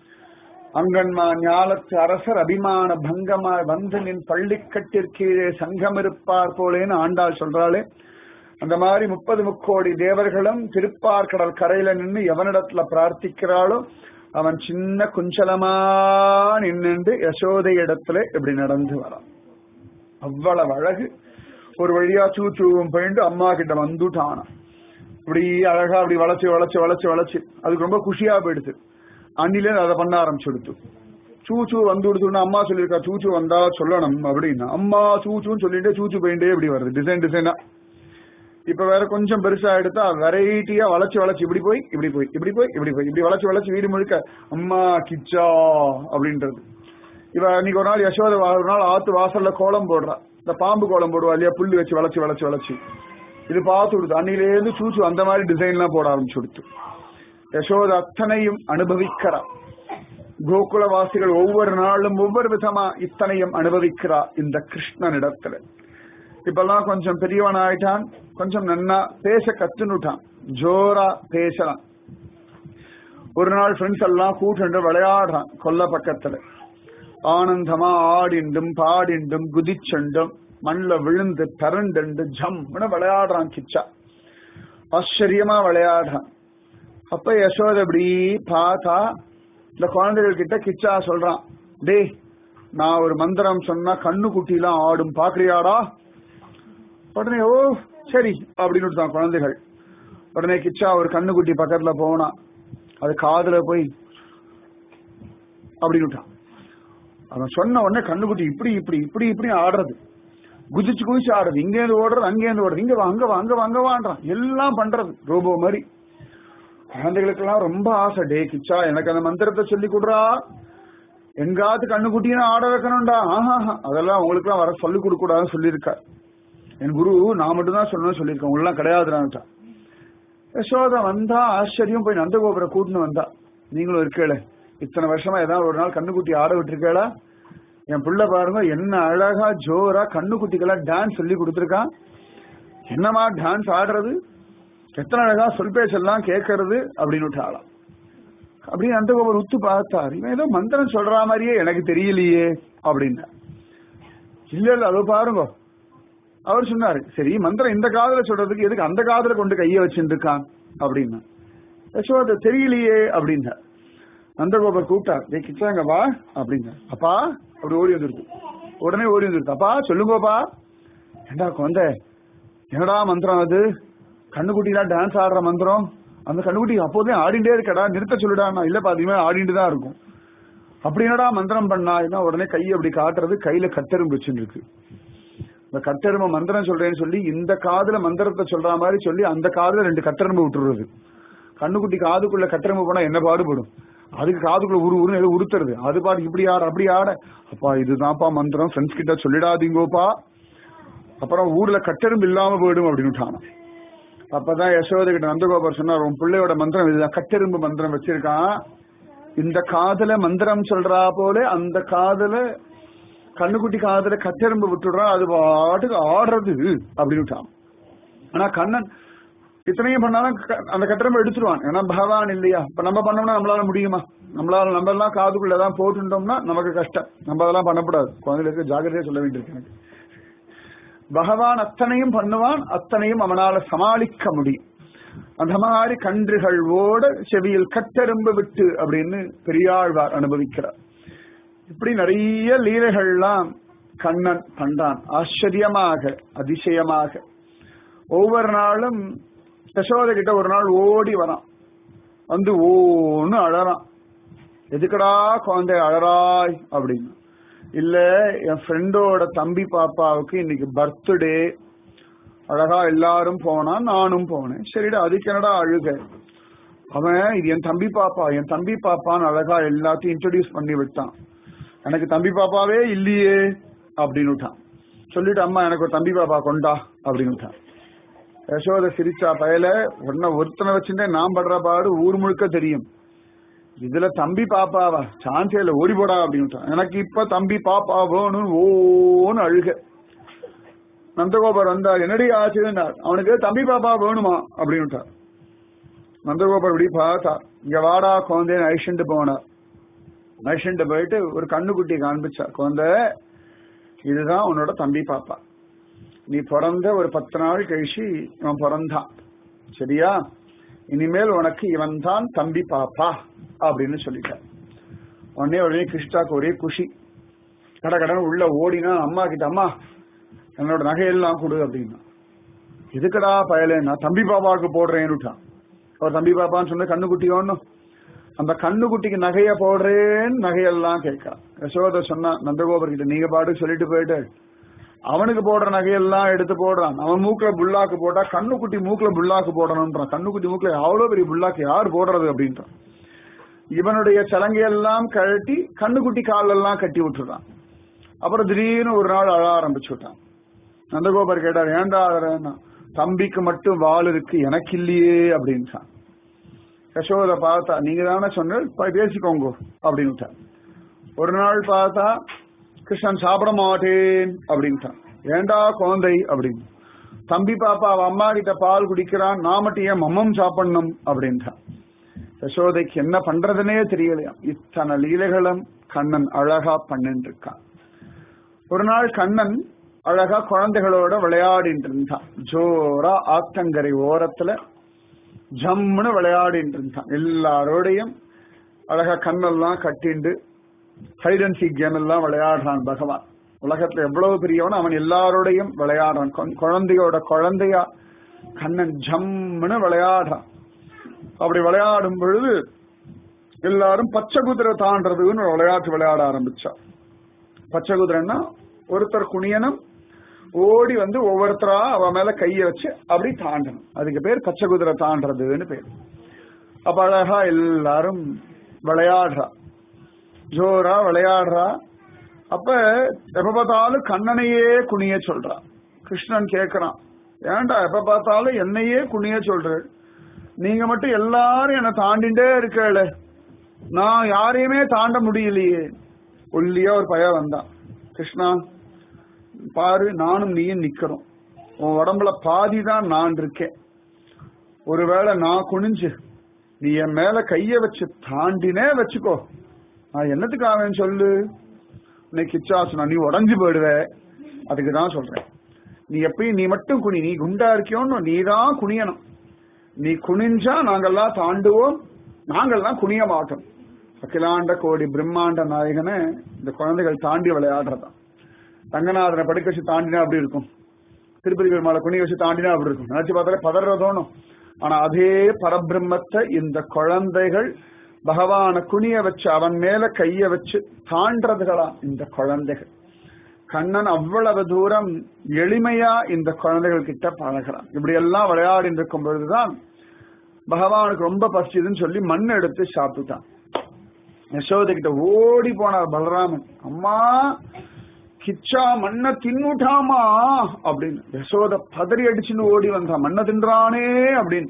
அங்கன்மா ஞாலத்து அரசர் அபிமான பங்கமாய் வந்து நின் பள்ளிக்கட்டிற்கீழே சங்கம் இருப்பார் போலேன்னு ஆண்டாள் சொல்றாளே அந்த மாதிரி முப்பது முக்கோடி தேவர்களும் திருப்பார்கடல் கரையில நின்று எவனிடத்துல பிரார்த்திக்கிறாளோ அவன் சின்ன குஞ்சலமா நின்று யசோதை இடத்துல இப்படி நடந்து வரான் அவ்வளவு அழகு ஒரு வழியா சூச்சூவும் போயிட்டு அம்மா கிட்ட வந்துட்டானான் இப்படி அழகா அப்படி வளைச்சு வளைச்சு வளைச்சு வளைச்சு அதுக்கு ரொம்ப குஷியா போயிடுது அன்னிலே அதை பண்ண ஆரம்பிச்சுடுத்து சூச்சு வந்து விடுத்துன்னு அம்மா சொல்லியிருக்கா சூச்சு வந்தா சொல்லணும் அப்படின்னா அம்மா சூச்சுன்னு சொல்லிட்டு சூச்சு போயிட்டே இப்படி வருது டிசைன் டிசைனா இப்ப வேற கொஞ்சம் பெருசா எடுத்தா வெரைட்டியா வளைச்சு வளைச்சு இப்படி போய் இப்படி போய் இப்படி போய் இப்படி போய் இப்படி வளைச்சு வளைச்சு வீடு முழுக்க அம்மா கிச்சா அப்படின்றது இவ அன்னைக்கு ஒரு நாள் யசோத வா- ஒரு நாள் ஆத்து வாசல்ல கோலம் போடுறா இந்த பாம்பு கோலம் போடுவா இல்லையா புல்லு வச்சு வளைச்சு வளைச்சு வளைச்சு இது பார்த்து விடுது அன்னிலே இருந்து சூச்சு அந்த மாதிரி டிசைன் எல்லாம் போட ஆரம்பிச்சு கொடுத்து யசோத அத்தனையும் அனுபவிக்கிறா கோகுலவாசிகள் ஒவ்வொரு நாளும் ஒவ்வொரு விதமா இத்தனையும் அனுபவிக்கிறா இந்த கிருஷ்ணனிடத்துல இப்பெல்லாம் கொஞ்சம் பெரியவன் ஆயிட்டான் கொஞ்சம் நன்னா பேச கத்துனுட்டான் ஜோரா பேசலாம் ஒரு நாள் ஃப்ரெண்ட்ஸ் எல்லாம் கூட்டு விளையாடுறான் கொல்ல பக்கத்துல ஆனந்தமா ஆடிண்டும் பாடிண்டும் குதிச்சண்டும் மண்ல விழுந்து பரண்டுண்டு ஜம்னு விளையாடுறான் கிச்சா ஆச்சரியமா விளையாடுறான் அப்ப யசோதை இப்படி பார்த்தா இந்த குழந்தைகள் கிட்ட கிச்சா சொல்றான் டேய் நான் ஒரு மந்திரம் சொன்னா கண்ணு குட்டிலாம் ஆடும் பாக்குறியாடா உடனே ஓ சரி அப்படின்னு தான் குழந்தைகள் உடனே கிச்சா ஒரு கண்ணுக்குட்டி பக்கத்துல போனா அது காதுல போய் அப்படின்னு விட்டான் அவன் சொன்ன உடனே கண்ணுக்குட்டி இப்படி இப்படி இப்படி இப்படி ஆடுறது குதிச்சு குதிச்சு ஆடுறது இங்க இருந்து ஓடுறது அங்கே இருந்து ஓடுறது இங்க வா அங்க வா அங்க வா அங்க வான்றான் எல்லாம் பண்றது ரோபோ மாதிரி குழந்தைகளுக்கெல்லாம் ரொம்ப ஆசை டே கிச்சா எனக்கு அந்த மந்திரத்தை சொல்லி கொடுறா எங்காவது கண்ணுக்குட்டியும் ஆட வைக்கணும்டா ஆஹா அதெல்லாம் உங்களுக்கு எல்லாம் வர சொல்லி கொடுக்க கூடாதுன்னு சொல்லியிருக்கார் என் குரு நான் மட்டும் தான் சொல்லணும்னு சொல்லியிருக்கேன் உங்களெல்லாம் கிடையாதுடான்ட்டா யசோதா வந்தா ஆச்சரியம் போய் நந்தகோபுரம் கூட்டின்னு வந்தா நீங்களும் இருக்கேளே இத்தனை வருஷமா ஏதாவது ஒரு நாள் கண்ணுக்குட்டி ஆட விட்டுருக்கேளா என் பிள்ளை பாருங்க என்ன அழகா ஜோரா கண்ணுக்குட்டிக்கெல்லாம் டான்ஸ் சொல்லி கொடுத்துருக்கான் என்னமா டான்ஸ் ஆடுறது எத்தனை அழகா சொல் பேச்செல்லாம் கேட்கறது அப்படின்னு விட்டாளாம் அப்படின்னு நந்தகோபுரம் உத்து பார்த்தார் இவன் ஏதோ மந்திரம் சொல்ற மாதிரியே எனக்கு தெரியலையே அப்படின்னா இல்ல இல்ல அதோ பாருங்க அவர் சொன்னாரு சரி மந்திரம் இந்த காதுல சொல்றதுக்கு எதுக்கு அந்த காதுல கொண்டு கைய வச்சுட்டு இருக்கான் அப்படின்னா யசோத தெரியலையே அப்படின்னா நந்தகோபர் கூப்பிட்டார் டே கிச்சாங்க வா அப்படின்னா அப்பா அப்படி ஓடி வந்துருக்கு உடனே ஓடி வந்துருக்கு அப்பா சொல்லுங்கப்பா ஏண்டா குழந்தை என்னடா மந்திரம் அது கண்ணுக்குட்டிலாம் டான்ஸ் ஆடுற மந்திரம் அந்த கண்ணுக்குட்டி அப்போதே ஆடிண்டே இருக்கடா நிறுத்த சொல்லுடா நான் இல்லப்பா அதிகமா ஆடிட்டு தான் இருக்கும் அப்படி என்னடா மந்திரம் பண்ணா என்ன உடனே கை அப்படி காட்டுறது கையில கத்தெரும்பு வச்சுருக்கு இந்த கட்டெருமை மந்திரம் சொல்றேன்னு சொல்லி இந்த காதுல மந்திரத்தை சொல்ற மாதிரி சொல்லி அந்த காதுல ரெண்டு கட்டெரும்பு விட்டுறது கண்ணுக்குட்டி காதுக்குள்ள கட்டெரும்பு போனா என்ன பாடுபடும் அதுக்கு காதுக்குள்ள உரு உருன்னு ஏதோ உறுத்துறது அது பாட்டு இப்படி ஆட அப்படி ஆட அப்பா இதுதான்ப்பா மந்திரம் ஃப்ரெண்ட்ஸ் கிட்ட சொல்லிடாதீங்கோப்பா அப்புறம் ஊர்ல கட்டெரும்பு இல்லாம போயிடும் அப்படின்னு விட்டானா அப்பதான் யசோதை கிட்ட நந்தகோபர் சொன்னார் உன் பிள்ளையோட மந்திரம் இதுதான் கட்டெரும்பு மந்திரம் வச்சிருக்கான் இந்த காதுல மந்திரம் சொல்றா போல அந்த காதுல கண்ணுக்குட்டி காதுல கட்டெரும்பு விட்டுடுறான் அது பாட்டுக்கு ஆடுறது அப்படின்னு விட்டான் ஆனா கண்ணன் இத்தனையும் பண்ணாலும் க- அந்த கட்டெரும்பு எடுத்துருவான் ஏன்னா பகவான் இல்லையா இப்ப நம்ம பண்ணோம்னா நம்மளால முடியுமா நம்மளால நம்ம எல்லாம் காதுக்குள்ளதான் போட்டுட்டோம்னா நமக்கு கஷ்டம் நம்ம அதெல்லாம் பண்ணக்கூடாது குழந்தைகளுக்கு ஜாகிரதையா சொல்ல வேண்டியிருக்கு எனக்கு பகவான் அத்தனையும் பண்ணுவான் அத்தனையும் அவனால சமாளிக்க முடியும் அந்த மாதிரி கன்றுகள் ஓட செவியில் கட்டெரும்பு விட்டு அப்படின்னு பெரியாழ்வார் அனுபவிக்கிறார் இப்படி நிறைய லீலைகள்லாம் கண்ணன் பண்றான் ஆச்சரியமாக அதிசயமாக ஒவ்வொரு நாளும் யசோதை கிட்ட ஒரு நாள் ஓடி வரான் வந்து ஓன்னு அழறான் எதுக்குடா குழந்தை அழறாய் அப்படின்னு இல்ல என் ஃப்ரெண்டோட தம்பி பாப்பாவுக்கு இன்னைக்கு பர்த்டே அழகா எல்லாரும் போனா நானும் போனேன் சரிடா அதுக்கு என்னடா அழுக அவன் இது என் தம்பி பாப்பா என் தம்பி பாப்பான்னு அழகா எல்லாத்தையும் இன்ட்ரடியூஸ் பண்ணி விட்டான் எனக்கு தம்பி பாப்பாவே இல்லையே அப்படின்னு விட்டான் சொல்லிட்டு அம்மா எனக்கு ஒரு தம்பி பாப்பா கொண்டா அப்படின்னு விட்டான் யசோத சிரிச்சா பயல உன்ன ஒருத்தனை வச்சுட்டே நான் படுற பாடு ஊர் முழுக்க தெரியும் இதுல தம்பி பாப்பாவா சான்ஸே இல்ல ஓடி போடா அப்படின்னு விட்டான். எனக்கு இப்ப தம்பி பாப்பா வேணும் ஓன்னு அழுக நந்தகோபர் வந்தார் என்னடி ஆச்சுன்னார் அவனுக்கு தம்பி பாப்பா வேணுமா அப்படின்னு விட்டார். நந்தகோபர் இப்படி பார்த்தா இங்க வாடா குழந்தைன்னு அழிச்சுட்டு போனார் அழிச்சுட்டு போயிட்டு ஒரு கண்ணுக்குட்டி காண்பிச்சா குழந்தை இதுதான் உன்னோட தம்பி பாப்பா நீ பிறந்த ஒரு பத்து நாள் கழிச்சு இவன் பிறந்தான் சரியா இனிமேல் உனக்கு இவன் தான் தம்பி பாப்பா அப்படின்னு சொல்லிட்டார் உடனே உடனே கிருஷ்ணாக்கு ஒரே குஷி கட கடன் உள்ள ஓடினா அம்மா கிட்ட அம்மா என்னோட நகையெல்லாம் கொடு அப்படின்னா இதுக்கடா பயலேன்னா தம்பி பாப்பாவுக்கு போடுறேன்னுட்டான் அவர் தம்பி பாப்பான்னு சொன்ன கண்ணுக்குட்டி ஒண்ணும் அந்த கண்ணுக்குட்டிக்கு நகைய போடுறேன்னு நகையெல்லாம் கேட்கறான் யசோத சொன்னா நந்தகோபர் கிட்ட நீங்க பாட்டு சொல்லிட்டு போயிட்டு அவனுக்கு போடுற நகையெல்லாம் எடுத்து போடுறான் அவன் மூக்குல புல்லாக்கு போட்டா கண்ணுக்குட்டி மூக்குல புல்லாக்கு போடணும்ன்றான் கண்ணுக்குட்டி மூக்குல அவ்வளவு பெரிய புல்லாக்கு யார் போடுறது அப்படின்றான் இவனுடைய சலங்கையெல்லாம் கழட்டி கண்ணுக்குட்டி காலெல்லாம் கட்டி விட்டுறான் அப்புறம் திடீர்னு ஒரு நாள் அழ ஆரம்பிச்சு விட்டான் நந்தகோபர் கேட்டார் ஏன்டா அழறேன்னா தம்பிக்கு மட்டும் வாள் இருக்கு எனக்கு இல்லையே அப்படின்ட்டான் யசோத பார்த்தா நீங்க தானே சொன்ன பேசிக்கோங்க அப்படின்ட்டான் ஒரு நாள் பார்த்தா கிருஷ்ணன் சாப்பிட மாட்டேன் அப்படின்ட்டான் ஏண்டா குழந்தை அப்படின்னு தம்பி பாப்பா அவ அம்மா கிட்ட பால் குடிக்கிறான் நான் மட்டும் ஏன் மம்மம் சாப்பிடணும் அப்படின்ட்டான் யசோதைக்கு என்ன பண்றதுனே தெரியலையா இத்தனை லீலைகளும் கண்ணன் அழகா பண்ணிட்டு இருக்கான் ஒரு நாள் கண்ணன் அழகா குழந்தைகளோட விளையாடிட்டு இருந்தான் ஜோரா ஆத்தங்கரை ஓரத்துல ஜம்முன்னு விளையாடிட்டு இருந்தான் எல்லாரோடையும் அழகா கண்ணெல்லாம் கட்டிண்டு ஹைட் அண்ட் சீக் கேம் எல்லாம் விளையாடுறான் பகவான் உலகத்துல எவ்வளவு பெரியவன் அவன் எல்லாரோடையும் விளையாடுறான் கொ- குழந்தையோட குழந்தையா கண்ணன் ஜம்முன்னு விளையாடுறான் அப்படி விளையாடும் பொழுது எல்லாரும் பச்சை குதிரை தாண்டறதுன்னு ஒரு விளையாட்டு விளையாட ஆரம்பிச்சா பச்சை குதிரைன்னா ஒருத்தர் குனியனும் ஓடி வந்து ஒவ்வொருத்தரா அவ மேல கைய வச்சு அப்படி தாண்டணும் அதுக்கு பேர் பச்சை குதிரை தாண்டறதுன்னு பேர் அப்ப அழகா எல்லாரும் விளையாடுறா ஜோரா விளையாடுறா அப்ப எப்ப பார்த்தாலும் கண்ணனையே குனிய சொல்றா கிருஷ்ணன் கேக்குறான் ஏன்டா எப்ப பார்த்தாலும் என்னையே குனிய சொல்ற நீங்க மட்டும் எல்லாரும் என்ன தாண்டிண்டே இருக்கல நான் யாரையுமே தாண்ட முடியலையே ஒல்லியா ஒரு பையன் வந்தான் கிருஷ்ணா பாரு நானும் நீயும் நிக்கிறோம் உன் உடம்புல பாதி தான் நான் இருக்கேன் ஒருவேளை நான் குனிஞ்சு நீ என் மேல கைய வச்சு தாண்டினே வச்சுக்கோ நான் என்னத்துக்கு அவன் சொல்லு இன்னைக்கு இச்சாசனம் நீ உடஞ்சு போயிடுவ அதுக்கு தான் சொல்றேன் நீ எப்பயும் நீ மட்டும் குனி நீ குண்டா இருக்கியோன்னு நீ தான் குனியணும் நீ குனிஞ்சா நாங்கெல்லாம் தாண்டுவோம் நாங்கெல்லாம் குனிய மாட்டோம் அகிலாண்ட கோடி பிரம்மாண்ட நாயகனை இந்த குழந்தைகள் தாண்டி விளையாடுறதான் ரங்கநாதனை படுக்க வச்சு தாண்டினா அப்படி இருக்கும் திருப்பதி பெருமாளை குனி வச்சு தாண்டினா அப்படி இருக்கும் நினைச்சு பார்த்தாலே பதற தோணும் ஆனா அதே பரபிரம்மத்தை இந்த குழந்தைகள் பகவான குனிய வச்சு அவன் மேல கைய வச்சு தாண்டதுகளா இந்த குழந்தைகள் கண்ணன் அவ்வளவு தூரம் எளிமையா இந்த குழந்தைகள் கிட்ட பழகிறான் இப்படி எல்லாம் விளையாடிட்டு இருக்கும் பொழுதுதான் பகவானுக்கு ரொம்ப பசிதுன்னு சொல்லி மண் எடுத்து சாப்பிட்டுட்டான் யசோதை கிட்ட ஓடி போனார் பலராமன் அம்மா கிச்சா மண்ணை தின்னுட்டாமா அப்படின்னு யசோத பதறி அடிச்சுன்னு ஓடி வந்தா மண்ணை தின்றானே அப்படின்னு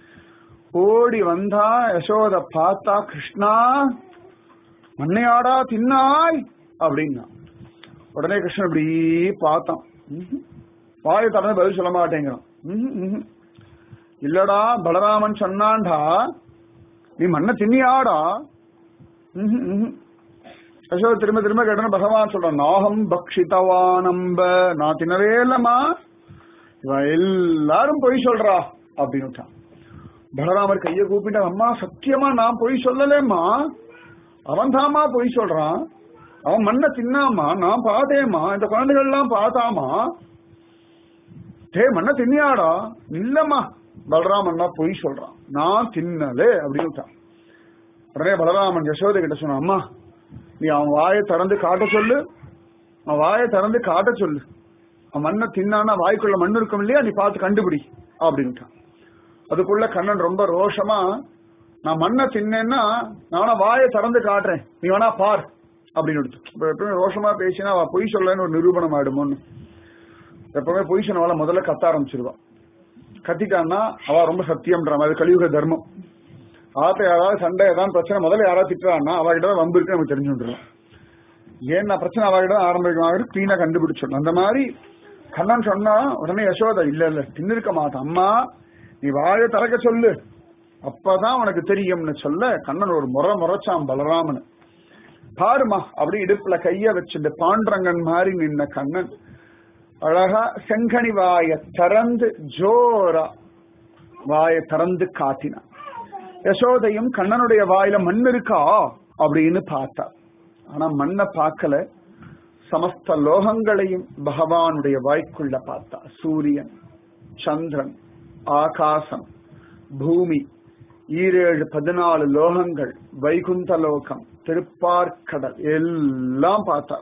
ஓடி வந்தா யசோத பார்த்தா கிருஷ்ணா மண்ணையாடா தின்னாய் அப்படின்னா உடனே கிருஷ்ணன் இப்படி பார்த்தான் ம்ஹும். வாயை திறந்து பதில் சொல்ல மாட்டேங்கிறான் ம்ஹும், ம்ஹும். இல்லடா பலராமன் சொன்னான்டா நீ மண்ணை தின்னியாடா ம்ஹும், ம்ஹும். யசோத திரும்ப திரும்ப கேட்டன பகவான் சொல்றான் நாகம் பக்ஷிதவானம்ப நான் தின்னவே இல்லம்மா இவன் எல்லாரும் பொய் சொல்றா அப்படின்னு விட்டான். பலராமர் கையை கூப்பிட்டு அம்மா சத்தியமா நான் பொய் சொல்லலேம்மா அவன் தாமா பொய் சொல்றான் அவன் மண்ணை தின்னாமா நான் பார்த்தேம்மா இந்த குழந்தைகள் எல்லாம் பார்த்தாமா டே மண்ணை தின்னியாடா இல்லம்மா பலராமன் தான் பொய் சொல்றான் நான் தின்னலே அப்படின்னு விட்டான். உடனே பலராமன் யசோதை கிட்ட சொன்னான் அம்மா நீ அவன் வாயை திறந்து காட்ட சொல்லு அவன் வாயை திறந்து காட்ட சொல்லு அவன் மண்ணை தின்னானா வாய்க்குள்ள மண் இருக்கும் இல்லையா நீ பார்த்து கண்டுபிடி அப்படின்ட்டான் அதுக்குள்ள கண்ணன் ரொம்ப ரோஷமா நான் மண்ணை தின்னேன்னா நானா வாயை திறந்து காட்டுறேன் நீ வேணா பார் அப்படின்னு எடுத்து இப்ப எப்பவுமே ரோஷமா பேசினா அவ பொய் சொல்லன்னு ஒரு நிரூபணம் ஆயிடுமோன்னு எப்பவுமே பொய் சொன்னவாள முதல்ல கத்த ஆரம்பிச்சிருவா கத்திட்டான்னா அவ ரொம்ப சத்தியம்ன்ற மாதிரி கலியுக தர்மம் ஆத்த யாராவது சண்டை ஏதாவது பிரச்சனை முதல்ல யாராவது திட்டுறான்னா அவகிட்ட தான் வம்பு இருக்கு நமக்கு தெரிஞ்சு விட்டுருவோம் ஏன்னா பிரச்சனை அவகிட்ட தான் ஆரம்பிக்கும் கிளீனா கண்டுபிடிச்சிடணும் அந்த மாதிரி கண்ணன் சொன்னா உடனே யசோதா இல்ல இல்ல தின்னிருக்க மாட்டான் அம்மா நீ வாயை திறக்க சொல்லு அப்பதான் உனக்கு தெரியும்னு சொல்ல கண்ணன் ஒரு முறை முறைச்சான் பலராமன் பாருமா அப்படி இடுப்புல கைய வச்சுட்டு பாண்டரங்கன் மாதிரி நின்ன கண்ணன் அழகா செங்கனி வாய திறந்து ஜோரா வாயை திறந்து காட்டினான் யசோதையும் கண்ணனுடைய வாயில மண் இருக்கா அப்படின்னு பார்த்தா ஆனா மண்ணை பார்க்கல சமஸ்த லோகங்களையும் பகவானுடைய வாய்க்குள்ள பார்த்தா சூரியன் சந்திரன் ஆகாசம் பூமி ஈரேழு பதினாலு லோகங்கள் வைகுந்த லோகம் திருப்பார்க்கடல் எல்லாம் பார்த்தா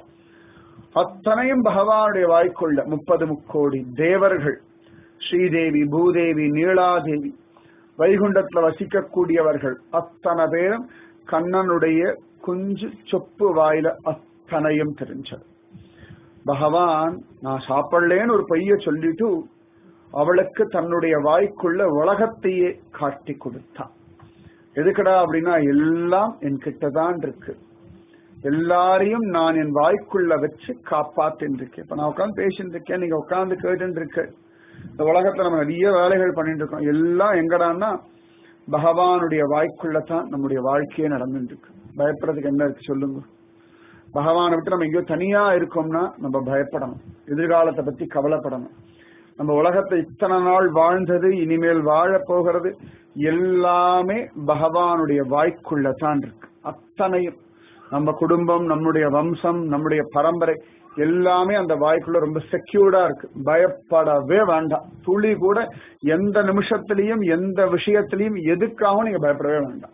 அத்தனையும் பகவானுடைய வாய்க்குள்ள முப்பது முக்கோடி தேவர்கள் ஸ்ரீதேவி பூதேவி நீலாதேவி வைகுண்டத்துல வசிக்கக்கூடியவர்கள் அத்தனை பேரும் கண்ணனுடைய குஞ்சு சொப்பு வாயில அத்தனையும் தெரிஞ்சது பகவான் நான் சாப்பிடலேன்னு ஒரு பைய சொல்லிட்டு அவளுக்கு தன்னுடைய வாய்க்குள்ள உலகத்தையே காட்டி கொடுத்தான் எதுக்குடா அப்படின்னா எல்லாம் என் கிட்டதான் இருக்கு எல்லாரையும் நான் என் வாய்க்குள்ள வச்சு காப்பாத்தின்னு இருக்கேன் இப்ப நான் உட்காந்து பேசிட்டு இருக்கேன் நீங்க உட்காந்து கேட்டு இருக்கு இந்த உலகத்துல நம்ம நிறைய வேலைகள் பண்ணிட்டு இருக்கோம் எல்லாம் எங்கடான்னா பகவானுடைய வாய்க்குள்ள தான் நம்முடைய வாழ்க்கையே நடந்துட்டு இருக்கு பயப்படுறதுக்கு என்ன இருக்கு சொல்லுங்க பகவானை விட்டு நம்ம எங்கேயோ தனியா இருக்கோம்னா நம்ம பயப்படணும் எதிர்காலத்தை பத்தி கவலைப்படணும் நம்ம உலகத்தை இத்தனை நாள் வாழ்ந்தது இனிமேல் வாழ போகிறது எல்லாமே பகவானுடைய வாய்க்குள்ள தான் இருக்கு அத்தனையும் நம்ம குடும்பம் நம்முடைய வம்சம் நம்முடைய பரம்பரை எல்லாமே அந்த வாய்க்குள்ள ரொம்ப செக்யூர்டா இருக்கு பயப்படவே வேண்டாம் துளி கூட எந்த நிமிஷத்திலையும் எந்த விஷயத்திலையும் எதுக்காகவும் நீங்க பயப்படவே வேண்டாம்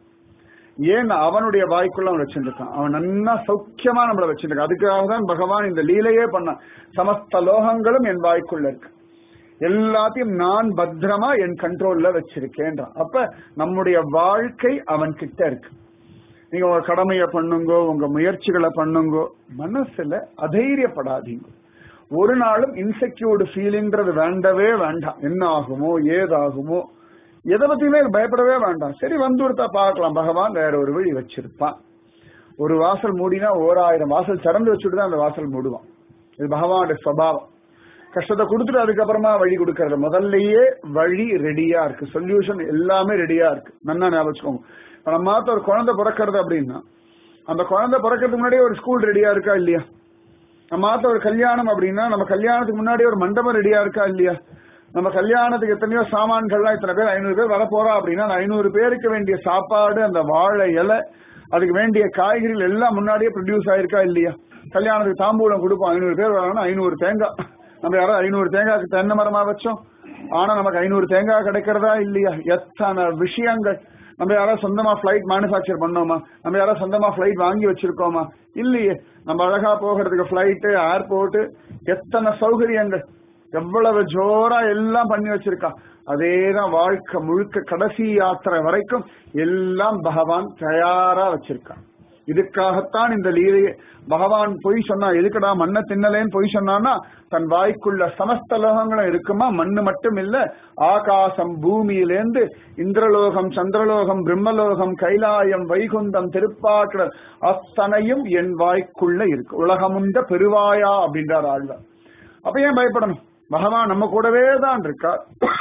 ஏன் அவனுடைய வாய்க்குள்ள அவன் வச்சிருக்கான் அவன் நன்னா சௌக்கியமா நம்மள வச்சிருக்கான் அதுக்காக தான் பகவான் இந்த லீலையே பண்ணான் சமஸ்த லோகங்களும் என் வாய்க்குள்ள இருக்கு எல்லாத்தையும் நான் பத்திரமா என் கண்ட்ரோல்ல வச்சிருக்கேன்றான் அப்ப நம்முடைய வாழ்க்கை அவன் கிட்ட இருக்கு நீங்க உங்க கடமையை பண்ணுங்கோ உங்க முயற்சிகளை பண்ணுங்கோ மனசுல அதைரியப்படாதீங்க ஒரு நாளும் இன்செக்யூர்டு ஃபீலிங்கிறது வேண்டவே வேண்டாம் என்ன ஆகுமோ ஏதாகுமோ எதை பத்தியுமே பயப்படவே வேண்டாம் சரி வந்துடுத்தா பார்க்கலாம் பகவான் வேற ஒரு வழி வச்சிருப்பான் ஒரு வாசல் மூடினா ஓராயிரம் வாசல் திறந்து வச்சுட்டு தான் அந்த வாசல் மூடுவான் இது பகவானுடைய சுவாவம் கஷ்டத்தை கொடுத்துட்டு அதுக்கப்புறமா வழி கொடுக்கறது முதல்லயே வழி ரெடியா இருக்கு சொல்யூஷன் எல்லாமே ரெடியா இருக்கு நன்னா ஞாபகம் வச்சுக்கோங்க இப்ப நம்ம மாத்த ஒரு குழந்தை பிறக்கிறது அப்படின்னா அந்த குழந்தை பிறக்கிறதுக்கு முன்னாடியே ஒரு ஸ்கூல் ரெடியா இருக்கா இல்லையா நம்ம மாத்த ஒரு கல்யாணம் அப்படின்னா நம்ம கல்யாணத்துக்கு முன்னாடியே ஒரு மண்டபம் ரெடியா இருக்கா இல்லையா நம்ம கல்யாணத்துக்கு எத்தனையோ சாமான்கள்லாம் இத்தனை பேர் ஐநூறு பேர் வர போறா அப்படின்னா அந்த ஐநூறு பேருக்கு வேண்டிய சாப்பாடு அந்த வாழை இலை அதுக்கு வேண்டிய காய்கறிகள் எல்லாம் முன்னாடியே ப்ரொடியூஸ் ஆயிருக்கா இல்லையா கல்யாணத்துக்கு தாம்பூலம் கொடுப்போம் ஐநூறு பேர் வராங்கன்னா ஐநூறு தேங்காய் நம்ம யாராவது ஐநூறு தேங்காய்க்கு தென்னை மரமா வச்சோம் ஆனா நமக்கு ஐநூறு தேங்காய் கிடைக்கிறதா இல்லையா எத்தனை விஷயங்கள் நம்ம யாராவது சொந்தமா பிளைட் மேனுஃபேக்சர் பண்ணோமா நம்ம யாராவது சொந்தமா பிளைட் வாங்கி வச்சிருக்கோமா இல்லையே நம்ம அழகா போகிறதுக்கு பிளைட்டு ஏர்போர்ட் எத்தனை சௌகரியங்கள் எவ்வளவு ஜோரா எல்லாம் பண்ணி வச்சிருக்கா அதேதான் வாழ்க்கை முழுக்க கடைசி யாத்திரை வரைக்கும் எல்லாம் பகவான் தயாரா வச்சிருக்கான் இதுக்காகத்தான் இந்த லீலையை பகவான் பொய் சொன்னா எதுக்கடா மண்ணை தின்னலேன்னு பொய் சொன்னான்னா தன் வாய்க்குள்ள சமஸ்த லோகங்களும் இருக்குமா மண்ணு மட்டும் இல்ல ஆகாசம் பூமியிலேந்து இந்திரலோகம் சந்திரலோகம் பிரம்மலோகம் கைலாயம் வைகுந்தம் திருப்பாற்றல் அத்தனையும் என் வாய்க்குள்ள இருக்கு உலகமுண்ட பெருவாயா அப்படின்றார் ஆழ்வார் அப்ப ஏன் பயப்படணும் பகவான் நம்ம கூடவே தான் இருக்கார்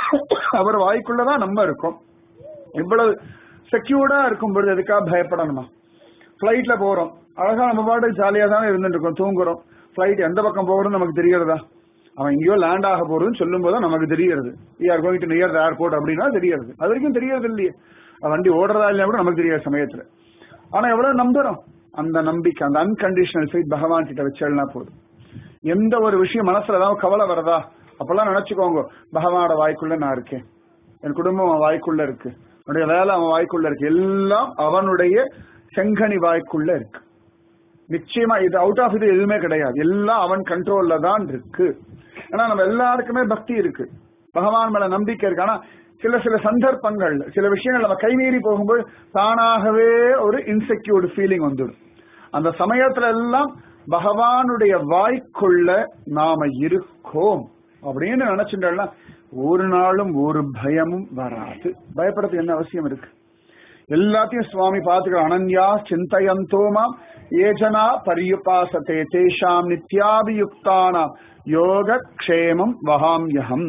அவர் வாய்க்குள்ளதான் நம்ம இருக்கோம் இவ்வளவு செக்யூர்டா இருக்கும் பொழுது எதுக்காக பயப்படணுமா பிளைட்ல போறோம் அழகா நம்ம பாட்டு ஜாலியா தானே இருந்துட்டு இருக்கோம் தூங்குறோம் பிளைட் எந்த பக்கம் போகிறோம் நமக்கு தெரியறதா அவன் எங்கேயோ லேண்ட் ஆக போறதுன்னு சொல்லும் போது நமக்கு தெரிகிறது are going to near the airport அப்படின்னா தெரியறது அது வரைக்கும் தெரியறது இல்லையே வண்டி ஓடுறதா இல்லையா கூட நமக்கு தெரியாத சமயத்துல ஆனா எவ்வளவு நம்புறோம் அந்த நம்பிக்கை அந்த அன்கண்டிஷனல் ஃபெய்த் பகவான் கிட்ட வச்சேன்னா போதும் எந்த ஒரு விஷயம் மனசுல ஏதாவது கவலை வரதா அப்பெல்லாம் நினைச்சுக்கோங்க பகவானோட வாய்க்குள்ள நான் இருக்கேன் என் குடும்பம் அவன் வாய்க்குள்ள இருக்கு என்னுடைய வேலை அவன் வாய்க்குள்ள இருக்கு எல்லாம் அவனுடைய செங்கனி வாய்க்குள்ள இருக்கு நிச்சயமா இது அவுட் ஆஃப் இது எதுவுமே கிடையாது எல்லாம் அவன் கண்ட்ரோல்ல தான் இருக்கு ஏன்னா நம்ம எல்லாருக்குமே பக்தி இருக்கு பகவான் மேல நம்பிக்கை இருக்கு ஆனா சில சில சந்தர்ப்பங்கள் சில விஷயங்கள் நம்ம கைமீறி போகும்போது தானாகவே ஒரு இன்செக்யூர்டு ஃபீலிங் வந்துடும் அந்த சமயத்துல எல்லாம் பகவானுடைய வாய்க்குள்ள நாம இருக்கோம் அப்படின்னு நினைச்சுட்டா ஒரு நாளும் ஒரு பயமும் வராது பயப்படுறதுக்கு என்ன அவசியம் இருக்கு எல்லாத்தையும் சுவாமி பார்த்துக்கிற அனன்யா சிந்தயந்தோமாம் ஏஜனா பரியுபாசத்தே தேஷாம் நித்யாபியுக்தானாம் யோக க்ஷேமம் வகாம்யகம்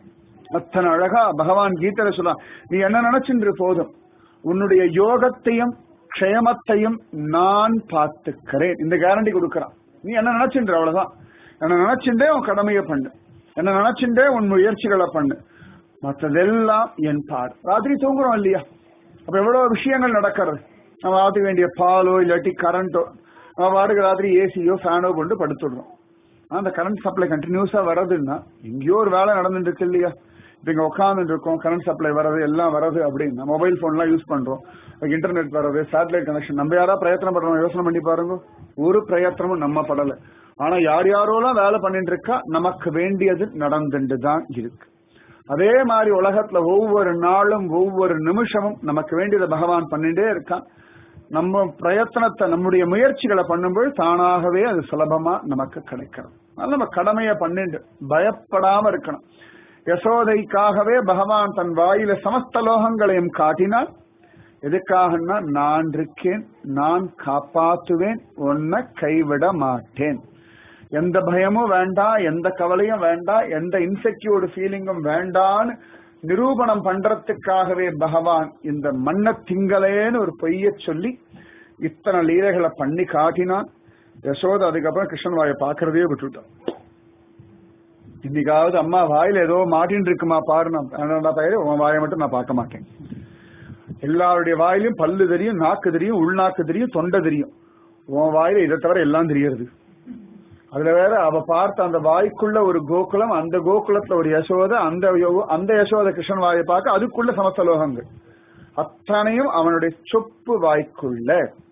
அத்தனை அழகா பகவான் கீதையில சொல்றான் நீ என்ன நினைச்சுன்று போதும் உன்னுடைய யோகத்தையும் க்ஷேமத்தையும் நான் பார்த்துக்கிறேன் இந்த கேரண்டி கொடுக்கறான் நீ என்ன நினைச்சுன்ற அவ்வளவுதான் என்ன நினைச்சுட்டே உன் கடமையை பண்ணு என்ன நினைச்சுட்டே உன் முயற்சிகளை பண்ணு மற்றதெல்லாம் என் பாடு ராத்திரி தூங்குறோம் இல்லையா அப்ப எவ்வளவு விஷயங்கள் நடக்கிறது நம்ம ஆற்ற வேண்டிய பாலோ இல்லாட்டி கரண்டோ நம்ம வாடகை ராத்திரி ஏசியோ ஃபேனோ கொண்டு படுத்துடுறோம் அந்த கரண்ட் சப்ளை கண்டினியூஸா வர்றதுன்னா எங்கேயோ ஒரு வேலை நடந்துட்டு இருக்கு இல்லையா இப்ப இங்க உட்காந்துட்டு இருக்கோம் கரண்ட் சப்ளை வர்றது எல்லாம் வர்றது அப்படின்னா மொபைல் போன்லாம் யூஸ் பண்றோம் இன்டர்நெட் வர்றது சேட்டலைட் கனெக்ஷன் நம்ம யாரா பிரயத்தனம் பண்றோம் யோசனை பண்ணி பாருங்க ஒரு பிரயத்தனமும் நம்ம படல ஆனா யார் யாரோலாம் வேலை பண்ணிட்டு இருக்கா நமக்கு வேண்டியது நடந்துட்டு தான் இருக்கு அதே மாதிரி உலகத்துல ஒவ்வொரு நாளும் ஒவ்வொரு நிமிஷமும் நமக்கு வேண்டியதை பகவான் பண்ணிட்டே இருக்கான் நம்ம பிரயத்தனத்தை நம்முடைய முயற்சிகளை பண்ணும்போது தானாகவே அது சுலபமா நமக்கு கிடைக்கணும் அதனால நம்ம கடமையை பண்ணிட்டு பயப்படாம இருக்கணும் யசோதைக்காகவே பகவான் தன் வாயில சமஸ்த லோகங்களையும் காட்டினான் எதுக்காகன்னா நான் இருக்கேன் நான் காப்பாத்துவேன் உன்னை கைவிட மாட்டேன் எந்த பயமும் வேண்டாம் எந்த கவலையும் வேண்டாம் எந்த இன்செக்யூர்டு ஃபீலிங்கும் வேண்டான்னு நிரூபணம் பண்றதுக்காகவே பகவான் இந்த மண்ண திங்களேன்னு ஒரு பொய்ய சொல்லி இத்தனை லீலைகளை பண்ணி காட்டினான் யசோத அதுக்கப்புறம் கிருஷ்ணன் வாயை பாக்குறதே விட்டுட்டான் இன்னைக்காவது அம்மா வாயில ஏதோ மாட்டின்னு இருக்குமா பாருனா பயிர உன் வாயை மட்டும் நான் பார்க்க மாட்டேன் எல்லாருடைய வாயிலும் பல்லு தெரியும் நாக்கு தெரியும் உள்நாக்கு தெரியும் தொண்டை தெரியும் உன் வாயில இதை தவிர எல்லாம் தெரியறது அதுல வேற அவ பார்த்த அந்த வாய்க்குள்ள ஒரு கோகுலம் அந்த கோகுலத்துல ஒரு யசோத அந்த யோ- அந்த யசோத கிருஷ்ணன் வாயை பார்க்க அதுக்குள்ள சமஸ்தலோகங்கள் அத்தனையும் அவனுடைய சொப்பு வாய்க்குள்ள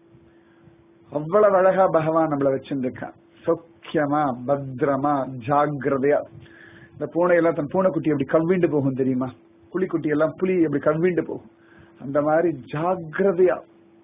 அவ்வளவு அழகா பகவான் நம்மள வச்சிருக்கான் சௌக்கியமா பத்திரமா ஜாக்கிரதையா இந்த பூனை எல்லாம் தன் பூனைக்குட்டி எப்படி கவ்விண்டு போகும் தெரியுமா புலிக்குட்டி எல்லாம் புலி எப்படி கவ்விண்டு போகும் அந்த மாதிரி ஜாக்கிரதையா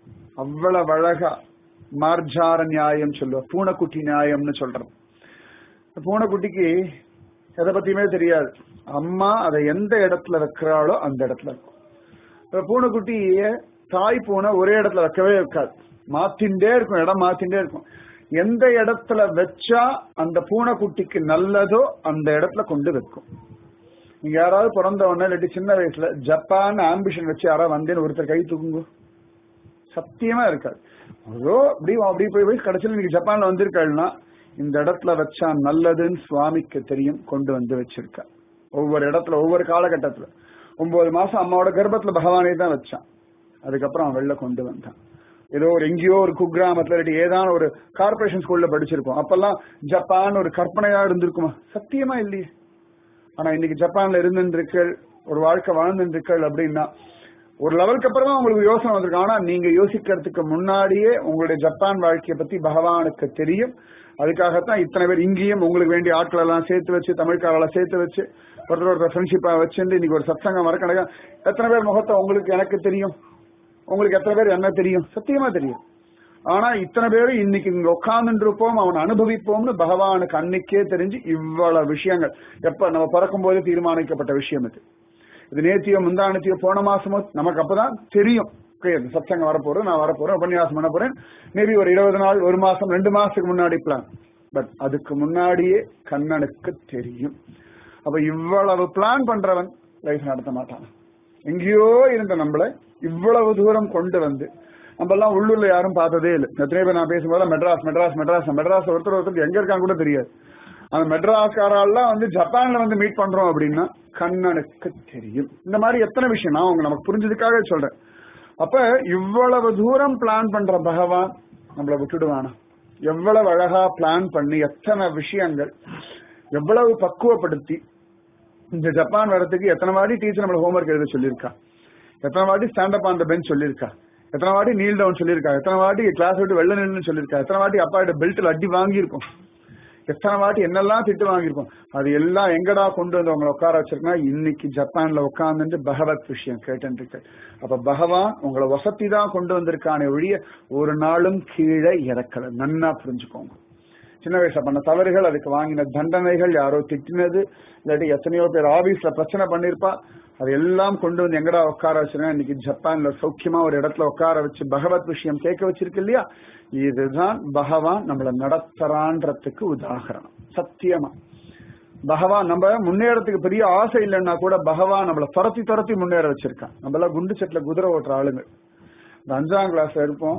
அவ்வளவு அழகா மார்ஜார நியாயம் சொல்லுவா பூனைக்குட்டி நியாயம்னு சொல்றது இந்த பூனைக்குட்டிக்கு எதை பத்தியுமே தெரியாது அம்மா அதை எந்த இடத்துல வைக்கிறாளோ அந்த இடத்துல இருக்கும் இந்த பூனைக்குட்டிய தாய் பூனை ஒரே இடத்துல வைக்கவே வைக்காது மாத்திண்டே இருக்கும் இடம் மாத்திண்டே இருக்கும் எந்த இடத்துல வச்சா அந்த பூனைக்குட்டிக்கு நல்லதோ அந்த இடத்துல கொண்டு வைக்கும் நீங்க யாராவது பிறந்த உடனே இல்லாட்டி சின்ன வயசுல ஜப்பான் ஆம்பிஷன் வச்சு யாராவது வந்தேன்னு ஒருத்தர் கை தூக்குங்க சத்தியமா இருக்காது ஏதோ அப்படி அப்படி போய் போய் கடைசியில் நீங்க ஜப்பான்ல வந்திருக்கா இந்த இடத்துல வச்சா நல்லதுன்னு சுவாமிக்கு தெரியும் கொண்டு வந்து வச்சிருக்கா ஒவ்வொரு இடத்துல ஒவ்வொரு காலகட்டத்துல ஒன்பது மாசம் அம்மாவோட கர்ப்பத்துல பகவானே தான் வச்சான் அதுக்கப்புறம் அவன் வெளில கொண்டு வந்தான் ஏதோ ஒரு எங்கேயோ ஒரு குக்கிராமத்துல இல்லாட்டி ஏதான ஒரு கார்பரேஷன் ஸ்கூல்ல படிச்சிருப்போம் அப்பெல்லாம் ஜப்பான் ஒரு கற்பனையா இருந்திருக்குமா சத்தியமா இல்லையே ஆனா இன்னைக்கு ஜப்பான்ல இருந்துருக்கள் ஒரு வாழ்க்கை வாழ்ந்துருக்கள் அப்படின்னா ஒரு லெவலுக்கு அப்புறமா உங்களுக்கு யோசனை வந்திருக்கு ஆனா நீங்க யோசிக்கிறதுக்கு முன்னாடியே உங்களுடைய ஜப்பான் வாழ்க்கையை பத்தி பகவானுக்கு தெரியும் அதுக்காகத்தான் இத்தனை பேர் இங்கேயும் உங்களுக்கு வேண்டிய ஆட்கள் எல்லாம் சேர்த்து வச்சு தமிழ்காரெல்லாம் சேர்த்து வச்சு ஒருத்தர் ஒருத்தர் ஃப்ரெண்ட்ஷிப்பா வச்சுட்டு இன்னைக்கு ஒரு சத்சங்கம் வரக்கணக்கா எத்தனை பேர் முகத்தை உங்களுக்கு எனக்கு தெரியும் உங்களுக்கு எத்தனை பேர் என்ன தெரியும் சத்தியமா தெரியும் ஆனா இத்தனை பேரும் இன்னைக்கு இங்க உட்கார்ந்து இருப்போம் அவன் அனுபவிப்போம்னு பகவானுக்கு அன்னைக்கே தெரிஞ்சு இவ்வளவு விஷயங்கள் எப்ப நம்ம பிறக்கும் போது தீர்மானிக்கப்பட்ட விஷயம் இது இது நேத்தியோ முந்தானத்தியோ போன மாசமோ நமக்கு அப்பதான் தெரியும் Okay, இந்த சத்சங்கம் வரப்போறேன் நான் வரப்போறேன் உபன்யாசம் பண்ண போறேன் மேபி ஒரு இருபது நாள் ஒரு மாசம் ரெண்டு மாசத்துக்கு முன்னாடி பிளான் பட் அதுக்கு முன்னாடியே கண்ணனுக்கு தெரியும் அப்ப இவ்வளவு பிளான் பண்றவன் லைஃப் நடத்த மாட்டான் எங்கேயோ இருந்த நம்மள இவ்வளவு தூரம் கொண்டு வந்து நம்ம எல்லாம் உள்ளூர்ல யாரும் பார்த்ததே இல்லை எத்தனை பேர் நான் பேசும்போது மெட்ராஸ் மெட்ராஸ் மெட்ராஸ் மெட்ராஸ் ஒருத்தர் ஒருத்தர் எங்க இருக்காங்க கூட தெரியாது அந்த மெட்ராஸ்காரெல்லாம் வந்து ஜப்பான்ல வந்து மீட் பண்றோம் அப்படின்னா கண்ணனுக்கு தெரியும் இந்த மாதிரி எத்தனை விஷயம் நான் உங்க நமக்கு புரிஞ்சதுக்காக சொல்றேன் அப்ப இவ்வளவு தூரம் பிளான் பண்ற பகவான் நம்மளை விட்டுடுவானா எவ்வளவு அழகா பிளான் பண்ணி எத்தனை விஷயங்கள் எவ்வளவு பக்குவப்படுத்தி இந்த ஜப்பான் வரதுக்கு எத்தனை வாட்டி டீச்சர் நம்மள ஹோம்ஒர்க் எழுத சொல்லியிருக்கா எத்தனை வாட்டி stand up on the bench சொல்லியிருக்கா எத்தனை வாட்டி நீல் டவுன் சொல்லியிருக்கா எத்தனை வாட்டி கிளாஸ் விட்டு வெளில நின்று சொல்லியிருக்கா எத்தனை வாட்டி அப்பா பெல்ட்ல அடி வாங்கியிருக்கோம் எத்தனை வாட்டி என்னெல்லாம் திட்டு வாங்கியிருக்கோம் அது எல்லாம் எங்கடா கொண்டு வந்து உங்களை உட்கார வச்சிருக்கா இன்னைக்கு ஜப்பான்ல உட்கார்ந்துட்டு பகவத் விஷயம் கேட்டு அப்ப பகவான் உங்களை வசதி தான் கொண்டு வந்திருக்கானே ஒழிய ஒரு நாளும் கீழே இறக்கல நன்னா புரிஞ்சுக்கோங்க சின்ன வயசுல பண்ண தவறுகள் அதுக்கு வாங்கின தண்டனைகள் யாரோ திட்டினது இல்லாட்டி எத்தனையோ பேர் ஆபீஸ்ல பிரச்சனை பண்ணிருப்பா அது எல்லாம் கொண்டு வந்து எங்கடா உட்கார வச்சிருக்கேன் இன்னைக்கு ஜப்பான்ல சௌக்கியமா ஒரு இடத்துல உட்கார வச்சு பகவத் விஷயம் கேட்க வச்சிருக்கு இல்லையா இதுதான் பகவான் நம்மளை நடத்துறான்றதுக்கு உதாகரணம் சத்தியமா பகவான் நம்ம முன்னேறதுக்கு பெரிய ஆசை இல்லைன்னா கூட பகவான் நம்மள துரத்தி துரத்தி முன்னேற வச்சிருக்கான் நம்ம எல்லாம் குண்டு செட்ல குதிரை ஓட்டுற ஆளுங்க இந்த அஞ்சாம் கிளாஸ்ல இருப்போம்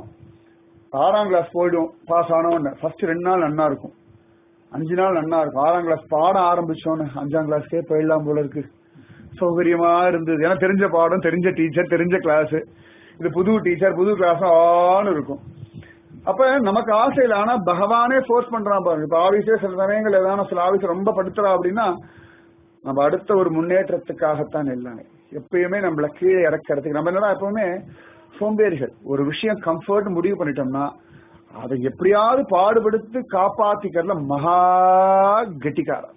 ஆறாம் கிளாஸ் போயிடும் பாஸ் ஆனோன்னு ஃபர்ஸ்ட் ரெண்டு நாள் நன்னா இருக்கும் அஞ்சு நாள் நன்னா இருக்கும் ஆறாம் கிளாஸ் பாடம் ஆரம்பிச்சோன்னு அஞ்சாம் கிளாஸ்க்கே போயிடலாம் போல இருக்கு சௌகரியமா இருந்தது ஏன்னா தெரிஞ்ச பாடம் தெரிஞ்ச டீச்சர் தெரிஞ்ச கிளாஸ் இது புது டீச்சர் புது கிளாஸ் ஆன்னு இருக்கும் அப்ப நமக்கு ஆசை இல்லை ஆனா பகவானே ஃபோர்ஸ் பண்றான் பாருங்க இப்ப ஆபீஸே சில சமயங்கள் ஏதாவது சில ஆபீஸ் ரொம்ப படுத்துறா அப்படின்னா நம்ம அடுத்த ஒரு முன்னேற்றத்துக்காகத்தான் எல்லாமே எப்பயுமே நம்மள கீழே இறக்கிறதுக்கு நம்ம என்னடா எப்பவுமே சோம்பேறிகள் ஒரு விஷயம் கம்ஃபர்ட் முடிவு பண்ணிட்டோம்னா அதை எப்படியாவது பாடுபடுத்து காப்பாத்திக்கிறதுல மகா கெட்டிக்காரன்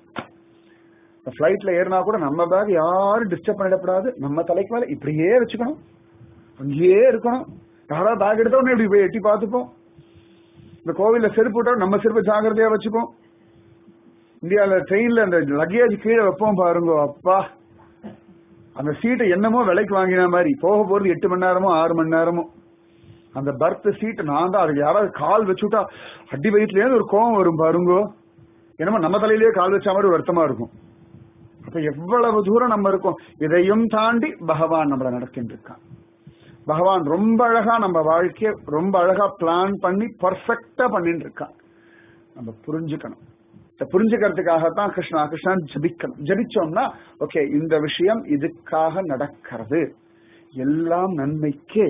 ஃபிளைட்ல ஏறினா கூட நம்ம பேக் யாரும் டிஸ்டர்ப் பண்ணிடக்கூடாது நம்ம தலைக்கு மேல இப்படியே வச்சுக்கணும் அங்கேயே இருக்கணும் யாராவது பேக் எடுத்த உடனே இப்படி போய் எட்டி பார்த்துப்போம் இந்த கோவில்ல செருப்பு விட்டா நம்ம செருப்பு ஜாகிரதையா வச்சுப்போம் இந்தியால ட்ரெயின்ல அந்த லக்கேஜ் கீழே வைப்போம் பாருங்க அப்பா அந்த சீட்டை என்னமோ விலைக்கு வாங்கின மாதிரி போக போறது எட்டு மணி நேரமோ ஆறு மணி நேரமோ அந்த பர்த் சீட் நான் தான் அதுக்கு யாராவது கால் வச்சுட்டா அடி வயிற்றுல ஒரு கோவம் வரும் பாருங்கோ என்னமோ நம்ம தலையிலேயே கால் வச்ச மாதிரி வருத்தமா இருக்கும் அப்ப எவ்வளவு தூரம் நம்ம இருக்கோம் இதையும் தாண்டி பகவான் நம்மளை நடத்திட்டு இருக்கான் பகவான் ரொம்ப அழகா நம்ம வாழ்க்கைய ரொம்ப அழகா பிளான் பண்ணி பர்ஃபெக்டா பண்ணிட்டு இருக்கான் நம்ம புரிஞ்சுக்கணும் இதை புரிஞ்சுக்கிறதுக்காகத்தான் கிருஷ்ணா கிருஷ்ணன் ஜபிக்கணும் ஜபிச்சோம்னா ஓகே இந்த விஷயம் இதுக்காக நடக்கிறது எல்லாம் நன்மைக்கே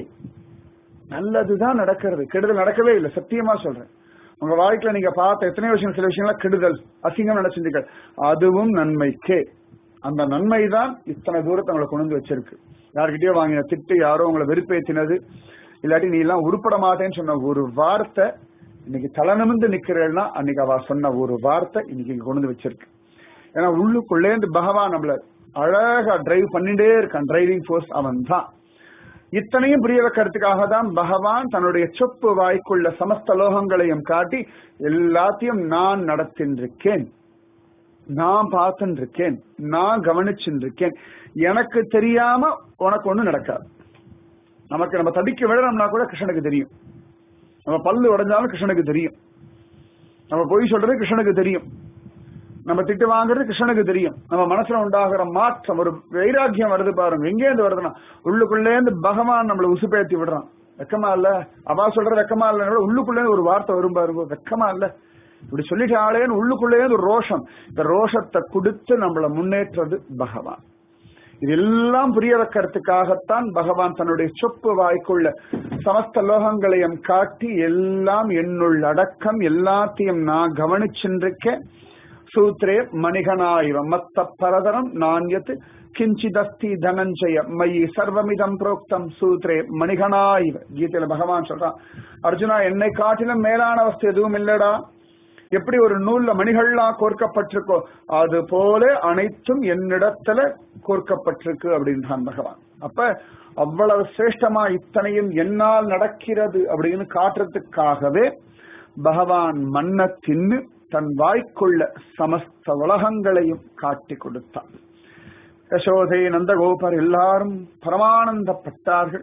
நல்லதுதான் நடக்கிறது கெடுதல் நடக்கவே இல்லை சத்தியமா சொல்றேன் உங்க வாழ்க்கையில நீங்க பார்த்த எத்தனை விஷயம் சில விஷயங்கள்லாம் கெடுதல் அசிங்கம் நினைச்சிருக்கீங்க அதுவும் நன்மைக்கே அந்த நன்மை தான் இத்தனை தூரத்தை உங்களை கொண்டு வந்து வச்சிருக்கு யார்கிட்டயோ வாங்கின திட்டு யாரோ உங்களை வெறுப்பேத்தினது இல்லாட்டி நீ எல்லாம் உருப்பட மாட்டேன்னு சொன்ன ஒரு வார்த்தை இன்னைக்கு தலை நிமிந்து நிக்கிறேன்னா அன்னைக்கு அவ சொன்ன ஒரு வார்த்தை இன்னைக்கு இங்க கொண்டு வந்து வச்சிருக்கு ஏன்னா உள்ளுக்குள்ளேந்து பகவான் நம்மள அழகா டிரைவ் பண்ணிட்டே இருக்கான் டிரைவிங் ஃபோர்ஸ் அவன் தான் இத்தனையும் புரிய வைக்கிறதுக்காக தான் பகவான் தன்னுடைய சொப்பு வாய்க்குள்ள சமஸ்த லோகங்களையும் காட்டி எல்லாத்தையும் நான் நடத்தின்றிருக்கேன் நான் பார்த்துருக்கேன் நான் கவனிச்சுருக்கேன் எனக்கு தெரியாம உனக்கு ஒண்ணு நடக்காது நமக்கு நம்ம தடிக்க விழறோம்னா கூட கிருஷ்ணனுக்கு தெரியும் நம்ம பல்லு உடைஞ்சாலும் கிருஷ்ணனுக்கு தெரியும் நம்ம பொய் சொல்றது கிருஷ்ணனுக்கு தெரியும் நம்ம திட்டு வாங்குறது கிருஷ்ணனுக்கு தெரியும் நம்ம மனசுல உண்டாகிற மாற்றம் ஒரு வைராக்கியம் வருது பாருங்க எங்கேருந்து வருதுன்னா உள்ளுக்குள்ளே இருந்து பகவான் நம்மளை உசுப்பேத்தி விடுறான் வெக்கமா இல்ல அவா சொல்ற வெக்கமா இல்ல உள்ளுக்குள்ளே ஒரு வார்த்தை வரும் பாருங்க வெக்கமா இல்ல இப்படி சொல்லிட்டாளேன்னு உள்ளுக்குள்ளே ஒரு ரோஷம் இந்த ரோஷத்தை கொடுத்து நம்மளை முன்னேற்றது பகவான் இதெல்லாம் புரிய வைக்கிறதுக்காகத்தான் பகவான் தன்னுடைய சொப்பு வாய்க்குள்ள சமஸ்த லோகங்களையும் காட்டி எல்லாம் என்னுள் அடக்கம் எல்லாத்தையும் நான் கவனிச்சுருக்கேன் சூத்ரே மணிகனாயிவ மத்த பரதரம் நான்யத் கிஞ்சிதஸ்தி தனஞ்சய மயி சர்வமிதம் புரோக்தம் சூத்ரே மணிகனாயிவ கீதையில பகவான் சொல்றான் அர்ஜுனா என்னை காட்டிலும் மேலான வஸ்து எதுவும் இல்லடா எப்படி ஒரு நூல்ல மணிகள்லாம் கோர்க்கப்பட்டிருக்கோ அது போல அனைத்தும் என்னிடத்துல கோர்க்கப்பட்டிருக்கு அப்படின்றான் பகவான் அப்ப அவ்வளவு சிரேஷ்டமா இத்தனையும் என்னால் நடக்கிறது அப்படின்னு காட்டுறதுக்காகவே பகவான் மன்ன தின்னு தன் வாய்க்குள்ள சமஸ்த உலகங்களையும் காட்டி கொடுத்தான் யசோதை நந்தகோபர் எல்லாரும் பரமானந்தப்பட்டார்கள்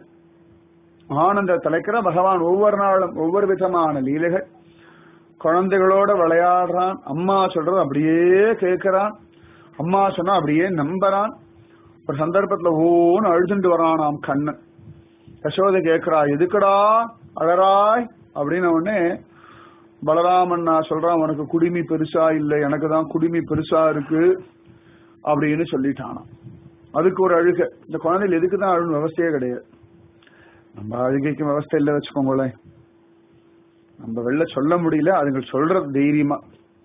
ஆனந்த தலைக்கிற பகவான் ஒவ்வொரு நாளும் ஒவ்வொரு விதமான லீலைகள் குழந்தைகளோட விளையாடுறான் அம்மா சொல்றது அப்படியே கேட்கிறான் அம்மா சொன்னா அப்படியே நம்புறான் ஒரு சந்தர்ப்பத்துல ஓன்னு அழுதுண்டு வரானாம் கண்ணன் யசோதை கேட்கிறா எதுக்குடா அழறாய் அப்படின்னு உடனே பலராமன் நான் சொல்றான் உனக்கு குடிமி பெருசா இல்லை எனக்கு தான் குடிமி பெருசா இருக்கு அப்படின்னு சொல்லிட்டானாம் அதுக்கு ஒரு அழுக இந்த குழந்தைகள் எதுக்கு தான் அழுணும் விவசாயே கிடையாது நம்ம அழுகைக்கும் விவசாய இல்லை வச்சுக்கோங்களேன் நம்ம வெளில சொல்ல முடியல அதுங்க சொல்றது தைரியமா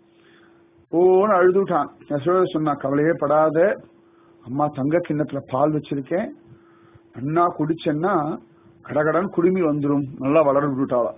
ஓன்னு அழுதுட்டான் யசோத சொன்னா கவலையே படாத அம்மா தங்க கிண்ணத்துல பால் வச்சிருக்கேன் அண்ணா குடிச்சேன்னா கடகடன் குடுமி வந்துரும் நல்லா வளர விட்டுட்டாளா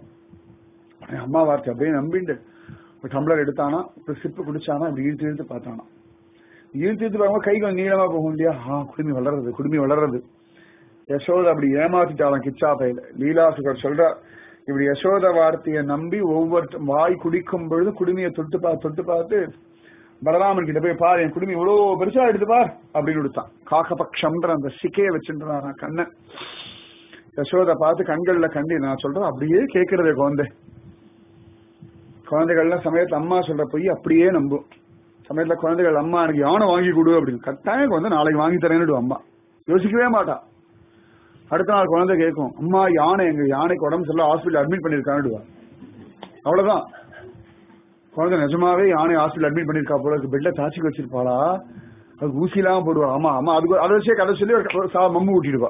அம்மா வார்த்தை அப்படியே நம்பிண்டு ஒரு டம்ளர் எடுத்தானா ஒரு சிப்பு குடிச்சானா இப்படி இழுத்து இழுத்து பார்த்தானா இழுத்து இழுத்து பார்க்கும்போது கை கொஞ்சம் நீளமா போகும் இல்லையா ஆ குடுமி வளர்றது குடுமி வளர்றது யசோத அப்படி ஏமாத்திட்டாலாம் கிச்சா பையில லீலாசுகர் சொல்றா இப்படி யசோத வார்த்தையை நம்பி ஒவ்வொரு வாய் குடிக்கும் பொழுது குடுமியை தொட்டு பார்த்து தொட்டு பார்த்து பலராமன் கிட்ட போய் பாரு என் குடுமி இவ்வளவு பெருசா எடுத்து பார் அப்படின்னு கொடுத்தான் காக்கபக்ஷம்ன்ற அந்த சிக்கையை வச்சுட்டு கண்ணன் யசோத பார்த்து கண்கள்ல கண்டி நான் சொல்றேன் அப்படியே கேட்கறதே குழந்தை குழந்தைகள்லாம் சமயத்துல அம்மா சொல்ற போய் அப்படியே நம்பும் சமயத்துல குழந்தைகள் அம்மா எனக்கு யானை வாங்கி கொடு அப்படின்னு கட்டாயம் குழந்தை நாளைக்கு வாங்கி தரேன்னு அம்மா யோசிக்கவே மாட்டா அடுத்த நாள் குழந்தை கேட்கும் அம்மா யானை எங்க யானைக்கு உடம்பு சொல்ல ஹாஸ்பிட்டல் அட்மிட் பண்ணிருக்கான்னு அவ்வளவுதான் குழந்தை நிஜமாவே யானை ஹாஸ்பிட்டல் அட்மிட் பண்ணிருக்கா போல இருக்கு பெட்ல தாச்சிக்கு வச்சிருப்பாளா அது ஊசிலாம் போடுவா ஆமா ஆமா அதுக்கு அதை வச்சே கதை சொல்லி ஒரு சா மம்மு ஊட்டிடுவா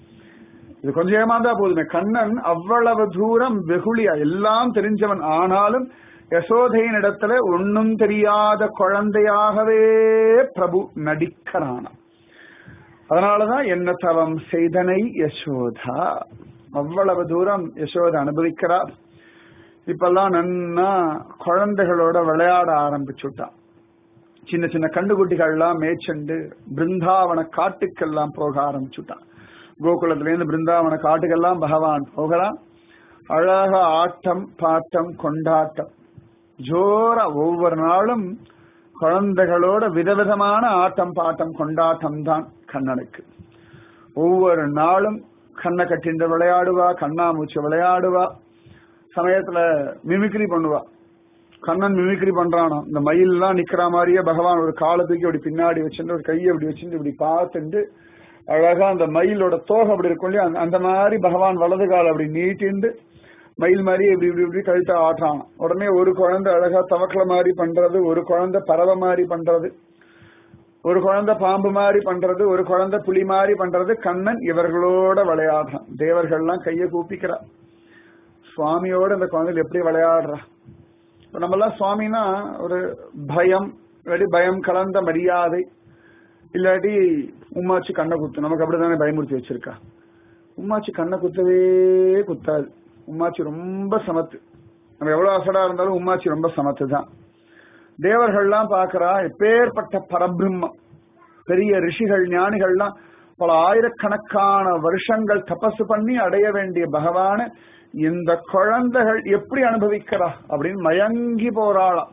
இது கொஞ்சம் ஏமாந்தா போதுமே கண்ணன் அவ்வளவு தூரம் வெகுளியா எல்லாம் தெரிஞ்சவன் ஆனாலும் யசோதையின் இடத்துல ஒன்னும் தெரியாத குழந்தையாகவே பிரபு நடிக்கிறானா அதனாலதான் என்ன தவம் செய்தனை யசோதா அவ்வளவு தூரம் யசோதா அனுபவிக்கிறார் இப்பெல்லாம் நன்னா குழந்தைகளோட விளையாட ஆரம்பிச்சுட்டான் சின்ன சின்ன கண்டுகுட்டிகள்லாம் மேய்ச்சண்டு பிருந்தாவன காட்டுக்கெல்லாம் போக ஆரம்பிச்சுட்டான் கோகுலத்திலேருந்து பிருந்தாவன காட்டுக்கெல்லாம் பகவான் போகலாம் அழக ஆட்டம் பாட்டம் கொண்டாட்டம் ஜோரா ஒவ்வொரு நாளும் குழந்தைகளோட விதவிதமான ஆட்டம் பாட்டம் கொண்டாட்டம் தான் கண்ணனுக்கு ஒவ்வொரு நாளும் கண்ணை கட்டிண்டு விளையாடுவா கண்ணாமூச்சி விளையாடுவா சமயத்துல மிமிக்ரி பண்ணுவா கண்ணன் மிமிக்ரி பண்றானோ இந்த மயில் எல்லாம் நிக்கிற மாதிரியே பகவான் ஒரு காலத்துக்கு அப்படி பின்னாடி வச்சுட்டு ஒரு கையை அப்படி வச்சுட்டு இப்படி பார்த்துட்டு அழகா அந்த மயிலோட தோகை அப்படி இருக்கும் இல்லையா அந்த மாதிரி பகவான் வலது கால் அப்படி நீட்டிண்டு மயில் மாதிரி இப்படி இப்படி இப்படி கழுத்த ஆட்டுறான் உடனே ஒரு குழந்தை அழகா தவக்கல மாதிரி பண்றது ஒரு குழந்தை பறவை மாதிரி பண்றது ஒரு குழந்தை பாம்பு மாதிரி பண்றது ஒரு குழந்தை புலி மாதிரி பண்றது கண்ணன் இவர்களோட விளையாடுறான் தேவர்கள்லாம் கைய கூப்பிக்கிறா சுவாமியோட இந்த குழந்தைகள் எப்படி விளையாடுறா இப்ப நம்ம எல்லாம் சுவாமினா ஒரு பயம் இல்லாட்டி பயம் கலந்த மரியாதை இல்லாட்டி உம்மாச்சி கண்ணை குத்து நமக்கு அப்படிதானே பயமுறுத்தி வச்சிருக்கா உம்மாச்சி கண்ணை குத்தவே குத்தாது உம்மாச்சி ரொம்ப சமத்து நம்ம எவ்வளவு அசடா இருந்தாலும் உம்மாச்சி ரொம்ப சமத்து தான் தேவர்கள்லாம் பாக்குறா எப்பேற்பட்ட பரபிரம்மம் பெரிய ரிஷிகள் ஞானிகள்லாம் பல ஆயிரக்கணக்கான வருஷங்கள் தபசு பண்ணி அடைய வேண்டிய பகவான இந்த குழந்தைகள் எப்படி அனுபவிக்கிறா அப்படின்னு மயங்கி போறாளாம்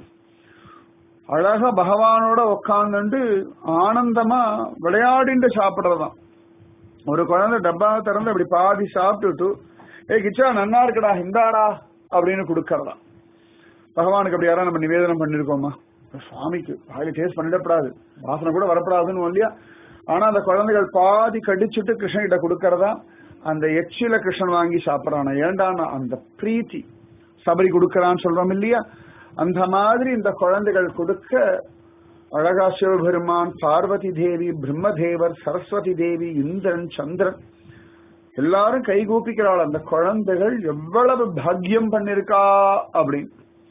அழகா பகவானோட உட்காந்துட்டு ஆனந்தமா விளையாடிண்டு சாப்பிடுறதாம் ஒரு குழந்தை டப்பாவை திறந்து அப்படி பாதி சாப்பிட்டுட்டு ஏய் கிச்சா நன்னா இருக்குடா இந்தாடா அப்படின்னு கொடுக்கறதா பகவானுக்கு அப்படி யாரா நம்ம நிவேதனம் பண்ணிருக்கோமா சுவாமிக்கு வாயில டேஸ்ட் பண்ணிடப்படாது வாசனை கூட வரப்படாதுன்னு இல்லையா ஆனா அந்த குழந்தைகள் பாதி கடிச்சிட்டு கிருஷ்ணகிட்ட கொடுக்கறதா அந்த எச்சில கிருஷ்ணன் வாங்கி சாப்பிடறானா ஏண்டானா அந்த பிரீத்தி சபரி கொடுக்கறான்னு சொல்றோம் இல்லையா அந்த மாதிரி இந்த குழந்தைகள் கொடுக்க அழகா சிவபெருமான் பார்வதி தேவி பிரம்மதேவர் சரஸ்வதி தேவி இந்திரன் சந்திரன் எல்லாரும் கைகூப்பிக்கிறாள் அந்த குழந்தைகள் எவ்வளவு பாக்கியம் பண்ணிருக்கா அப்படின்னு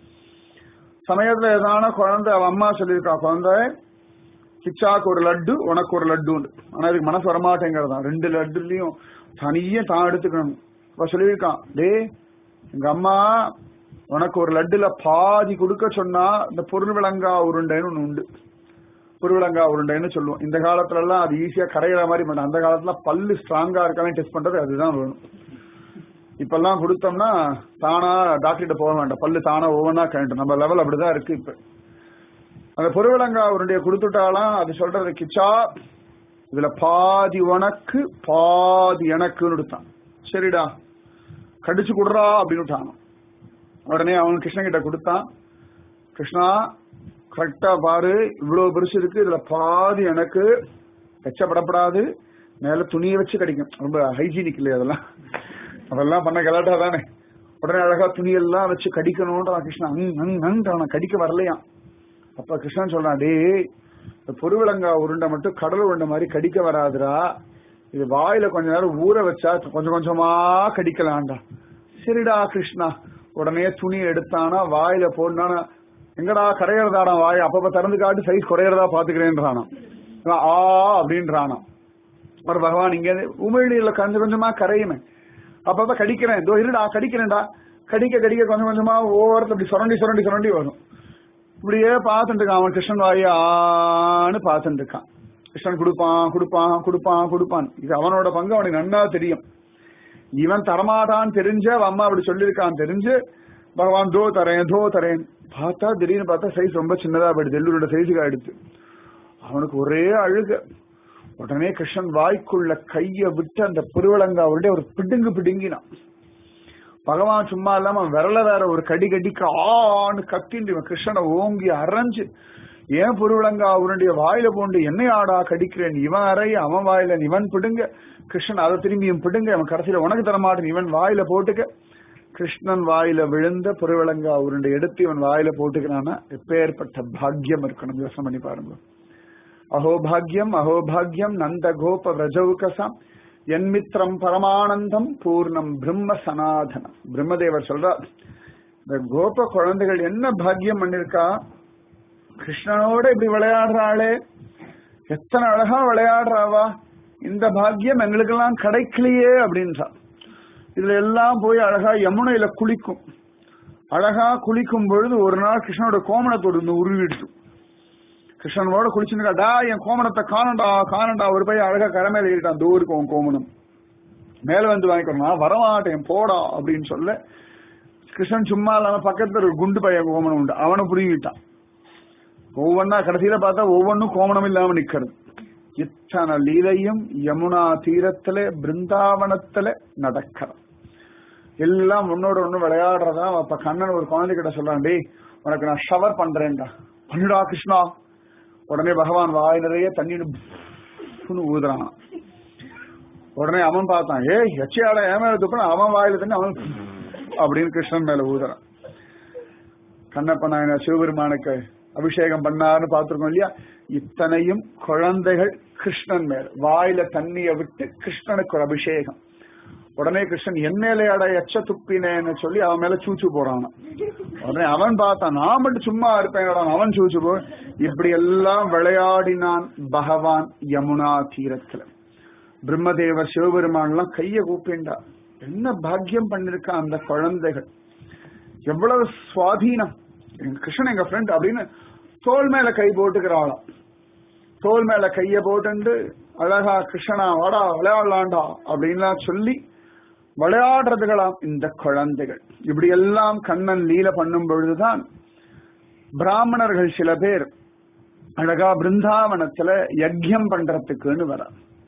சமயத்துல ஏதான குழந்தை அவன் அம்மா சொல்லியிருக்கா குழந்தை கிச்சாக்கு ஒரு லட்டு உனக்கு ஒரு லட்டுன்னு ஆனா இதுக்கு மனசு வரமாட்டேங்கிறதான் ரெண்டு லட்டுலயும் தனியே தான் எடுத்துக்கணும் இப்ப சொல்லியிருக்கான் டே எங்க அம்மா உனக்கு ஒரு லட்டுல பாதி கொடுக்க சொன்னா இந்த பொருள் விளங்கா உருண்டைன்னு ஒண்ணு உண்டு பொருவிளங்கா உருண்டைன்னு சொல்லுவோம் இந்த காலத்துல எல்லாம் அது ஈஸியா கரையிற மாதிரி பண்ண அந்த காலத்துல பல்லு ஸ்ட்ராங்கா இருக்கான்னு டெஸ்ட் பண்றது அதுதான் வேணும் இப்பெல்லாம் கொடுத்தோம்னா தானா டாக்டர்கிட்ட போக வேண்டாம் பல்லு தானா ஒவ்வொன்றா கழட்டும் நம்ம லெவல் அப்படிதான் இருக்கு இப்ப அந்த பொருவிளங்கா உருண்டைய கொடுத்துட்டாலாம் அது சொல்றது கிச்சா இதுல பாதி உனக்கு பாதி எனக்குன்னு கொடுத்தான் சரிடா கடிச்சு குடுறா அப்படின்னு விட்டான் உடனே அவன் கிருஷ்ணன் கிட்ட கொடுத்தான் கிருஷ்ணா கரெக்டா பாரு இவ்வளவு பெருசு இருக்கு இதுல பாதி எனக்கு வெச்சப்படப்படாது மேல துணியை வச்சு கிடைக்கும் ரொம்ப ஹைஜீனிக் இல்லையா அதெல்லாம் அதெல்லாம் பண்ண கலாட்டா தானே உடனே அழகா துணியெல்லாம் வச்சு கடிக்கணும்ன்றான் கிருஷ்ணன் அங் அங் அங்கிறான் கடிக்க வரலையாம் அப்ப கிருஷ்ணன் சொல்றான் டேய் இந்த பொருவிலங்கா உருண்டை மட்டும் கடல் உருண்டை மாதிரி கடிக்க வராதுடா இது வாயில கொஞ்ச நேரம் ஊற வச்சா கொஞ்சம் கொஞ்சமா கடிக்கலாம்டா சரிடா கிருஷ்ணா உடனே துணி எடுத்தானா வாயில போடனானா எங்கடா கரையிறதாடா வாய் அப்பப்ப திறந்து காட்டு சைஸ் குறையறதா பாத்துக்கிறேன்றானா ஆ அப்படின்றானா ஒரு பகவான் இங்க உமிழ்நீர்ல கொஞ்சம் கொஞ்சமா கரையுமே அப்பப்ப கடிக்கிறேன் இதோ இருடா கடிக்கிறேன்டா கடிக்க கடிக்க கொஞ்சம் கொஞ்சமா ஓரத்துல இப்படி சுரண்டி சுரண்டி சுரண்டி வரும் இப்படியே பார்த்துட்டு இருக்கான் அவன் கிருஷ்ணன் வாயான்னு பார்த்துட்டு இருக்கான் கிருஷ்ணன் கொடுப்பான் கொடுப்பான் கொடுப்பான் கொடுப்பான் இது அவனோட பங்கு அவனுக்கு நன்னா தெரியும் இவன் தரமாட்டான்னு தெரிஞ்ச அவன் அம்மா அப்படி சொல்லியிருக்கான் தெரிஞ்சு பகவான் தோ தரேன் தோ தரேன் பார்த்தா திடீர்னு பார்த்தா சைஸ் ரொம்ப சின்னதா போயிடுது எல்லோரோட சைஸுக்கு ஆயிடுச்சு அவனுக்கு ஒரே அழுக உடனே கிருஷ்ணன் வாய்க்குள்ள கைய விட்டு அந்த பெருவளங்கா அவருடைய ஒரு பிடுங்கு பிடுங்கினான் பகவான் சும்மா இல்லாம அவன் விரல வேற ஒரு கடி கடிக்க ஆன்னு கத்திண்டு இவன் கிருஷ்ணனை ஓங்கி அரைஞ்சு ஏன் பொருவிளங்கா அவனுடைய வாயில போண்டு என்னை ஆடா கடிக்கிறேன் இவன் அறைய அவன் வாயில இவன் பிடுங்க கிருஷ்ணன் அதை திரும்பியும் பிடுங்க அவன் கடைசியில உனக்கு தரமாட்டேன் இவன் வாயில போட்டுக்க கிருஷ்ணன் வாயில விழுந்த பொருவிளங்கா அவருடைய எடுத்து இவன் வாயில போட்டுக்கிறான்னா எப்பேற்பட்ட பாக்கியம் இருக்கணும் யோசனை பண்ணி பாருங்க அஹோபாகியம் அஹோபாகியம் நந்த கோப விரஜௌகசாம் என்மித்திரம் பரமானந்தம் பூர்ணம் பிரம்ம சனாதனம் பிரம்மதேவர் சொல்றார் இந்த கோப குழந்தைகள் என்ன பாக்கியம் பண்ணிருக்கா கிருஷ்ணனோட இப்படி விளையாடுறாளே எத்தனை அழகா விளையாடுறாவா இந்த பாக்கியம் எங்களுக்கெல்லாம் கிடைக்கலையே அப்படின்றா இதுல எல்லாம் போய் அழகா யமுனையில குளிக்கும் அழகா குளிக்கும் பொழுது ஒரு நாள் கிருஷ்ணனோட கோமணத்தோடு இருந்து உருவிடுச்சு கிருஷ்ணனோட குளிச்சுருக்கா டா என் கோமணத்தை காணண்டா காணண்டா ஒரு பையன் அழகா கரை மேல ஏறிட்டான் தூருக்கு உன் கோமணம் மேல வந்து வாங்கிக்கணும் வரமாட்டேன் போடா அப்படின்னு சொல்ல கிருஷ்ணன் சும்மா இல்லாம பக்கத்துல ஒரு குண்டு பையன் கோமணம் உண்டு அவனை புரிஞ்சுக்கிட்டான் ஒவ்வொன்னா கடைசியில பார்த்தா ஒவ்வொன்னும் கோமணம் இல்லாம நிக்கிறது இத்தனை லீலையும் யமுனா தீரத்துல பிருந்தாவனத்துல நடக்கிறது எல்லாம் ஒன்னோட ஒண்ணு விளையாடுறதா அப்ப கண்ணன் ஒரு குழந்தை கிட்ட சொல்றான் டேய் உனக்கு நான் ஷவர் பண்றேன்டா பண்ணுடா கிருஷ்ணா உடனே பகவான் வாய் நிறைய தண்ணி ஊதுறான் உடனே அவன் பார்த்தான் ஏய் எச்சையாட ஏமாற துப்புனா அவன் வாயில தண்ணி அவன் அப்படின்னு கிருஷ்ணன் மேல ஊதுறான் கண்ணப்ப நாயனார் சிவபெருமானுக்கு அபிஷேகம் பண்ணாருன்னு பார்த்திருக்கோம் இல்லையா இத்தனையும் குழந்தைகள் கிருஷ்ணன் மேல வாயில தண்ணிய விட்டு கிருஷ்ணனுக்கு ஒரு அபிஷேகம் உடனே கிருஷ்ணன் என் மேலையாட எச்ச துப்பினேன்னு சொல்லி அவன் மேல சூச்சு போறான் உடனே அவன் பார்த்தான் நான் மட்டும் சும்மா இருப்பேன் அவன் சூச்சு போ இப்படி எல்லாம் விளையாடினான் பகவான் யமுனா தீரத்துல பிரம்மதேவர் சிவபெருமான் எல்லாம் கைய கூப்பிண்டா என்ன பாக்கியம் பண்ணிருக்கான் அந்த குழந்தைகள் எவ்வளவு சுவாதீனம் எங்க கிருஷ்ணன் எங்க ஃப்ரெண்ட் அப்படின்னு தோல் மேல கை போட்டுக்கிறாளாம் தோல் மேல கைய போட்டு அழகா கிருஷ்ணா வாடா விளையாடலாண்டா அப்படின்லாம் சொல்லி விளையாடுறதுகளாம் இந்த குழந்தைகள் இப்படி எல்லாம் கண்ணன் லீல பண்ணும் பொழுதுதான் பிராமணர்கள் சில பேர் அழகா பிருந்தாவனத்துல யஜ்யம் பண்றதுக்குன்னு வர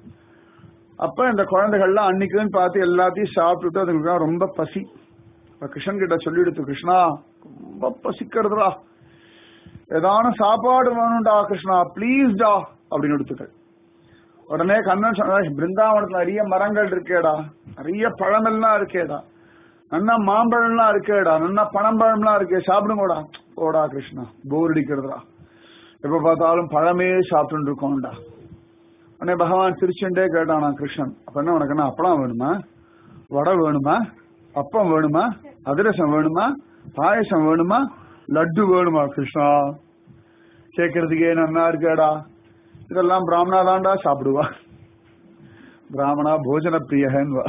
அப்ப இந்த குழந்தைகள்லாம் அன்னைக்குன்னு பார்த்து எல்லாத்தையும் சாப்பிட்டுட்டு அதுங்களுக்கு ரொம்ப பசி கிருஷ்ணன் கிட்ட சொல்லிடுத்து கிருஷ்ணா ரொம்ப பசிக்கிறதுடா ஏதான சாப்பாடு வேணும்டா கிருஷ்ணா ப்ளீஸ்டா அப்படின்னு எடுத்துக்கள் உடனே கண்ணன் சொன்ன பிருந்தாவனத்துல நிறைய மரங்கள் இருக்கேடா நிறைய பழமெல்லாம் இருக்கேடா நன்னா மாம்பழம்லாம் இருக்கேடா நன்னா பனம்பழம்லாம் இருக்கே சாப்பிடுங்கோடா ஓடா கிருஷ்ணா போர் அடிக்கிறதுடா எப்ப பார்த்தாலும் பழமே சாப்பிட்டு இருக்கோம்டா உடனே பகவான் சிரிச்சுட்டே கேட்டானா கிருஷ்ணன் அப்ப என்ன உனக்கு என்ன அப்பளம் வேணுமா வடை வேணுமா அப்பம் வேணுமா அதிரசம் வேணுமா பாயசம் வேணுமா லட்டு வேணுமா கிருஷ்ணா கேட்கறதுக்கே நன்னா இருக்கேடா இதெல்லாம் பிராமணா தாண்டா சாப்பிடுவா பிராமணா போஜன பிரியகன்வா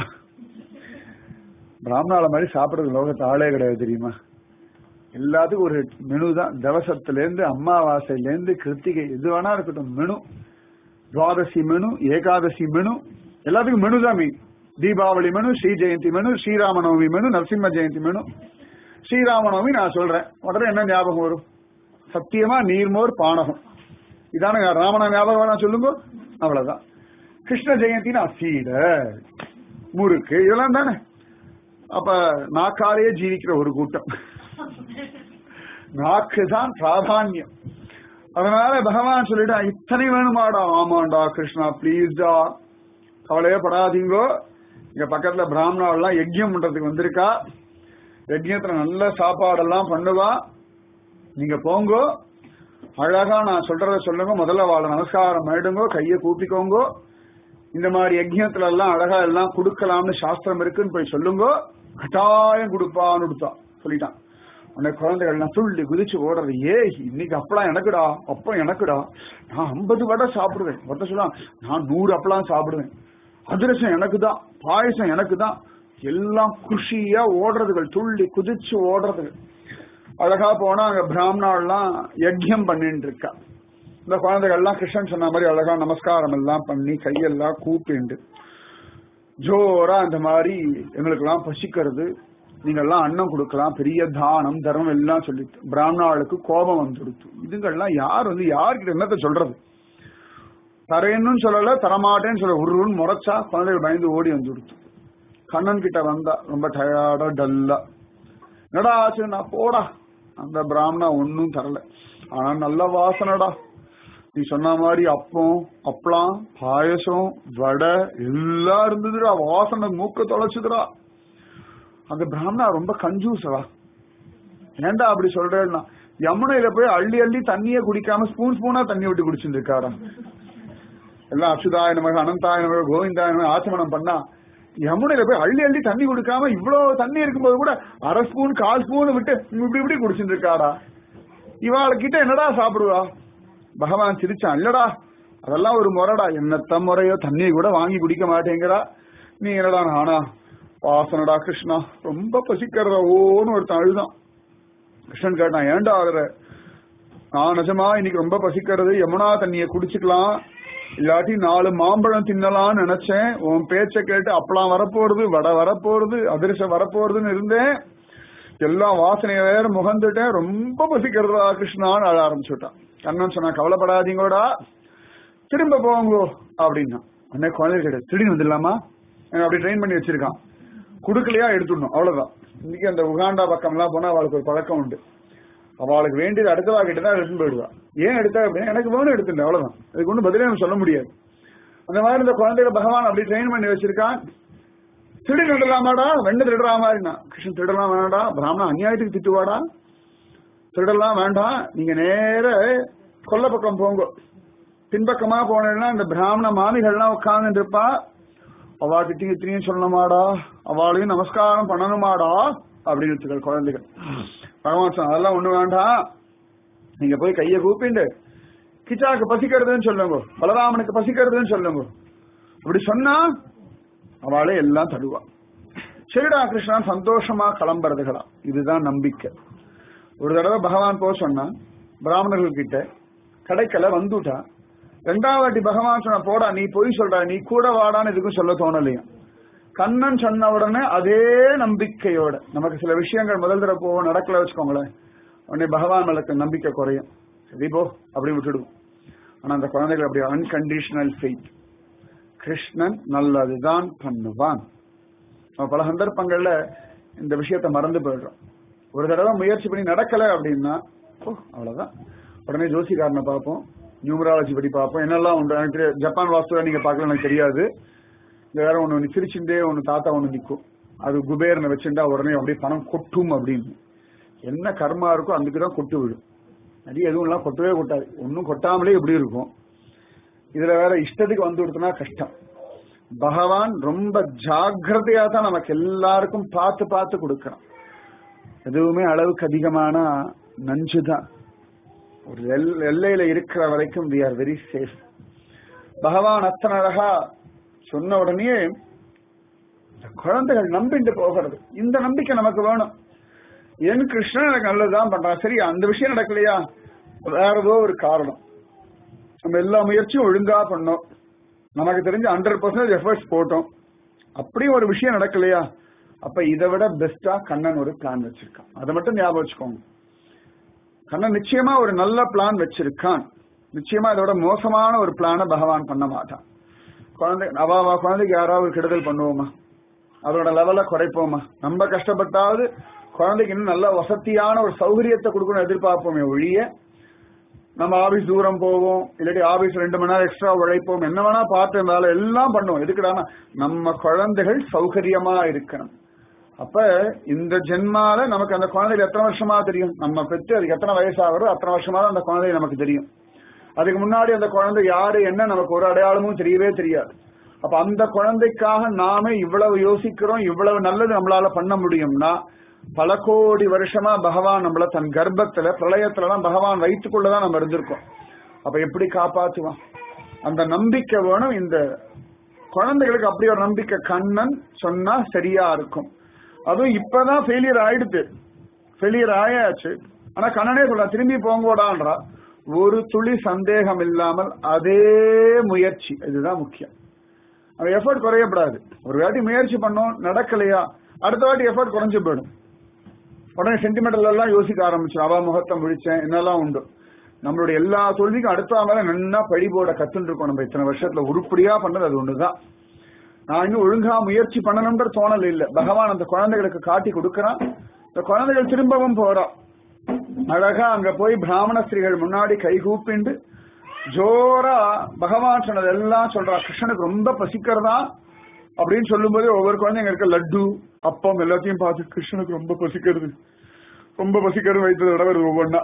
பிராமணால மாதிரி சாப்பிடுறது லோகத்து ஆளே கிடையாது தெரியுமா எல்லாத்துக்கும் ஒரு மெனு தான் தவசத்துல இருந்து அமாவாசையில இருந்து கிருத்திகை எது வேணா இருக்கட்டும் menu Dwadashi menu Ekadashi menu எல்லாத்துக்கும் மெனு தான் mean Deepavali menu Sri Jayanthi menu Sri Ramanavami menu Narasimha Jayanthi menu Sri Ramanavami நான் சொல்றேன் உடனே என்ன ஞாபகம் வரும் சத்தியமா நீர்மோர் பானகம் இதான ராமன ஞாபகம் வேணா சொல்லுங்க அவ்வளவுதான் கிருஷ்ண ஜெயந்தினா சீட முறுக்கு இதெல்லாம் தானே அப்ப நாக்காலேயே ஜீவிக்கிற ஒரு கூட்டம் நாக்கு தான் பிராதான்யம் அதனால பகவான் சொல்லிட்டா இத்தனை வேணுமாடா ஆமாண்டா கிருஷ்ணா பிளீஸ்டா கவலையே படாதீங்கோ இங்க பக்கத்துல பிராமணாவெல்லாம் யஜ்யம் பண்றதுக்கு வந்திருக்கா யஜ்யத்துல நல்ல சாப்பாடெல்லாம் பண்ணுவா நீங்க போங்கோ அழகா நான் சொல்றத சொல்லுங்க முதல்ல வாழ நமஸ்காரம் பண்ணிடுங்கோ கைய கூப்பிக்கோங்கோ இந்த மாதிரி யஜ்யத்துல எல்லாம் அழகா எல்லாம் கொடுக்கலாம்னு சாஸ்திரம் இருக்குன்னு போய் சொல்லுங்கோ கட்டாயம் கொடுப்பான்னு கொடுத்தான் சொல்லிட்டான் உன்னை குழந்தைகள்லாம் துள்ளி குதிச்சு ஓடுறது ஏய் இன்னைக்கு அப்பளம் எனக்குடா அப்பம் எனக்குடா நான் ஐம்பது வடை சாப்பிடுவேன் ஒருத்த சொல்லலாம் நான் நூறு அப்பளம் சாப்பிடுவேன் அதிரசம் எனக்கு தான் பாயசம் எனக்கு தான் எல்லாம் குஷியா ஓடுறதுகள் துள்ளி குதிச்சு ஓடுறதுகள் அழகா போனா அங்க பிராமணாலாம் யஜ்யம் பண்ணிட்டு இருக்கா இந்த குழந்தைகள்லாம் கிருஷ்ணன் சொன்ன மாதிரி அழகா நமஸ்காரம் எல்லாம் பண்ணி கையெல்லாம் கூப்பிண்டு ஜோரா இந்த மாதிரி எங்களுக்கு எல்லாம் பசிக்கிறது நீங்க எல்லாம் அன்னம் கொடுக்கலாம் பெரிய தானம் தர்மம் எல்லாம் சொல்லி பிராமணாளுக்கு கோபம் வந்துடுத்து இதுங்கெல்லாம் யார் வந்து யார்கிட்ட என்னத்த சொல்றது தரேன்னு சொல்லல தரமாட்டேன்னு சொல்ல உருன்னு முறைச்சா குழந்தைகள் பயந்து ஓடி வந்துடுத்து கண்ணன் கிட்ட வந்தா ரொம்ப டயர்டா டல்லா என்னடா ஆச்சு நான் போடா அந்த பிராமணா ஒன்னும் தரல ஆனா நல்ல வாசனைடா நீ சொன்ன மாதிரி அப்பம் அப்பளம் பாயசம் வடை எல்லாம் இருந்ததுடா வாசனை மூக்க தொலைச்சுதுடா அந்த பிராமணா ரொம்ப கஞ்சூசடா ஏன்டா அப்படி சொல்றேன்னா யமுனையில போய் அள்ளி அள்ளி தண்ணியே குடிக்காம ஸ்பூன் ஸ்பூனா தண்ணி விட்டு குடிச்சுட்டு இருக்காரா எல்லாம் அச்சுதாய நமக்கு அனந்தாய நமக்கு கோவிந்தாய நமக்கு ஆச்சமனம் பண்ணா யமுனையில போய் அள்ளி அள்ளி தண்ணி குடிக்காம இவ்வளவு தண்ணி இருக்கும்போது கூட அரை ஸ்பூன் கால் ஸ்பூன் விட்டு இப்படி இப்படி குடிச்சுட்டு இருக்காடா இவாளுக்கிட்ட என்னடா சாப்பிடுவா பகவான் சிரிச்சான் இல்லடா அதெல்லாம் ஒரு முறைடா என்னத்த முறையோ தண்ணியை கூட வாங்கி குடிக்க மாட்டேங்கிறா நீ என்னடா நானா வாசனடா கிருஷ்ணா ரொம்ப பசிக்கிறதா ஓன்னு ஒருத்தன் அழுதான் கிருஷ்ணன் கேட்டான் ஏன்டா ஆகுற நான் நிஜமா இன்னைக்கு ரொம்ப பசிக்கிறது யமுனா தண்ணியை குடிச்சுக்கலாம் இல்லாட்டி நாலு மாம்பழம் தின்னலாம்னு நினைச்சேன் உன் பேச்ச கேட்டு அப்பலாம் வரப்போறது வடை வரப்போறது அதிரசம் வரப்போறதுன்னு இருந்தேன் எல்லாம் வாசனைய வேற முகந்துட்டேன் ரொம்ப பசிக்கிறதா கிருஷ்ணான்னு அழ ஆரம்பிச்சுட்டான் கண்ணன் சொன்னா கவலைப்படாதீங்கோடா திரும்ப போங்கோ அப்படின்னா உடனே குழந்தை கிட்ட திடீர்னு வந்துடலாமா அப்படி ட்ரெயின் பண்ணி வச்சிருக்கான் குடுக்கலையா எடுத்துடணும் அவ்வளவுதான் இன்னைக்கு அந்த உகாண்டா பக்கம்லாம் போனா அவளுக்கு ஒரு பழக்கம் உண்டு அவளுக்கு வேண்டியது அடுத்தவா கிட்ட தான் எடுத்துன்னு போயிடுவா ஏன் எடுத்தா அப்படின்னா எனக்கு வேணும் எடுத்துட்டேன் அவ்வளவுதான் அதுக்கு ஒன்றும் பதிலே நம்ம சொல்ல முடியாது அந்த மாதிரி இந்த குழந்தைகளை பகவான் அப்படி ட்ரெயின் பண்ணி வச்சிருக்கான் திருடி திருடலாமாடா வெண்ண திருடுறா மாதிரினா கிருஷ்ணன் திருடலாம் வேணாடா பிராமணன் அநியாயத்துக்கு திட்டுவாடா திருடலாம் வேண்டாம் நீங்க நேர கொல்ல பக்கம் போங்க பின்பக்கமா போனேன்னா இந்த பிராமண மாமிகள்லாம் உட்கார்ந்து இருப்பா அவா கிட்ட இத்தனையும் சொல்லணுமாடா அவளையும் நமஸ்காரம் பண்ணணுமாடா அப்படின்னு குழந்தைகள் பகவான் சொன்ன, அதெல்லாம் ஒண்ணு வேண்டாம் நீங்க போய் கைய கூப்பிண்டு கிச்சாக்கு பசிக்கிறதுன்னு சொல்லுங்க பலராமனுக்கு பசிக்கிறதுன்னு சொல்லுங்க அப்படி சொன்னா அவளே எல்லாம் தடுவா சரிடா கிருஷ்ணா சந்தோஷமா கிளம்புறதுகளா இதுதான் நம்பிக்கை ஒரு தடவை பகவான் போக சொன்னா பிராமணர்கள் கிட்ட கிடைக்கல வந்துட்டா ரெண்டாவது வாட்டி பகவான் சொன்ன போடா நீ போய் சொல்ற நீ கூட வாடான்னு எதுக்கும் சொல்ல தோணலையா கண்ணன் சொன்ன உடனே அதே நம்பிக்கையோட நமக்கு சில விஷயங்கள் முதல் தடவை போவோம் நடக்கல வச்சுக்கோங்களேன் உடனே பகவான் மேல நம்பிக்கை குறையும் சரி போ அப்படி விட்டுடுவோம் ஆனா அந்த குழந்தைகள் அப்படி அன்கண்டிஷனல் ஃபெய்த் கிருஷ்ணன் நல்லதுதான் பண்ணுவான் நம்ம பல சந்தர்ப்பங்கள்ல இந்த விஷயத்தை மறந்து போயிடுறோம் ஒரு தடவை முயற்சி பண்ணி நடக்கல அப்படின்னா ஓ அவ்வளவுதான் உடனே ஜோசிகாரனை பார்ப்போம் நியூமராலஜி படி பார்ப்போம் என்னெல்லாம் உண்டு எனக்கு தெரியாது. ஜப்பான் வாஸ்துவ நீங்க பார்க்கல எனக்கு தெரியாது இங்க வேற ஒண்ணு ஒண்ணு சிரிச்சுட்டே ஒண்ணு தாத்தா ஒண்ணு நிக்கும் அது குபேரனை வச்சுட்டா உடனே அப்படியே பணம் கொட்டும் அப்படின்னு என்ன கர்மா இருக்கோ அதுக்கு தான் கொட்டு விடும் நிறைய எதுவும் எல்லாம் கொட்டவே கொட்டாது ஒன்னும் கொட்டாமலே எப்படி இருக்கும் இதுல வேற இஷ்டத்துக்கு வந்து கொடுத்தனா கஷ்டம் பகவான் ரொம்ப ஜாக்கிரதையா தான் நமக்கு எல்லாருக்கும் பார்த்து பார்த்து கொடுக்கறான் எதுவுமே அளவுக்கு அதிகமான நஞ்சுதான் ஒரு எல்- எல்லையில இருக்கிற வரைக்கும் வி ஆர் வெரி சேஃப் பகவான் அத்தனை அழகா சொன்ன உடனே இந்த குழந்தைகள் நம்பிட்டு போகிறது இந்த நம்பிக்கை நமக்கு வேணும் என் கிருஷ்ணன் எனக்கு நல்லதுதான் பண்றான் சரி அந்த விஷயம் நடக்கலையா வேற ஏதோ ஒரு காரணம் நம்ம எல்லா முயற்சியும் ஒழுங்கா பண்ணோம் நமக்கு தெரிஞ்ச ஹண்ட்ரட் பர்சன்டேஜ் எஃபர்ட்ஸ் போட்டோம் அப்படியும் ஒரு விஷயம் நடக்கலையா அப்ப இதை விட பெஸ்டா கண்ணன் ஒரு பிளான் வச்சிருக்கான் அதை மட்டும் ஞாபகம் வச்சுக்கோங்க கண்ணன் நிச்சயமா ஒரு நல்ல பிளான் வச்சிருக்கான் நிச்சயமா இதோட மோசமான ஒரு பிளான பகவான் பண்ண மாட்டான் குழந்தை அவ அவ குழந்தைக்கு யாராவது கெடுதல் பண்ணுவோமா அதோட லெவல குறைப்போமா நம்ம கஷ்டப்பட்டாவது குழந்தைக்கு இன்னும் நல்ல வசதியான ஒரு சௌகரியத்தை கொடுக்கணும் எதிர்பார்ப்போமே ஒழிய நம்ம ஆபீஸ் தூரம் போவோம் இல்லாட்டி ஆபீஸ் ரெண்டு மணி நேரம் எக்ஸ்ட்ரா உழைப்போம் என்ன வேணா பார்த்து வேலை எல்லாம் பண்ணுவோம் எதுக்குடானா நம்ம குழந்தைகள் சௌகரியமா இருக்கணும் அப்ப இந்த ஜென்மால நமக்கு அந்த குழந்தைக்கு எத்தனை வருஷமா தெரியும் நம்ம பெற்று அதுக்கு எத்தனை வயசாகிறோ அத்தனை வருஷமா தான் அந்த குழந்தை நமக்கு தெரியும் அதுக்கு முன்னாடி அந்த குழந்தை யாரு என்ன நமக்கு ஒரு அடையாளமும் தெரியவே தெரியாது அப்ப அந்த குழந்தைக்காக நாம இவ்வளவு யோசிக்கிறோம் இவ்வளவு நல்லது நம்மளால பண்ண முடியும்னா பல கோடி வருஷமா பகவான் நம்மள தன் கர்ப்பத்துல பிரளயத்துல எல்லாம் பகவான் வைத்துக்கொள்ளதான் நம்ம இருந்திருக்கோம் அப்ப எப்படி காப்பாத்துவான் அந்த நம்பிக்கை வேணும் இந்த குழந்தைகளுக்கு அப்படி ஒரு நம்பிக்கை கண்ணன் சொன்னா சரியா இருக்கும் அதுவும் இப்பதான் ஃபெயிலியர் ஆயிடுது ஃபெயிலியர் ஆயாச்சு ஆனா கண்ணனே சொல்ல திரும்பி போங்கோடான்றா ஒரு துளி சந்தேகம் இல்லாமல் அதே முயற்சி இதுதான் முக்கியம் அந்த எஃபர்ட் குறையப்படாது ஒரு வாட்டி முயற்சி பண்ணோம் நடக்கலையா அடுத்த வாட்டி எஃபர்ட் குறைஞ்சு போயிடும் உடனே சென்டிமெண்டல் எல்லாம் யோசிக்க ஆரம்பிச்சு அவா முகத்தை முடிச்சேன் என்னெல்லாம் உண்டு நம்மளுடைய எல்லா தோல்விக்கும் அடுத்த மேல நன்னா பழி போட கத்துன்னு இருக்கோம் நம்ம இத்தனை வருஷத்துல உருப்படியா பண்ணது அது ஒண்ணுதான் நான் இன்னும் ஒழுங்கா முயற்சி பண்ணணும்ன்ற தோணல் இல்ல பகவான் அந்த குழந்தைகளுக்கு காட்டி கொடுக்கறான் இந்த குழந்தைகள் திரும்பவும் போறா அழகா அங்க போய் பிராமண ஸ்திரீகள் முன்னாடி கைகூப்பிண்டு ஜோரா பகவான் சொன்னது எல்லாம் சொல்றா கிருஷ்ணனுக்கு ரொம்ப பசிக்கிறதா அப்படின்னு சொல்லும்போது ஒவ்வொரு குழந்தைங்க இருக்க லட்டு அப்பம் எல்லாத்தையும் பார்த்து கிருஷ்ணனுக்கு ரொம்ப பசிக்கிறது ரொம்ப பசிக்கிறது வைத்தது விட வருது ஒவ்வொன்னா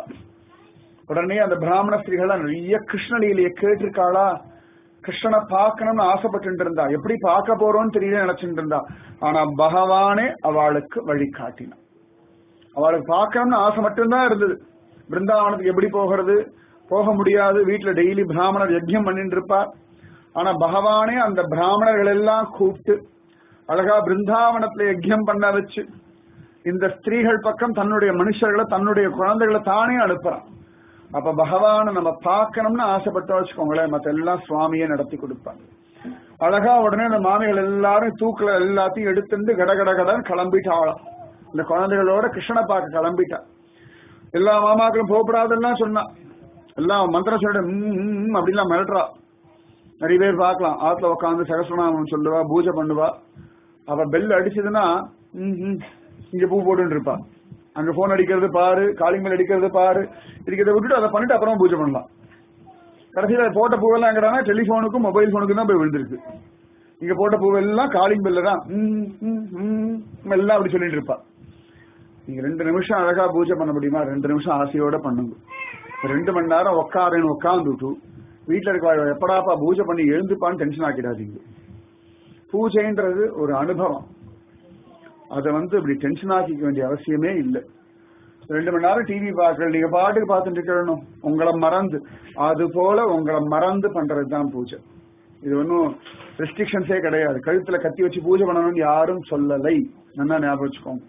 உடனே அந்த பிராமண ஸ்திரீகள் நிறைய கிருஷ்ணலீலைய கேட்டிருக்காளா கிருஷ்ணனை பார்க்கணும்னு ஆசைப்பட்டு இருந்தா எப்படி பார்க்க போறோம்னு தெரியல நினைச்சிட்டு இருந்தா ஆனா பகவானே அவளுக்கு வழி காட்டினான் அவளுக்கு பார்க்கணும்னு ஆசை மட்டும்தான் இருந்தது பிருந்தாவனத்துக்கு எப்படி போகிறது போக முடியாது வீட்டுல டெய்லி பிராமணர் யஜ்யம் பண்ணிட்டு இருப்பார் ஆனா பகவானே அந்த பிராமணர்கள் எல்லாம் கூப்பிட்டு அழகா பிருந்தாவனத்துல யஜ்யம் பண்ண வச்சு இந்த ஸ்திரீகள் பக்கம் தன்னுடைய மனுஷர்களை தன்னுடைய குழந்தைகளை தானே அனுப்புறான் அப்ப பகவானை நம்ம பார்க்கணும்னு ஆசைப்பட்டோம் வச்சுக்கோங்களேன் மத்த எல்லாம் சுவாமியே நடத்தி கொடுப்பாங்க அழகா உடனே அந்த மாமிகள் எல்லாரும் தூக்குல எல்லாத்தையும் எடுத்துட்டு கட கட கடன் கிளம்பிட்டாளாம் இந்த குழந்தைகளோட கிருஷ்ணனை பார்க்க கிளம்பிட்டா எல்லா மாமாக்களும் போகப்படாதுன்னா சொன்னா எல்லாம் மந்திரம் சொல்லிட்டு ம், ம், ம் அப்படிலாம் மிரட்டுறா நிறைய பேர் பார்க்கலாம் ஆத்துல உட்காந்து சகசிரநாமம் சொல்லுவா பூஜை பண்ணுவா அவ பெல் அடிச்சதுன்னா ம், ம், இங்க பூ போட்டுன்னு இருப்பா அங்க போன் அடிக்கிறது பாரு காலிங் மேல் அடிக்கிறது பாரு இதுக்கு இதை விட்டுட்டு அதை பண்ணிட்டு அப்புறம் பூஜை பண்ணலாம் கடைசியில போட்ட பூவெல்லாம் எங்கடானா டெலிபோனுக்கும் மொபைல் போனுக்கும் தான் போய் விழுந்திருக்கு இங்க போட்ட பூவெல்லாம் காலிங் பெல்ல தான் ம், ம், ம், எல்லாம் அப்படி சொல்லிட்டு இருப்பா நீங்க ரெண்டு நிமிஷம் அழகா பூஜை பண்ண முடியுமா ரெண்டு நிமிஷம் ஆசையோட பண்ணுங்க ரெண்டு மணி நேரம் உட்காரன்னு உட்காந்துட்டு வீட்டுல இருக்க எப்படாப்பா பூஜை பண்ணி எழுந்துப்பான்னு டென்ஷன் ஆக்கிடாதீங்க பூஜைன்றது ஒரு அனுபவம் அதை வந்து இப்படி டென்ஷன் ஆக்கிக்க வேண்டிய அவசியமே இல்லை ரெண்டு மணி நேரம் டிவி பார்க்கல நீங்க பாட்டுக்கு பார்த்துட்டு இருக்கணும் உங்களை மறந்து அது போல உங்களை மறந்து பண்றது தான் பூஜை இது ஒன்றும் ரெஸ்ட்ரிக்ஷன்ஸே கிடையாது கழுத்துல கத்தி வச்சு பூஜை பண்ணணும்னு யாரும் சொல்லலை நல்லா ஞாபகம் வச்சுக்கோங்க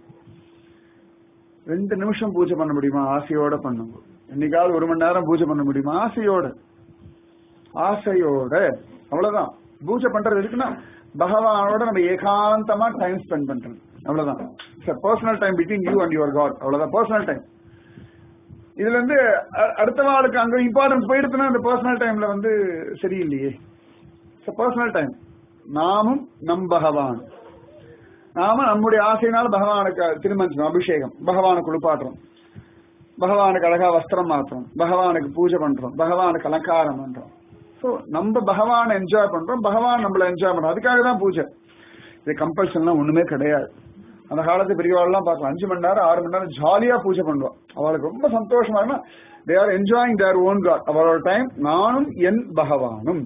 ரெண்டு நிமிஷம் பூஜை பண்ண முடியுமா ஆசையோட பண்ணுங்க என்னைக்காவது ஒரு மணி நேரம் பூஜை பண்ண முடியுமா ஆசையோட ஆசையோட அவ்வளவுதான் பூஜை பண்றது எதுக்குன்னா பகவானோட நம்ம ஏகாந்தமா டைம் ஸ்பெண்ட் பண்றது அவ்வளவுதான் personal time between you and your God அவ்வளவுதான் பர்சனல் டைம் இதுல இருந்து அ- அடுத்த நாளுக்கு அங்க இம்பார்ட்டன்ஸ் போயிடுச்சுன்னா அந்த பர்சனல் டைம்ல வந்து சரியில்லையே பர்சனல் டைம் நாமும் நம் பகவான் நாம நம்முடைய ஆசையினால பகவானுக்கு திருமஞ்சனம் அபிஷேகம் பகவானுக்கு குளிப்பாட்டுறோம் பகவானுக்கு அழகா வஸ்திரம் மாத்துறோம் பகவானுக்கு பூஜை பண்றோம் பகவானுக்கு அலங்காரம் பண்றோம் ஸோ நம்ம பகவானை என்ஜாய் பண்றோம் பகவான் நம்மள என்ஜாய் பண்றோம் அதுக்காக தான் பூஜை இது கம்பல்ஷன்லாம் ஒண்ணுமே கிடையாது அந்த காலத்து பெரியவாள்லாம் பார்க்கலாம் அஞ்சு மணி நேரம் ஆறு மணி நேரம் ஜாலியா பூஜை பண்ணுவோம் அவளுக்கு ரொம்ப சந்தோஷமா இருந்தா they are enjoying their own God அவளோட டைம் நானும் என் பகவானும்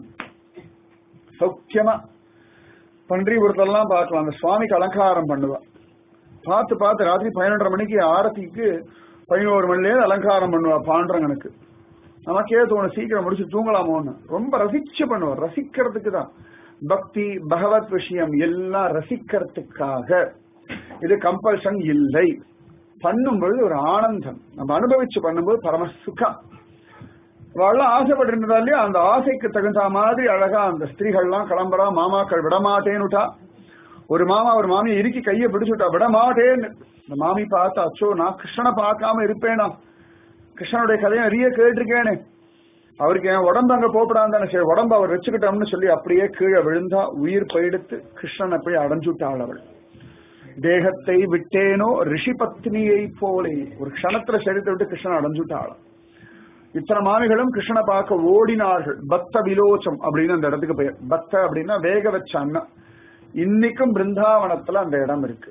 சௌக்கியமா பன்றிபுரத்தெல்லாம் பார்க்கலாம் அந்த சுவாமிக்கு அலங்காரம் பண்ணுவா பார்த்து பார்த்து ராத்திரி பதினொன்றரை மணிக்கு ஆரத்திக்கு பதினோரு மணிலேயே அலங்காரம் பண்ணுவா பாண்டரங்கனுக்கு நமக்கே தோணும் சீக்கிரம் முடிச்சு தூங்கலாமோன்னு ரொம்ப ரசிச்சு பண்ணுவார் ரசிக்கிறதுக்கு தான் பக்தி பகவத் விஷயம் எல்லாம் ரசிக்கிறதுக்காக இது கம்பல்ஷன் இல்லை பண்ணும்பொழுது ஒரு ஆனந்தம் நம்ம அனுபவிச்சு பண்ணும்போது பரம சுகம் அவள்லாம் ஆசைப்பட்டிருந்ததாலே அந்த ஆசைக்கு தகுந்த மாதிரி அழகா அந்த ஸ்திரீகள்லாம் கிளம்புறா மாமாக்கள் விடமாட்டேன்னுட்டா ஒரு மாமா ஒரு மாமி இறுக்கி கையை பிடிச்சுட்டா விடமாட்டேன்னு இந்த மாமி பார்த்தா அச்சோ நான் கிருஷ்ணனை பார்க்காம இருப்பேனா கிருஷ்ணனுடைய கதையை நிறைய கேட்டிருக்கேனே அவருக்கு என் உடம்பு அங்க போப்படாந்தானே சரி உடம்பு அவர் வச்சுக்கிட்டோம்னு சொல்லி அப்படியே கீழே விழுந்தா உயிர் போயிடுத்து கிருஷ்ணனை போய் அடைஞ்சுட்டாள் அவள் தேகத்தை விட்டேனோ ரிஷி பத்னியை போலே ஒரு க்ஷணத்துல சரீரத்தை விட்டு கிருஷ்ணன் அடைஞ்சுட்டாள் இத்தனை மாமிகளும் கிருஷ்ணனை பார்க்க ஓடினார்கள் பக்த விலோச்சம் அப்படின்னு அந்த இடத்துக்கு பெயர் பக்த அப்படின்னா வேக வச்ச அண்ணன் இன்னைக்கும் பிருந்தாவனத்துல அந்த இடம் இருக்கு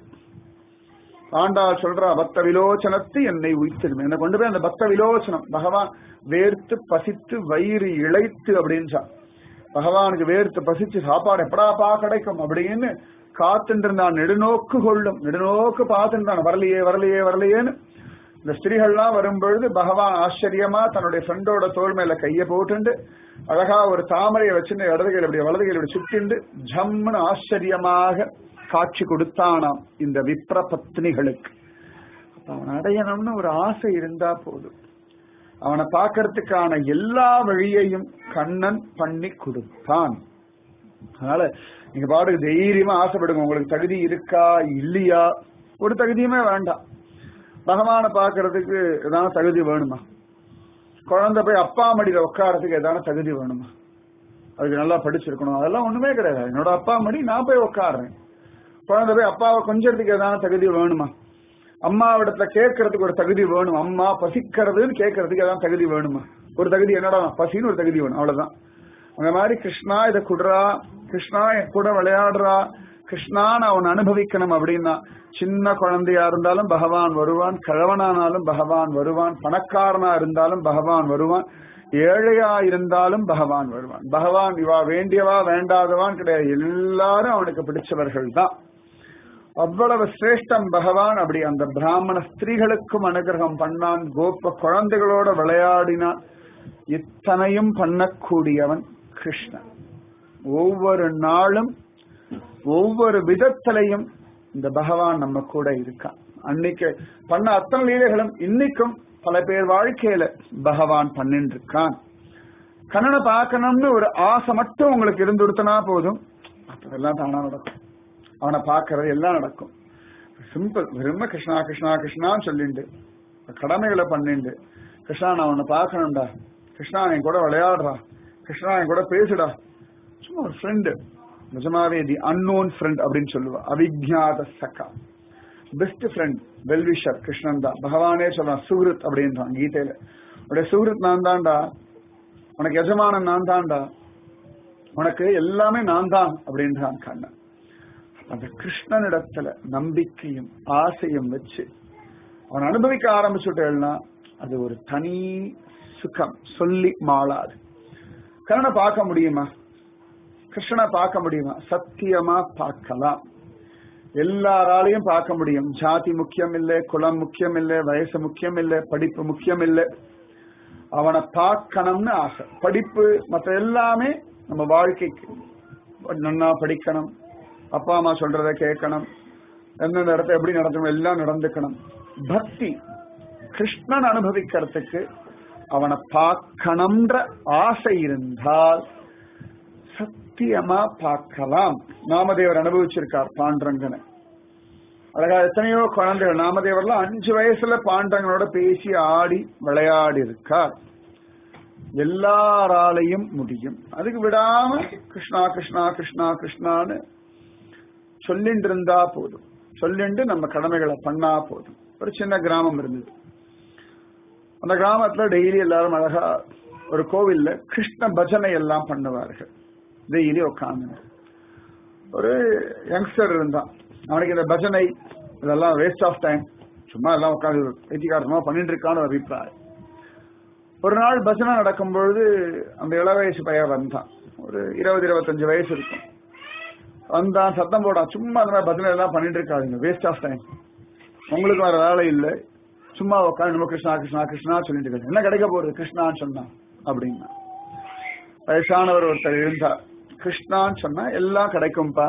ஆண்டாள் சொல்றா பக்த விலோச்சனத்து என்னை உயிர்த்திடும் என்னை கொண்டு போய் அந்த பக்த விலோச்சனம் பகவான் வேர்த்து பசித்து வயிறு இழைத்து அப்படின்னு பகவானுக்கு வேர்த்து பசிச்சு சாப்பாடு எப்படாப்பா கிடைக்கும் அப்படின்னு காத்துட்டு இருந்தான் நெடுநோக்கு கொள்ளும் நெடுநோக்கு பார்த்துட்டான் வரலையே வரலையே வரலையேன்னு இந்த ஸ்திரீகள்லாம் வரும்பொழுது பகவான் ஆச்சரியமா தன்னுடைய ஃப்ரெண்டோட தோல் மேல கைய போட்டுண்டு அழகா ஒரு தாமரையை வச்சுட்டு இடது கையில் இப்படி வலது கையில் இப்படி சுத்திண்டு ஜம்முன்னு ஆச்சரியமாக காட்சி கொடுத்தானாம் இந்த விப்ர பத்னிகளுக்கு அப்ப அவன் அடையணும்னு ஒரு ஆசை இருந்தா போதும் அவனை பார்க்கறதுக்கான எல்லா வழியையும் கண்ணன் பண்ணி கொடுத்தான் அதனால நீங்க பாட்டுக்கு தைரியமா ஆசைப்படுங்க உங்களுக்கு தகுதி இருக்கா இல்லையா ஒரு தகுதியுமே வேண்டாம் பகவானை பார்க்கறதுக்கு ஏதான தகுதி வேணுமா குழந்தை போய் அப்பா மடியில உட்காரத்துக்கு ஏதான தகுதி வேணுமா அதுக்கு நல்லா படிச்சிருக்கணும் அதெல்லாம் ஒண்ணுமே கிடையாது என்னோட அப்பா மடி நான் போய் உட்காடுறேன் குழந்தை போய் அப்பாவை கொஞ்சத்துக்கு ஏதான தகுதி வேணுமா அம்மாவிடத்துல கேட்கறதுக்கு ஒரு தகுதி வேணும் அம்மா பசிக்கிறதுன்னு கேட்கறதுக்கு ஏதாவது தகுதி வேணுமா ஒரு தகுதி என்னடா பசின்னு ஒரு தகுதி வேணும் அவ்வளவுதான் அந்த மாதிரி கிருஷ்ணா இதை குடுறா கிருஷ்ணா என் கூட விளையாடுறா கிருஷ்ணா நான் அவன் அனுபவிக்கணும் அப்படின்னா சின்ன குழந்தையா இருந்தாலும் பகவான் வருவான் கிழவனானாலும் பகவான் வருவான் பணக்காரனா இருந்தாலும் பகவான் வருவான் ஏழையா இருந்தாலும் பகவான் வருவான் பகவான் இவா வேண்டியவா வேண்டாதவான் கிடையாது எல்லாரும் அவனுக்கு பிடிச்சவர்கள் தான் அவ்வளவு சிரேஷ்டம் பகவான் அப்படி அந்த பிராமண ஸ்திரீகளுக்கும் அனுகிரகம் பண்ணான் கோப குழந்தைகளோட விளையாடினான் இத்தனையும் பண்ணக்கூடியவன் கிருஷ்ணன் ஒவ்வொரு நாளும் ஒவ்வொரு விதத்திலையும் இந்த பகவான் நம்ம கூட இருக்கான் அன்னைக்கு பண்ண அத்தனை லீலைகளும் இன்னைக்கும் பல பேர் வாழ்க்கையில பகவான் பண்ணிட்டு இருக்கான் கண்ணனை பார்க்கணும்னு ஒரு ஆசை மட்டும் உங்களுக்கு இருந்துடுத்தனா போதும் அதெல்லாம் தானா நடக்கும் அவனை பார்க்கறது எல்லாம் நடக்கும் சிம்பிள் வெறும கிருஷ்ணா கிருஷ்ணா கிருஷ்ணான்னு சொல்லிண்டு கடமைகளை பண்ணிண்டு கிருஷ்ணா நான் உன்னை பார்க்கணும்டா கிருஷ்ணா என் கூட விளையாடுறா கிருஷ்ணா என் கூட பேசுடா சும்மா ஒரு ஃப்ரெண்டு நிஜமாவே தி அன்னோன் ஃப்ரெண்ட் அப்படின்னு சொல்லுவா அவிஜாத சக்கா பெஸ்ட் ஃப்ரெண்ட் வெல்விஷர் கிருஷ்ணன் தான் பகவானே சொல்றான் சுகிருத் அப்படின்றான் கீதையில உடைய சுகிருத் நான் தான்டா உனக்கு எஜமானன் நான் தான்டா உனக்கு எல்லாமே நான் தான் அப்படின்றான் கண்ணன் அந்த கிருஷ்ணனிடத்துல நம்பிக்கையும் ஆசையும் வச்சு அவன் அனுபவிக்க ஆரம்பிச்சுட்டேன்னா அது ஒரு தனி சுகம் சொல்லி மாளாது கண்ணனை பார்க்க முடியுமா கிருஷ்ணனை பார்க்க முடியுமா சத்தியமா பார்க்கலாம் எல்லாராலையும் பார்க்க முடியும் ஜாதி முக்கியம் இல்லை குலம் முக்கியம் இல்லை வயசு முக்கியம் இல்லை படிப்பு முக்கியம் இல்லை அவனை பார்க்கணும்னு ஆசை படிப்பு மற்ற எல்லாமே நம்ம வாழ்க்கைக்கு நன்னா படிக்கணும் அப்பா அம்மா சொல்றத கேட்கணும் எந்தெந்த இடத்த எப்படி நடத்தணும் எல்லாம் நடந்துக்கணும் பக்தி கிருஷ்ணன் அனுபவிக்கிறதுக்கு அவனை பார்க்கணும்ன்ற ஆசை இருந்தால் சத்தியமா பார்க்கலாம் நாமதேவர் அனுபவிச்சிருக்கார் பாண்டரங்கனை அழகா எத்தனையோ குழந்தைகள் நாமதேவர்லாம் அஞ்சு வயசுல பாண்டரங்கனோட பேசி ஆடி விளையாடி இருக்கார் எல்லாராலையும் முடியும் அதுக்கு விடாம கிருஷ்ணா கிருஷ்ணா கிருஷ்ணா கிருஷ்ணான்னு சொல்லிட்டு இருந்தா போதும் சொல்லிட்டு நம்ம கடமைகளை பண்ணா போதும் ஒரு சின்ன கிராமம் இருந்தது அந்த கிராமத்துல டெய்லி எல்லாரும் அழகா ஒரு கோவில்ல கிருஷ்ண பஜனை எல்லாம் பண்ணுவார்கள் டெய்லி உட்காந்து ஒரு யங்ஸ்டர் இருந்தான் அவனுக்கு இந்த பஜனை இதெல்லாம் வேஸ்ட் ஆஃப் டைம் சும்மா எல்லாம் உட்காந்து வைத்தியகாரமா பண்ணிட்டு இருக்கான்னு ஒரு அபிப்பிராயம் ஒரு நாள் பஜனை நடக்கும் பொழுது அந்த இள வயசு பையன் வந்தான் ஒரு இருபது இருபத்தஞ்சு வயசு இருக்கும் வந்தான் சத்தம் போடான் சும்மா அந்த மாதிரி பஜனை எல்லாம் பண்ணிட்டு இருக்காதுங்க வேஸ்ட் ஆஃப் டைம் உங்களுக்கு வேற வேலை இல்லை சும்மா உட்காந்து நம்ம கிருஷ்ணா கிருஷ்ணா கிருஷ்ணா சொல்லிட்டு இருக்காங்க என்ன கிடைக்க போறது கிருஷ்ணான்னு சொன்னான் அப்படின்னா வயசானவர் ஒருத்தர் இருந்தார் கிருஷ்ணான்னு சொன்னா எல்லாம் கிடைக்கும்பா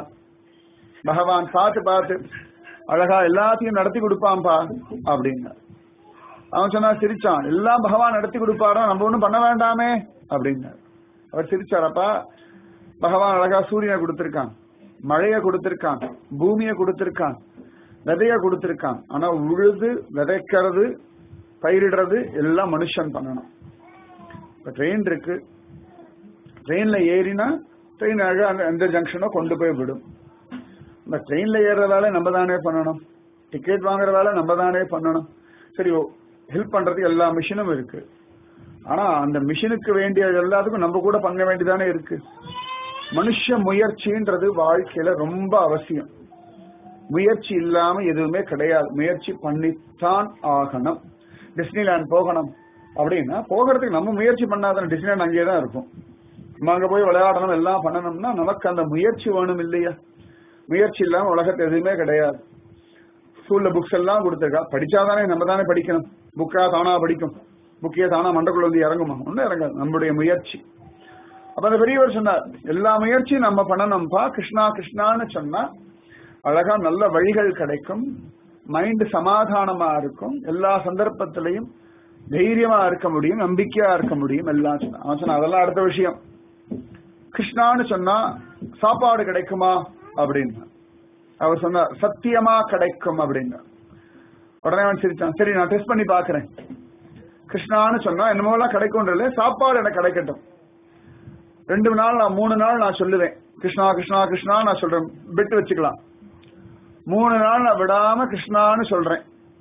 பகவான் பார்த்து பார்த்து அழகா எல்லாத்தையும் நடத்தி கொடுப்பான்பா அப்படின்னா அவன் சொன்னா சிரிச்சான் எல்லாம் பகவான் நடத்தி கொடுப்பாரா நம்ம ஒண்ணும் பண்ண வேண்டாமே அப்படின்னார் அவர் சிரிச்சாரப்பா பகவான் அழகா சூரியனை கொடுத்திருக்கான் மழைய கொடுத்திருக்கான் பூமியை கொடுத்திருக்கான் விதைய கொடுத்திருக்கான் ஆனா உழுது விதைக்கிறது பயிரிடுறது எல்லாம் மனுஷன் பண்ணணும் இப்ப ட்ரெயின் இருக்கு ட்ரெயின்ல ஏறினா ட்ரெயின் அழகா அந்த எந்த ஜங்ஷனோ கொண்டு போய் விடும் இந்த ட்ரெயின்ல ஏறுற வேலை நம்ம தானே பண்ணணும் டிக்கெட் வாங்குற வேலை நம்ம தானே பண்ணணும் சரி ஹெல்ப் பண்றதுக்கு எல்லா மிஷினும் இருக்கு ஆனா அந்த மிஷினுக்கு வேண்டிய எல்லாத்துக்கும் நம்ம கூட பண்ண வேண்டியதானே இருக்கு மனுஷ முயற்சின்றது வாழ்க்கையில ரொம்ப அவசியம் முயற்சி இல்லாம எதுவுமே கிடையாது முயற்சி பண்ணித்தான் ஆகணும் டிஸ்னிலேண்ட் போகணும் அப்படின்னா போகிறதுக்கு நம்ம முயற்சி பண்ணாதான் டிஸ்னிலேண்ட் அங்கேயே தான் இருக்கும் நம்ம அங்க போய் விளையாடணும் எல்லாம் பண்ணணும்னா நமக்கு அந்த முயற்சி வேணும் இல்லையா முயற்சி இல்லாம உலகத்து எதுவுமே கிடையாது ஸ்கூல்ல புக்ஸ் எல்லாம் கொடுத்துருக்கா படிச்சாதானே நம்ம தானே படிக்கணும் புக்கா தானா படிக்கும் புக்கையே தானா மண்டக்குள்ள வந்து இறங்குமா ஒன்னும் இறங்காது நம்முடைய முயற்சி அப்ப அந்த பெரியவர் சொன்னார் எல்லா முயற்சியும் நம்ம பண்ணணும்பா கிருஷ்ணா கிருஷ்ணான்னு சொன்னா அழகா நல்ல வழிகள் கிடைக்கும் மைண்ட் சமாதானமா இருக்கும் எல்லா சந்தர்ப்பத்திலையும் தைரியமா இருக்க முடியும் நம்பிக்கையா இருக்க முடியும் எல்லாம் சொன்னா அவன் சொன்னா அதெல்லாம் அடுத்த விஷயம் கிருஷ்ணான்னு சொன்னா சாப்பாடு கிடைக்குமா அப்படின்னு அவர் சொன்னார் சத்தியமா கிடைக்கும் அப்படின்னு உடனே அவன் சிரிச்சான் சரி நான் டெஸ்ட் பண்ணி பாக்குறேன் கிருஷ்ணான்னு சொன்னா என்னமோலாம் கிடைக்கும்ன்றல சாப்பாடு எனக்கு கிடைக்கட்டும் ரெண்டு நாள் நான் மூணு நாள் நான் சொல்லுவேன் கிருஷ்ணா கிருஷ்ணா கிருஷ்ணா நான் சொல்றேன் பெட் வச்சுக்கலாம் மூணு நாள் நான் விடாம கிருஷ்ணான்னு சொல்றேன்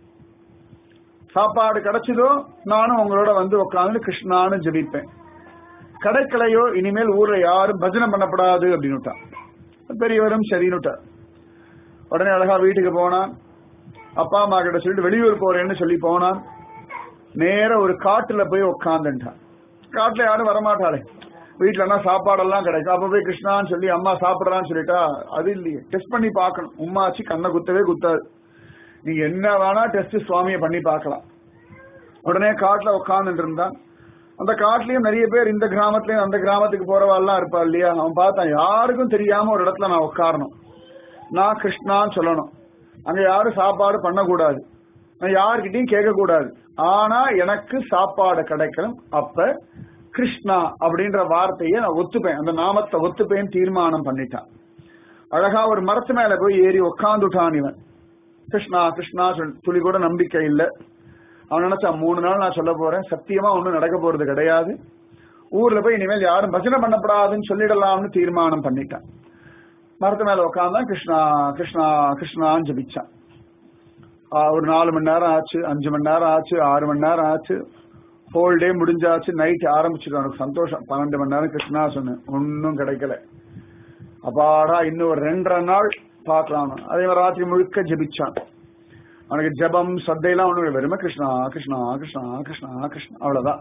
சாப்பாடு கிடைச்சதோ நானும் உங்களோட வந்து உட்காந்து கிருஷ்ணான்னு ஜெபிப்பேன் கிடைக்கலையோ இனிமேல் ஊர்ல யாரும் பஜனை பண்ணப்படாது அப்படின்னுட்டான் பெரியவரும் சரின்னுட்டார் உடனே அழகா வீட்டுக்கு போனான் அப்பா அம்மா கிட்ட சொல்லிட்டு வெளியூர் போறேன்னு சொல்லி போனான் நேர ஒரு காட்டுல போய் உட்காந்துட்டான் காட்டுல யாரும் வரமாட்டாளே வீட்டுலன்னா சாப்பாடெல்லாம் கிடைக்கும் அப்ப போய் கிருஷ்ணான்னு சொல்லி அம்மா சாப்பிடுறான்னு சொல்லிட்டா அது இல்லையே டெஸ்ட் பண்ணி பார்க்கணும் உம்மாச்சு கண்ணை குத்தவே குத்தாது நீங்க என்ன வேணா டெஸ்ட் சுவாமியை பண்ணி பார்க்கலாம் உடனே காட்டுல உட்காந்துட்டு இருந்தான் அந்த காட்டுலயும் நிறைய பேர் இந்த கிராமத்துலயும் அந்த கிராமத்துக்கு போறவாள்லாம் இருப்பா இல்லையா அவன் பார்த்தான் யாருக்கும் தெரியாம ஒரு இடத்துல நான் உட்காரணும் நான் கிருஷ்ணான்னு சொல்லணும் அங்க யாரும் சாப்பாடு பண்ணக்கூடாது நான் யாருக்கிட்டையும் கேட்க கூடாது ஆனா எனக்கு சாப்பாடு கிடைக்கணும் அப்ப கிருஷ்ணா அப்படின்ற வார்த்தையை நான் ஒத்துப்பேன் அந்த நாமத்தை ஒத்துப்பேன் தீர்மானம் பண்ணிட்டான் அழகா ஒரு மரத்து மேல போய் ஏறி உக்காந்துட்டான் இவன் கிருஷ்ணா கிருஷ்ணா சொல் துளி கூட நம்பிக்கை இல்லை அவன் நினைச்சான் மூணு நாள் நான் சொல்ல போறேன் சத்தியமா ஒண்ணும் நடக்க போறது கிடையாது ஊர்ல போய் இனிமேல் யாரும் பஜனை பண்ணப்படாதுன்னு சொல்லிடலாம்னு தீர்மானம் பண்ணிட்டான் மரத்து மேல உட்காந்தான் கிருஷ்ணா கிருஷ்ணா கிருஷ்ணான்னு ஜபிச்சான் ஒரு நாலு மணி நேரம் ஆச்சு அஞ்சு மணி நேரம் ஆச்சு ஆறு மணி நேரம் ஆச்சு ஹோல் டே முடிஞ்சாச்சு நைட் ஆரம்பிச்சிடும் அவனுக்கு சந்தோஷம் பன்னெண்டு மணி நேரம் கிருஷ்ணா சொன்னேன் ஒன்னும் கிடைக்கல அப்பாடா இன்னும் ஒரு ரெண்டரை நாள் பார்க்கலாம் அதே மாதிரி ராத்திரி முழுக்க ஜெபிச்சான் அவனுக்கு ஜபம் சத்தையெல்லாம் ஒண்ணு வெறுமை கிருஷ்ணா கிருஷ்ணா கிருஷ்ணா கிருஷ்ணா கிருஷ்ணா அவ்வளவுதான்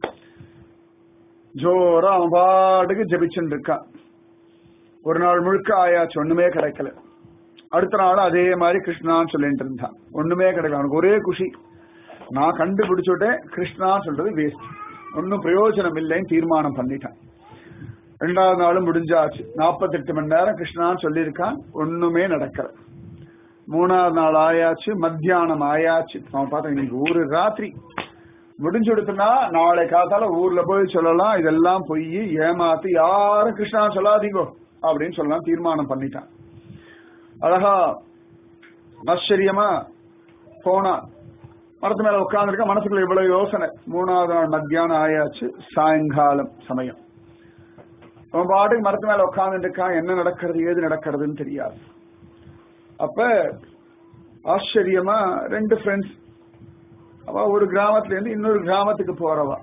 ஜோரா அவன் பாட்டுக்கு ஜபிச்சுட்டு இருக்கான் ஒரு நாள் முழுக்க ஆயாச்சு ஒண்ணுமே கிடைக்கல அடுத்த நாள் அதே மாதிரி கிருஷ்ணான்னு சொல்லிட்டு இருந்தான் ஒண்ணுமே கிடைக்கல அவனுக்கு ஒரே குஷி நான் கண்டுபிடிச்சுட்டேன் கிருஷ்ணா சொல்றது வேஸ்ட் ஒன்னும் பிரயோஜனம் இல்லைன்னு தீர்மானம் பண்ணிட்டான் ரெண்டாவது நாளும் முடிஞ்சாச்சு நாற்பத்தெட்டு மணி நேரம் கிருஷ்ணான்னு சொல்லியிருக்கான் ஒண்ணுமே நடக்கல மூணாவது நாள் ஆயாச்சு மத்தியானம் ஆயாச்சு அவன் பார்த்தா இன்னைக்கு ஒரு ராத்திரி முடிஞ்சுடுத்துனா நாளை காத்தால ஊர்ல போய் சொல்லலாம் இதெல்லாம் பொய் ஏமாத்து யாரும் கிருஷ்ணா சொல்லாதீங்கோ அப்படின்னு சொல்லலாம் தீர்மானம் பண்ணிட்டான் அழகா ஆச்சரியமா போனா மரத்து மேல உட்கார்ந்துருக்க மனசுக்குள்ள இவ்வளவு யோசனை மூணாவது நாள் மத்தியானம் ஆயாச்சு சாயங்காலம் சமயம் அவன் பாட்டுக்கு மரத்து மேல உட்கார்ந்துட்டு இருக்கான் என்ன நடக்கிறது ஏது நடக்கிறதுன்னு தெரியாது அப்ப ஆச்சரியமா ரெண்டு ஃப்ரெண்ட்ஸ் அவ ஒரு கிராமத்துல இருந்து இன்னொரு கிராமத்துக்கு போறவா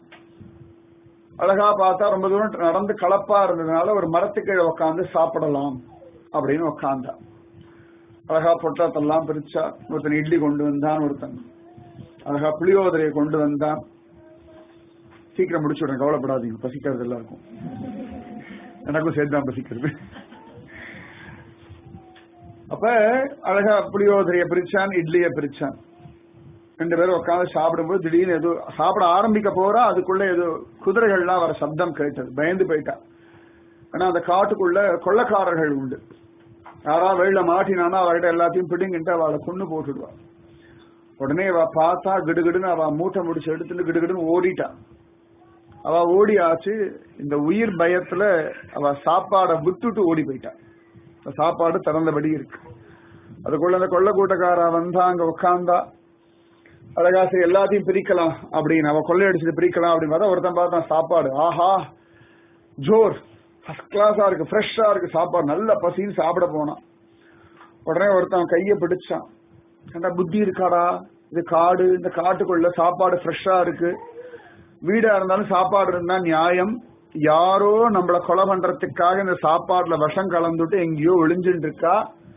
அழகா பார்த்தா ரொம்ப தூரம் நடந்து கலப்பா இருந்ததுனால ஒரு மரத்துக்கு உட்காந்து சாப்பிடலாம் அப்படின்னு உட்காந்தா அழகா பொட்டாத்தெல்லாம் பிரிச்சா ஒருத்தன் இட்லி கொண்டு வந்தான் ஒருத்தன் அழகா புளியோதரையை கொண்டு வந்தான் சீக்கிரம் முடிச்சு விடுறேன் கவலைப்படாதீங்க பசிக்கிறது எல்லாருக்கும் எனக்கும் சேர்த்து தான் பசிக்கிறது அப்ப அழகா புளியோதரைய பிரிச்சான் இட்லிய பிரிச்சான் ரெண்டு பேரும் உட்காந்து சாப்பிடும்போது திடீர்னு ஏதோ சாப்பிட ஆரம்பிக்க போறா அதுக்குள்ள ஏதோ குதிரைகள்லாம் வர சப்தம் கேட்டது பயந்து போயிட்டா ஆனா அந்த காட்டுக்குள்ள கொள்ளக்காரர்கள் உண்டு யாரா வெளியில மாட்டினானா அவர்கிட்ட எல்லாத்தையும் பிடிங்கிட்டு அவளை கொண்டு போட்டுடுவா உடனே அவ பார்த்தா கிடுகிடுன்னு அவ மூட்டை முடிச்சு எடுத்துட்டு கிடுகிடுன்னு ஓடிட்டா அவ ஓடி ஆச்சு இந்த உயிர் பயத்துல அவ சாப்பாடை விட்டுட்டு ஓடி போயிட்டா சாப்பாடு திறந்தபடி இருக்கு அதுக்குள்ள அந்த கொள்ள கூட்டக்காரா வந்தா அங்க உட்காந்தா அழகா சரி எல்லாத்தையும் பிரிக்கலாம் அப்படின்னு அவ கொள்ளையடிச்சுட்டு பிரிக்கலாம் அப்படின்னு பார்த்தா ஒருத்தன் பார்த்தான் சாப்பாடு ஆஹா ஜோர் ஃபர்ஸ்ட் கிளாஸா இருக்கு ஃப்ரெஷ்ஷா இருக்கு சாப்பாடு நல்ல பசின்னு சாப்பிட போனான் உடனே ஒருத்தன் கைய பிடிச்சான் ஏண்டா புத்தி இருக்காடா இது காடு இந்த காட்டுக்குள்ள சாப்பாடு ஃப்ரெஷ்ஷா இருக்கு வீடா இருந்தாலும் சாப்பாடு இருந்தா நியாயம் யாரோ நம்மள கொலை பண்றதுக்காக இந்த சாப்பாடுல விஷம் கலந்துட்டு எங்கேயோ ஒளிஞ்சுட்டு இருக்கா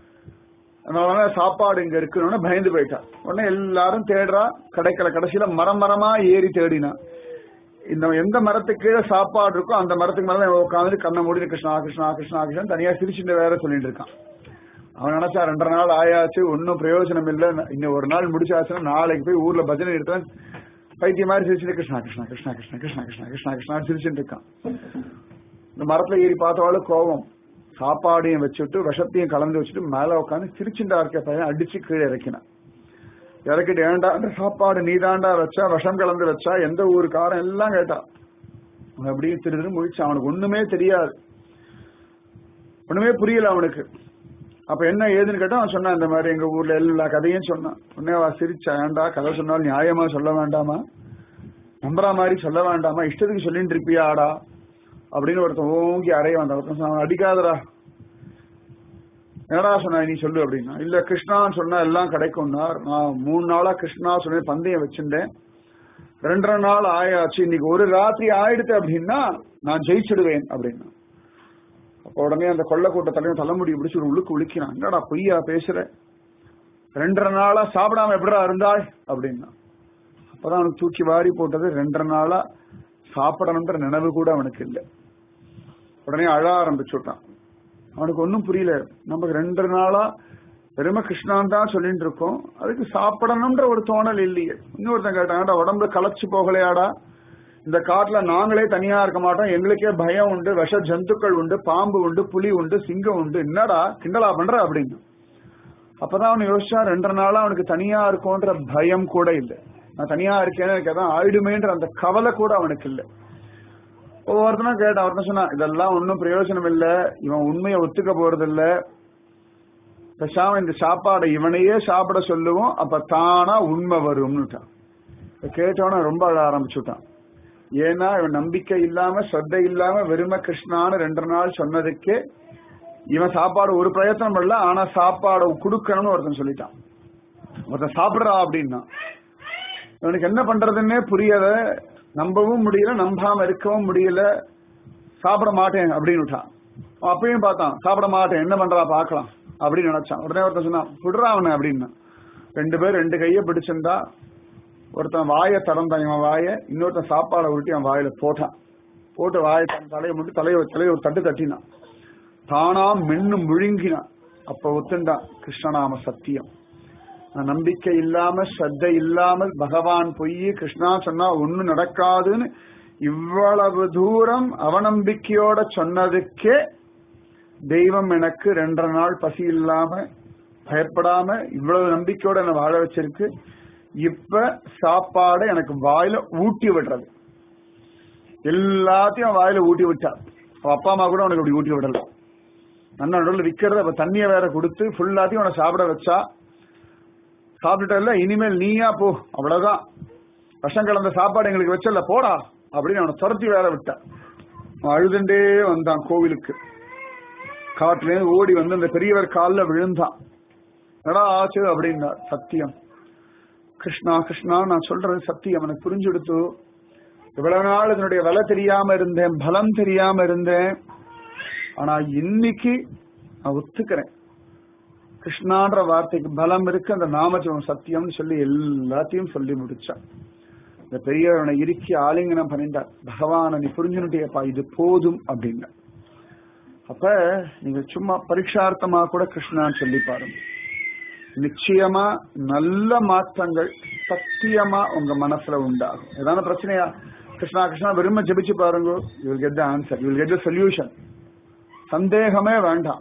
அதனால சாப்பாடு இங்க இருக்குன்னு பயந்து போயிட்டா உடனே எல்லாரும் தேடுறா கிடைக்கல கடைசியில மரம் மரமா ஏறி தேடினா இந்த எந்த மரத்துக்கு கீழே சாப்பாடு இருக்கோ அந்த மரத்துக்கு மேல உட்காந்து கண்ணை மூடி கிருஷ்ணா கிருஷ்ணா கிருஷ்ணா கிருஷ்ணா தனியா சிரிச்சுட்டு வேற சொல்லிட்டு இருக்கான் அவன் நினைச்சா ரெண்டரை நாள் ஆயாச்சு ஒன்னும் பிரயோஜனம் இல்ல இன்னும் ஒரு நாள் முடிச்சாச்சுன்னா நாளைக்கு போய் ஊர்ல பஜனை எடுத்தேன் பைத்திய மாதிரி சிரிச்சுட்டு கிருஷ்ணா கிருஷ்ணா கிருஷ்ணா கிருஷ்ணா கிருஷ்ணா கிருஷ்ணா கிருஷ்ணா கிருஷ்ணா சிரிச்சுட்டு இருக்கான் இந்த மரத்துல ஏறி பார்த்தாலும் கோபம் சாப்பாடையும் வச்சுட்டு விஷத்தையும் கலந்து வச்சுட்டு மேல உட்காந்து சிரிச்சுண்டா இருக்க பையன் அடிச்சு கீழே இறக்கினான் இறக்கிட்டு ஏண்டான்ற சாப்பாடு நீதாண்டா வச்சா விஷம் கலந்து வச்சா எந்த ஊருக்காரன் எல்லாம் கேட்டான் அவன் அப்படியே திரு திரு முழிச்சான் அவனுக்கு ஒண்ணுமே தெரியாது ஒண்ணுமே புரியல அவனுக்கு அப்ப என்ன ஏதுன்னு கேட்டா அவன் சொன்னான் இந்த மாதிரி எங்க ஊர்ல எல்லா கதையும் சொன்னான் உடனே அவ சிரிச்சா ஏண்டா கதை சொன்னாலும் நியாயமா சொல்ல வேண்டாமா நம்புற மாதிரி சொல்ல வேண்டாமா இஷ்டத்துக்கு சொல்லிட்டு இருப்பியாடா அப்படின்னு ஒருத்தன் ஓங்கி அறைய வந்தான் ஒருத்தன் சொன்னான் அடிக்காதடா என்னடா சொன்ன நீ சொல்லு அப்படின்னா இல்ல கிருஷ்ணான்னு சொன்னா எல்லாம் கிடைக்கும்னா நான் மூணு நாளா கிருஷ்ணா சொன்ன பந்தயம் வச்சிருந்தேன் ரெண்டரை நாள் ஆயாச்சு இன்னைக்கு ஒரு ராத்திரி ஆயிடுத்து அப்படின்னா நான் ஜெயிச்சிடுவேன் அப்படின்னா அப்ப உடனே அந்த கொள்ள கூட்டத்திலையும் தலைமுடி பிடிச்சு ஒரு உழுக்கு உழுக்கினான் என்னடா பொய்யா பேசுற ரெண்டரை நாளா சாப்பிடாம எப்படா இருந்தாய் அப்படின்னா அப்பதான் அவனுக்கு தூக்கி வாரி போட்டது ரெண்டரை நாளா சாப்பிடணுன்ற நினைவு கூட அவனுக்கு இல்லை உடனே அழ ஆரம்பிச்சுட்டான் அவனுக்கு ஒன்னும் புரியல நமக்கு ரெண்டு நாளா பெருமை கிருஷ்ணான் தான் சொல்லிட்டு இருக்கோம் அதுக்கு சாப்பிடணும்ன்ற ஒரு தோணல் இல்லையே இன்னொருத்தன் கேட்டாங்கடா உடம்புல களைச்சு போகலையாடா இந்த காட்டுல நாங்களே தனியா இருக்க மாட்டோம் எங்களுக்கே பயம் உண்டு விஷ ஜந்துக்கள் உண்டு பாம்பு உண்டு புலி உண்டு சிங்கம் உண்டு என்னடா கிண்டலா பண்ற அப்படின்னு அப்பதான் அவன் யோசிச்சா ரெண்டரை நாளா அவனுக்கு தனியா இருக்கும்ன்ற பயம் கூட இல்லை நான் தனியா இருக்கேன்னு எனக்கு அதான் ஆயிடுமேன்ற அந்த கவலை கூட அவனுக்கு இல்லை ஒவ்வொருத்தனும் கேட்டான் ஒருத்தன் சொன்னா இதெல்லாம் ஒன்னும் பிரயோஜனம் இல்ல இவன் உண்மையை ஒத்துக்க போறது இல்ல பேசாம இந்த சாப்பாடை இவனையே சாப்பிட சொல்லுவோம் அப்ப தானா உண்மை வரும்னுட்டான் கேட்டவன ரொம்ப அழ ஆரம்பிச்சுட்டான் ஏன்னா இவன் நம்பிக்கை இல்லாம ஸ்ரத்தை இல்லாம வெறும கிருஷ்ணான்னு ரெண்டு நாள் சொன்னதுக்கே இவன் சாப்பாடு ஒரு பிரயத்தனம் பண்ணல ஆனா சாப்பாடு கொடுக்கணும்னு ஒருத்தன் சொல்லிட்டான் ஒருத்தன் சாப்பிடுறா அப்படின்னா இவனுக்கு என்ன பண்றதுன்னே புரியல நம்பவும் முடியல நம்பாம இருக்கவும் முடியல சாப்பிட மாட்டேன் அப்படின்னு விட்டான் அவன் அப்பயும் பார்த்தான் சாப்பிட மாட்டேன் என்ன பண்றா பார்க்கலாம் அப்படின்னு நினைச்சான் உடனே ஒருத்தன் சொன்னான் விடுறா அவனை அப்படின்னு ரெண்டு பேர் ரெண்டு கையை பிடிச்சிருந்தா ஒருத்தன் வாயை திறந்தான் இவன் வாயை இன்னொருத்தன் சாப்பாடை உருட்டி அவன் வாயில போட்டான் போட்டு வாயை தன் தலையை மட்டும் தலையை தலையை ஒரு தட்டு தட்டினான் தானா மென்னு முழுங்கினான் அப்ப ஒத்துண்டான் கிருஷ்ணநாம சத்தியம் நான் நம்பிக்கை இல்லாம ஸ்ரத்தை இல்லாமல் பகவான் பொய் கிருஷ்ணா சொன்னா ஒண்ணு நடக்காதுன்னு இவ்வளவு தூரம் அவநம்பிக்கையோட சொன்னதுக்கே தெய்வம் எனக்கு ரெண்டரை நாள் பசி இல்லாம பயப்படாம இவ்வளவு நம்பிக்கையோட என்ன வாழ வச்சிருக்கு இப்ப சாப்பாடு எனக்கு வாயில ஊட்டி விடுறது எல்லாத்தையும் வாயில ஊட்டி விட்டா அவ அப்பா அம்மா கூட உனக்கு அப்படி ஊட்டி விடல அண்ணன் நடுவில் விற்கிறத அப்ப தண்ணியை வேற கொடுத்து ஃபுல்லாத்தையும் உன சாப்பிட வச்சா சாப்பிட்டுட்டல இனிமேல் நீயா போ அவ்வளவுதான் விஷம் கலந்த சாப்பாடு எங்களுக்கு வச்சல போடா அப்படின்னு அவனை துரத்தி வேற விட்டான் அவன் அழுதுண்டே வந்தான் கோவிலுக்கு காட்டுலேருந்து ஓடி வந்து அந்த பெரியவர் காலில் விழுந்தான் என்னடா ஆச்சு அப்படின்னா சத்தியம் கிருஷ்ணா கிருஷ்ணா நான் சொல்றது சத்தியம் எனக்கு புரிஞ்சுடுத்து இவ்வளவு நாள் இதனுடைய விலை தெரியாம இருந்தேன் பலம் தெரியாம இருந்தேன் ஆனா இன்னைக்கு நான் ஒத்துக்கிறேன் கிருஷ்ணான்ற வார்த்தைக்கு பலம் இருக்கு அந்த நாமஜபம் சத்தியம்னு சொல்லி எல்லாத்தையும் சொல்லி முடிச்சான் இந்த பெரியவனை இறுக்கி ஆலிங்கனம் பண்ணிட்டார் பகவான நீ புரிஞ்சுனுட்டியப்பா இது போதும் அப்படின்னா அப்ப நீங்க சும்மா பரீட்சார்த்தமா கூட கிருஷ்ணான்னு சொல்லி பாருங்க நிச்சயமா நல்ல மாற்றங்கள் சத்தியமா உங்க மனசுல உண்டாகும் ஏதான பிரச்சனையா கிருஷ்ணா கிருஷ்ணா விரும்ப ஜெபிச்சு பாருங்க you will get the answer you will get the solution சந்தேகமே வேண்டாம்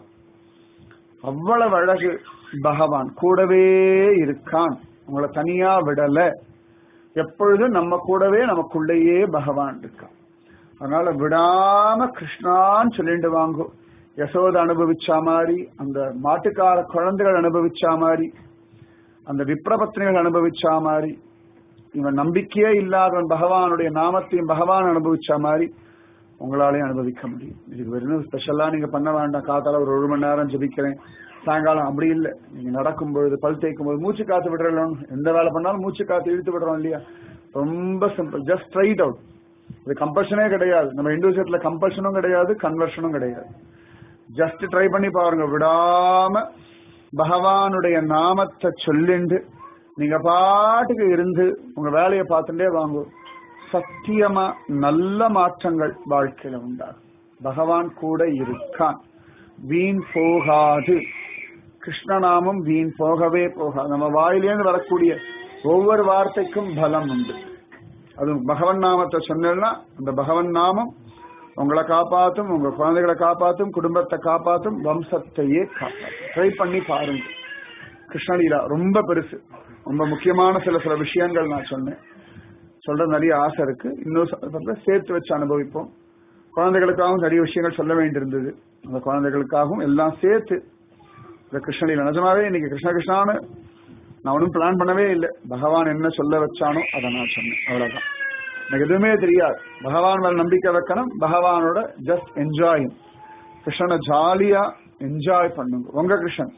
அவ்வளவு அழகு பகவான் கூடவே இருக்கான் உங்களை தனியா விடல எப்பொழுதும் நம்ம கூடவே நமக்குள்ளேயே பகவான் இருக்கான் அதனால விடாம கிருஷ்ணான்னு சொல்லிட்டு வாங்கும் யசோத அனுபவிச்சா மாதிரி அந்த மாட்டுக்கார குழந்தைகள் அனுபவிச்சா மாதிரி அந்த விப்ரபத்னிகள் அனுபவிச்சா மாதிரி இவன் நம்பிக்கையே இல்லாதவன் பகவானுடைய நாமத்தையும் பகவான் அனுபவிச்சா மாதிரி உங்களாலையும் அனுபவிக்க முடியும் இதுக்கு வெறும் ஸ்பெஷலா நீங்க பண்ண வேண்டாம் காத்தால ஒரு ஒரு மணி நேரம் ஜபிக்கிறேன் சாயங்காலம் அப்படி இல்லை நீங்க நடக்கும் பொழுது பல் தேய்க்கும் போது மூச்சு காத்து விடுறோம் எந்த வேலை பண்ணாலும் மூச்சு காத்து இழுத்து விடுறோம் இல்லையா ரொம்ப சிம்பிள் ஜஸ்ட் ட்ரைட் அவுட் இது கம்பல்ஷனே கிடையாது நம்ம இண்டிவிஜுவல்ல கம்பல்ஷனும் கிடையாது கன்வர்ஷனும் கிடையாது ஜஸ்ட் ட்ரை பண்ணி பாருங்க விடாம பகவானுடைய நாமத்தை சொல்லிண்டு நீங்க பாட்டுக்கு இருந்து உங்க வேலையை பார்த்துட்டே வாங்க சத்தியமா நல்ல மாற்றங்கள் வாழ்க்கையில உண்டாகும் பகவான் கூட இருக்கான் வீண் போகாது கிருஷ்ணநாமம் வீண் போகவே போகாது நம்ம வாயிலேருந்து வரக்கூடிய ஒவ்வொரு வார்த்தைக்கும் பலம் உண்டு அது பகவன் நாமத்தை சொன்னா அந்த பகவன் நாமம் உங்களை காப்பாத்தும் உங்க குழந்தைகளை காப்பாத்தும் குடும்பத்தை காப்பாத்தும் வம்சத்தையே காப்பாத்தும் ட்ரை பண்ணி பாருங்க கிருஷ்ணலீலா ரொம்ப பெருசு ரொம்ப முக்கியமான சில சில விஷயங்கள் நான் சொன்னேன் சொல்ற நிறைய ஆசை இருக்கு இன்னும் சேர்த்து வச்சு அனுபவிப்போம் குழந்தைகளுக்காகவும் நிறைய விஷயங்கள் சொல்ல வேண்டியிருந்தது அந்த குழந்தைகளுக்காகவும் எல்லாம் சேர்த்து இந்த கிருஷ்ணலீலா நிஜமாவே இன்னைக்கு கிருஷ்ண கிருஷ்ணான்னு நான் ஒன்றும் பிளான் பண்ணவே இல்லை பகவான் என்ன சொல்ல வச்சானோ அதை நான் சொன்னேன் அவ்வளவுதான் எனக்கு எதுவுமே தெரியாது பகவான் மேல நம்பிக்கை வைக்கணும் பகவானோட ஜஸ்ட் என்ஜாய் கிருஷ்ணனை ஜாலியா என்ஜாய் பண்ணுங்க உங்க கிருஷ்ணன்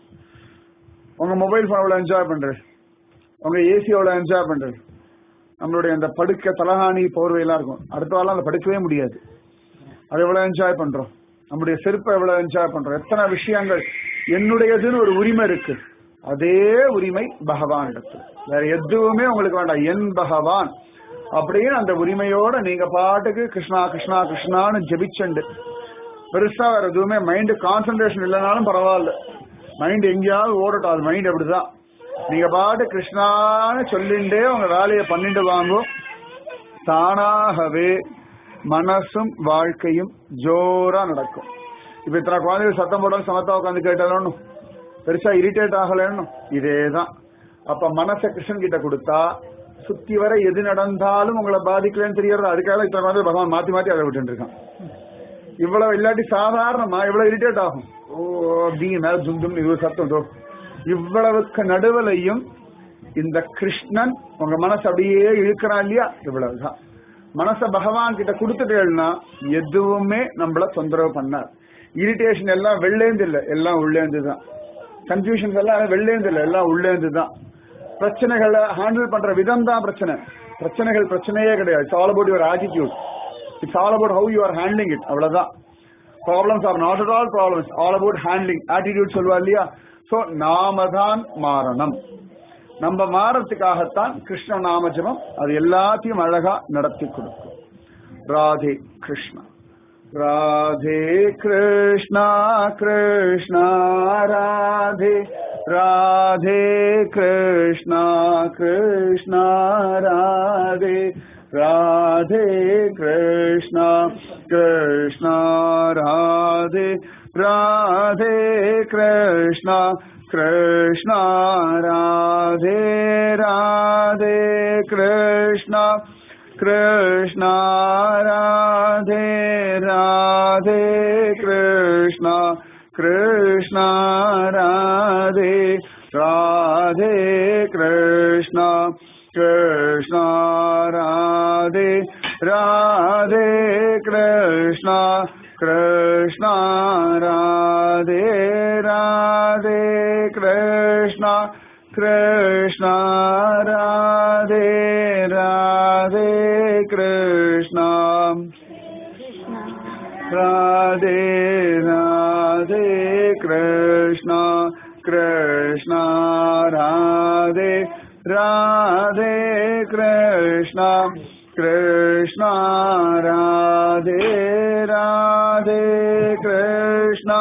உங்க மொபைல் போன் எவ்வளவு என்ஜாய் பண்றது உங்க ஏசி எவ்வளவு என்ஜாய் பண்றது நம்மளுடைய அந்த படுக்க தலகாணி போர்வையெல்லாம் இருக்கும் அடுத்த வாரம் அந்த படுக்கவே முடியாது அது எவ்வளவு என்ஜாய் பண்றோம் நம்முடைய செருப்பை எவ்வளவு என்ஜாய் பண்றோம் எத்தனை விஷயங்கள் என்னுடையதுன்னு ஒரு உரிமை இருக்கு அதே உரிமை பகவான் இடத்துல வேற எதுவுமே உங்களுக்கு வேண்டாம் என் பகவான் அப்படின்னு அந்த உரிமையோட நீங்க பாட்டுக்கு கிருஷ்ணா கிருஷ்ணா கிருஷ்ணான்னு ஜெபிச்சண்டு பெருசா வேற எதுவுமே மைண்டு கான்சென்ட்ரேஷன் இல்லைனாலும் பரவாயில்ல மைண்ட் எங்கேயாவது ஓடட்டும் அது மைண்ட் அப்படிதான் நீங்க பாட்டு கிருஷ்ணான்னு சொல்லிண்டே உங்க வேலையை பண்ணிட்டு வாங்கும் தானாகவே மனசும் வாழ்க்கையும் ஜோரா நடக்கும் இப்ப இத்தனை குழந்தைகள் சத்தம் போடாலும் சமத்தா உட்காந்து கேட்டாலும் பெருசா இரிட்டேட் ஆகலன்னு இதேதான் அப்ப மனசை கிருஷ்ணன் கிட்ட கொடுத்தா சுத்தி வர எது நடந்தாலும் உங்களை பாதிக்கலன்னு தெரியறது அதுக்காக இத்தனை குழந்தை பகவான் மாத்தி மாத்தி அதை விட்டு இருக்கான் இவ்வளவு இல்லாட்டி சாதாரணமா இவ்வளவு இரிட்டேட் ஆகும் ஓ அப்படிங்க மேல தும் தும் இது சத்தம் தோ இவ்வளவுக்கு நடுவுலையும் இந்த கிருஷ்ணன் உங்க மனசு அப்படியே இழுக்கிறான் இல்லையா இவ்வளவுதான் மனச பகவான் கிட்ட கொடுத்துட்டேன்னா எதுவுமே நம்மள தொந்தரவு பண்ணார் இரிட்டேஷன் எல்லாம் வெளிலேந்து இல்ல எல்லாம் உள்ளேந்து தான் கன்ஃபியூஷன்ஸ் எல்லாம் வெளிலேந்து இல்ல எல்லாம் உள்ளேந்து தான் பிரச்சனைகளை ஹேண்டில் பண்ற விதம் தான் பிரச்சனை பிரச்சனைகள் பிரச்சனையே கிடையாது it's all about your attitude it's all about how you are handling it அவ்வளவுதான் problems are not at all problems all about handling attitude சொல்லுவா இல்லையா சோ நாம தான் மாறணும் நம்ம மாறத்துக்காகத்தான் கிருஷ்ண நாம ஜபம் அது எல்லாத்தையும் அழகா நடத்தி கொடுக்கும் ராதே கிருஷ்ணா ராதே கிருஷ்ணா கிருஷ்ணா ராதே ராதே கிருஷ்ணா கிருஷ்ணா ராதே ராதே கிருஷ்ணா கிருஷ்ணா ராதே ராதே கிருஷ்ணா கிருஷ்ணா ராதே ராதே கிருஷ்ணா கிருஷ்ணா ராதே ராதே கிருஷ்ணா கிருஷ்ணா ராதே ராதே கிருஷ்ணா கிருஷ்ணா ராதே ராதே கிருஷ்ணா கிருஷ்ணா ராதே ராதே கிருஷ்ணா கிருஷ்ணா ராதே ராதே கிருஷ்ணா ராதே ராதே கிருஷ்ணா கிருஷ்ணா ராதே ராதே கிருஷ்ணா கிருஷ்ணா ராதே ராதே கிருஷ்ணா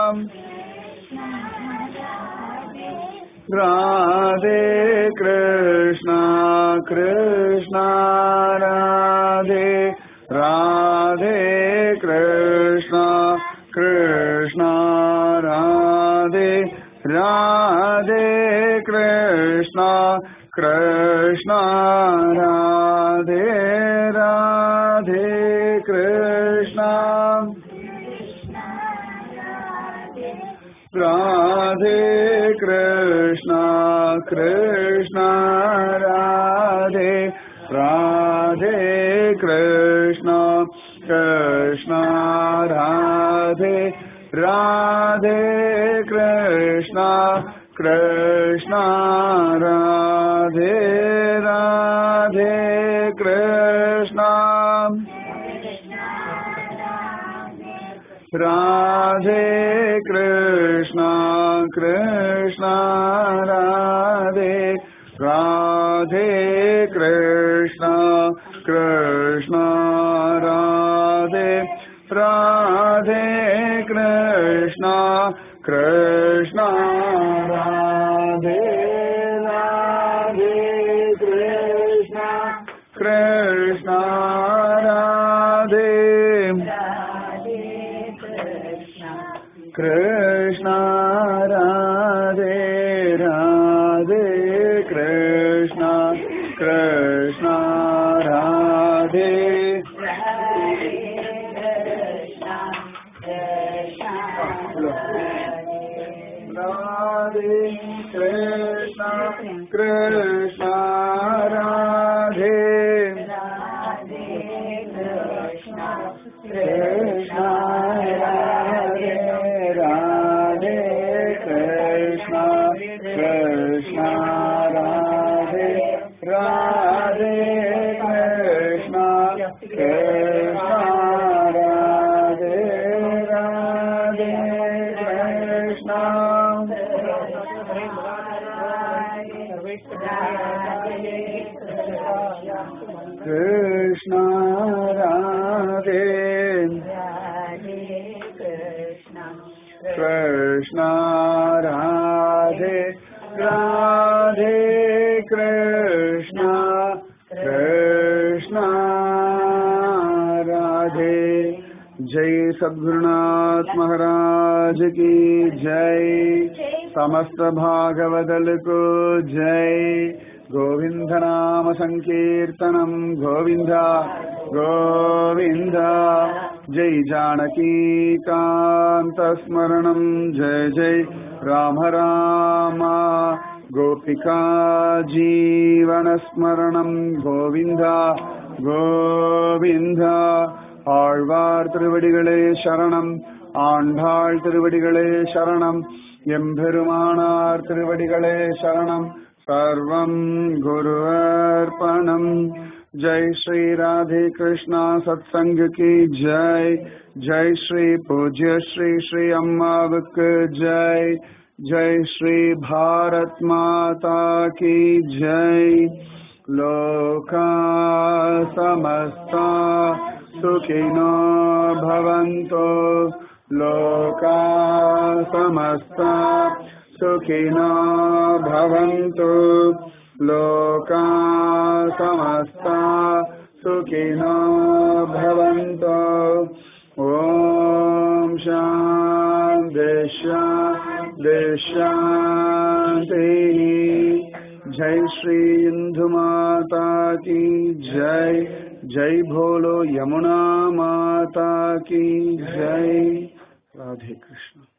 ராதே கிருஷ்ணா கிருஷ்ணா ராதே ராதே கிருஷ்ணா கிருஷ்ணா ராதே ராதே கிருஷ்ணா கிருஷ்ணா ராதே ராதே கிருஷ்ணா ராதே கிருஷ்ணா கிருஷ்ணா ராதே ராதே கிருஷ்ணா கிருஷ்ணா ராதே ராதே கிருஷ்ணா கிருஷ்ணா ராதே ராதே கிருஷ்ணா ராதே கிருஷ்ணா கிருஷ்ணா ராதே ராதே கிருஷ்ணா கிருஷ்ணா ராதே ராதே கிருஷ்ணா கிருஷ்ணா ராதே ராதே கிருஷ்ணா கிருஷ்ணா ராதே கிருஷ்ணா ராதே ராதே கிருஷ்ணா கிருஷ்ணா ராதே ராதே கிருஷ்ணா கிருஷ்ணா ராதே கிருஷ்ணா ராதே ராதே கிருஷ்ணா கிருஷ்ணா ராதே ராதே கிருஷ்ணா கிருஷ்ணா ராதே ராதே கிருஷ்ணா கிருஷ்ணா ராதே கிருஷ்ணா ராதே ராதே கிருஷ்ணா கிருஷ்ணா ராதே जय सद्गुरुनाथ महाराज की जय समस्त भागवदल को जय गोविंद नाम संकीर्तनम गोविंद गोविंद जय जानकी कांत स्मरणम जय जय राम राम गोपिका जीवन स्मरणम गोविंद गोविंद ஆழ்வார் திருவடிகளே சரணம் ஆண்டாள் திருவடிகளே சரணம் எம்பெருமானார் திருவடிகளே சரணம் सर्वं गुरुर्पणम् जय श्री राधे कृष्णा सत्संग की जय जय श्री पूज्य श्री श्री अम्मावक जय जय श्री भारत माता की जय लोका समस्ता सुखिनो भवन्तो लोका समस्ता सुखिनो भवन्तु लोका समस्ता सुखिनो भवन्तु ॐ शान्ति शान्ति शान्तिः जय श्री इंदु माता की जय जय भोलो यमुना माता की जय राधे कृष्ण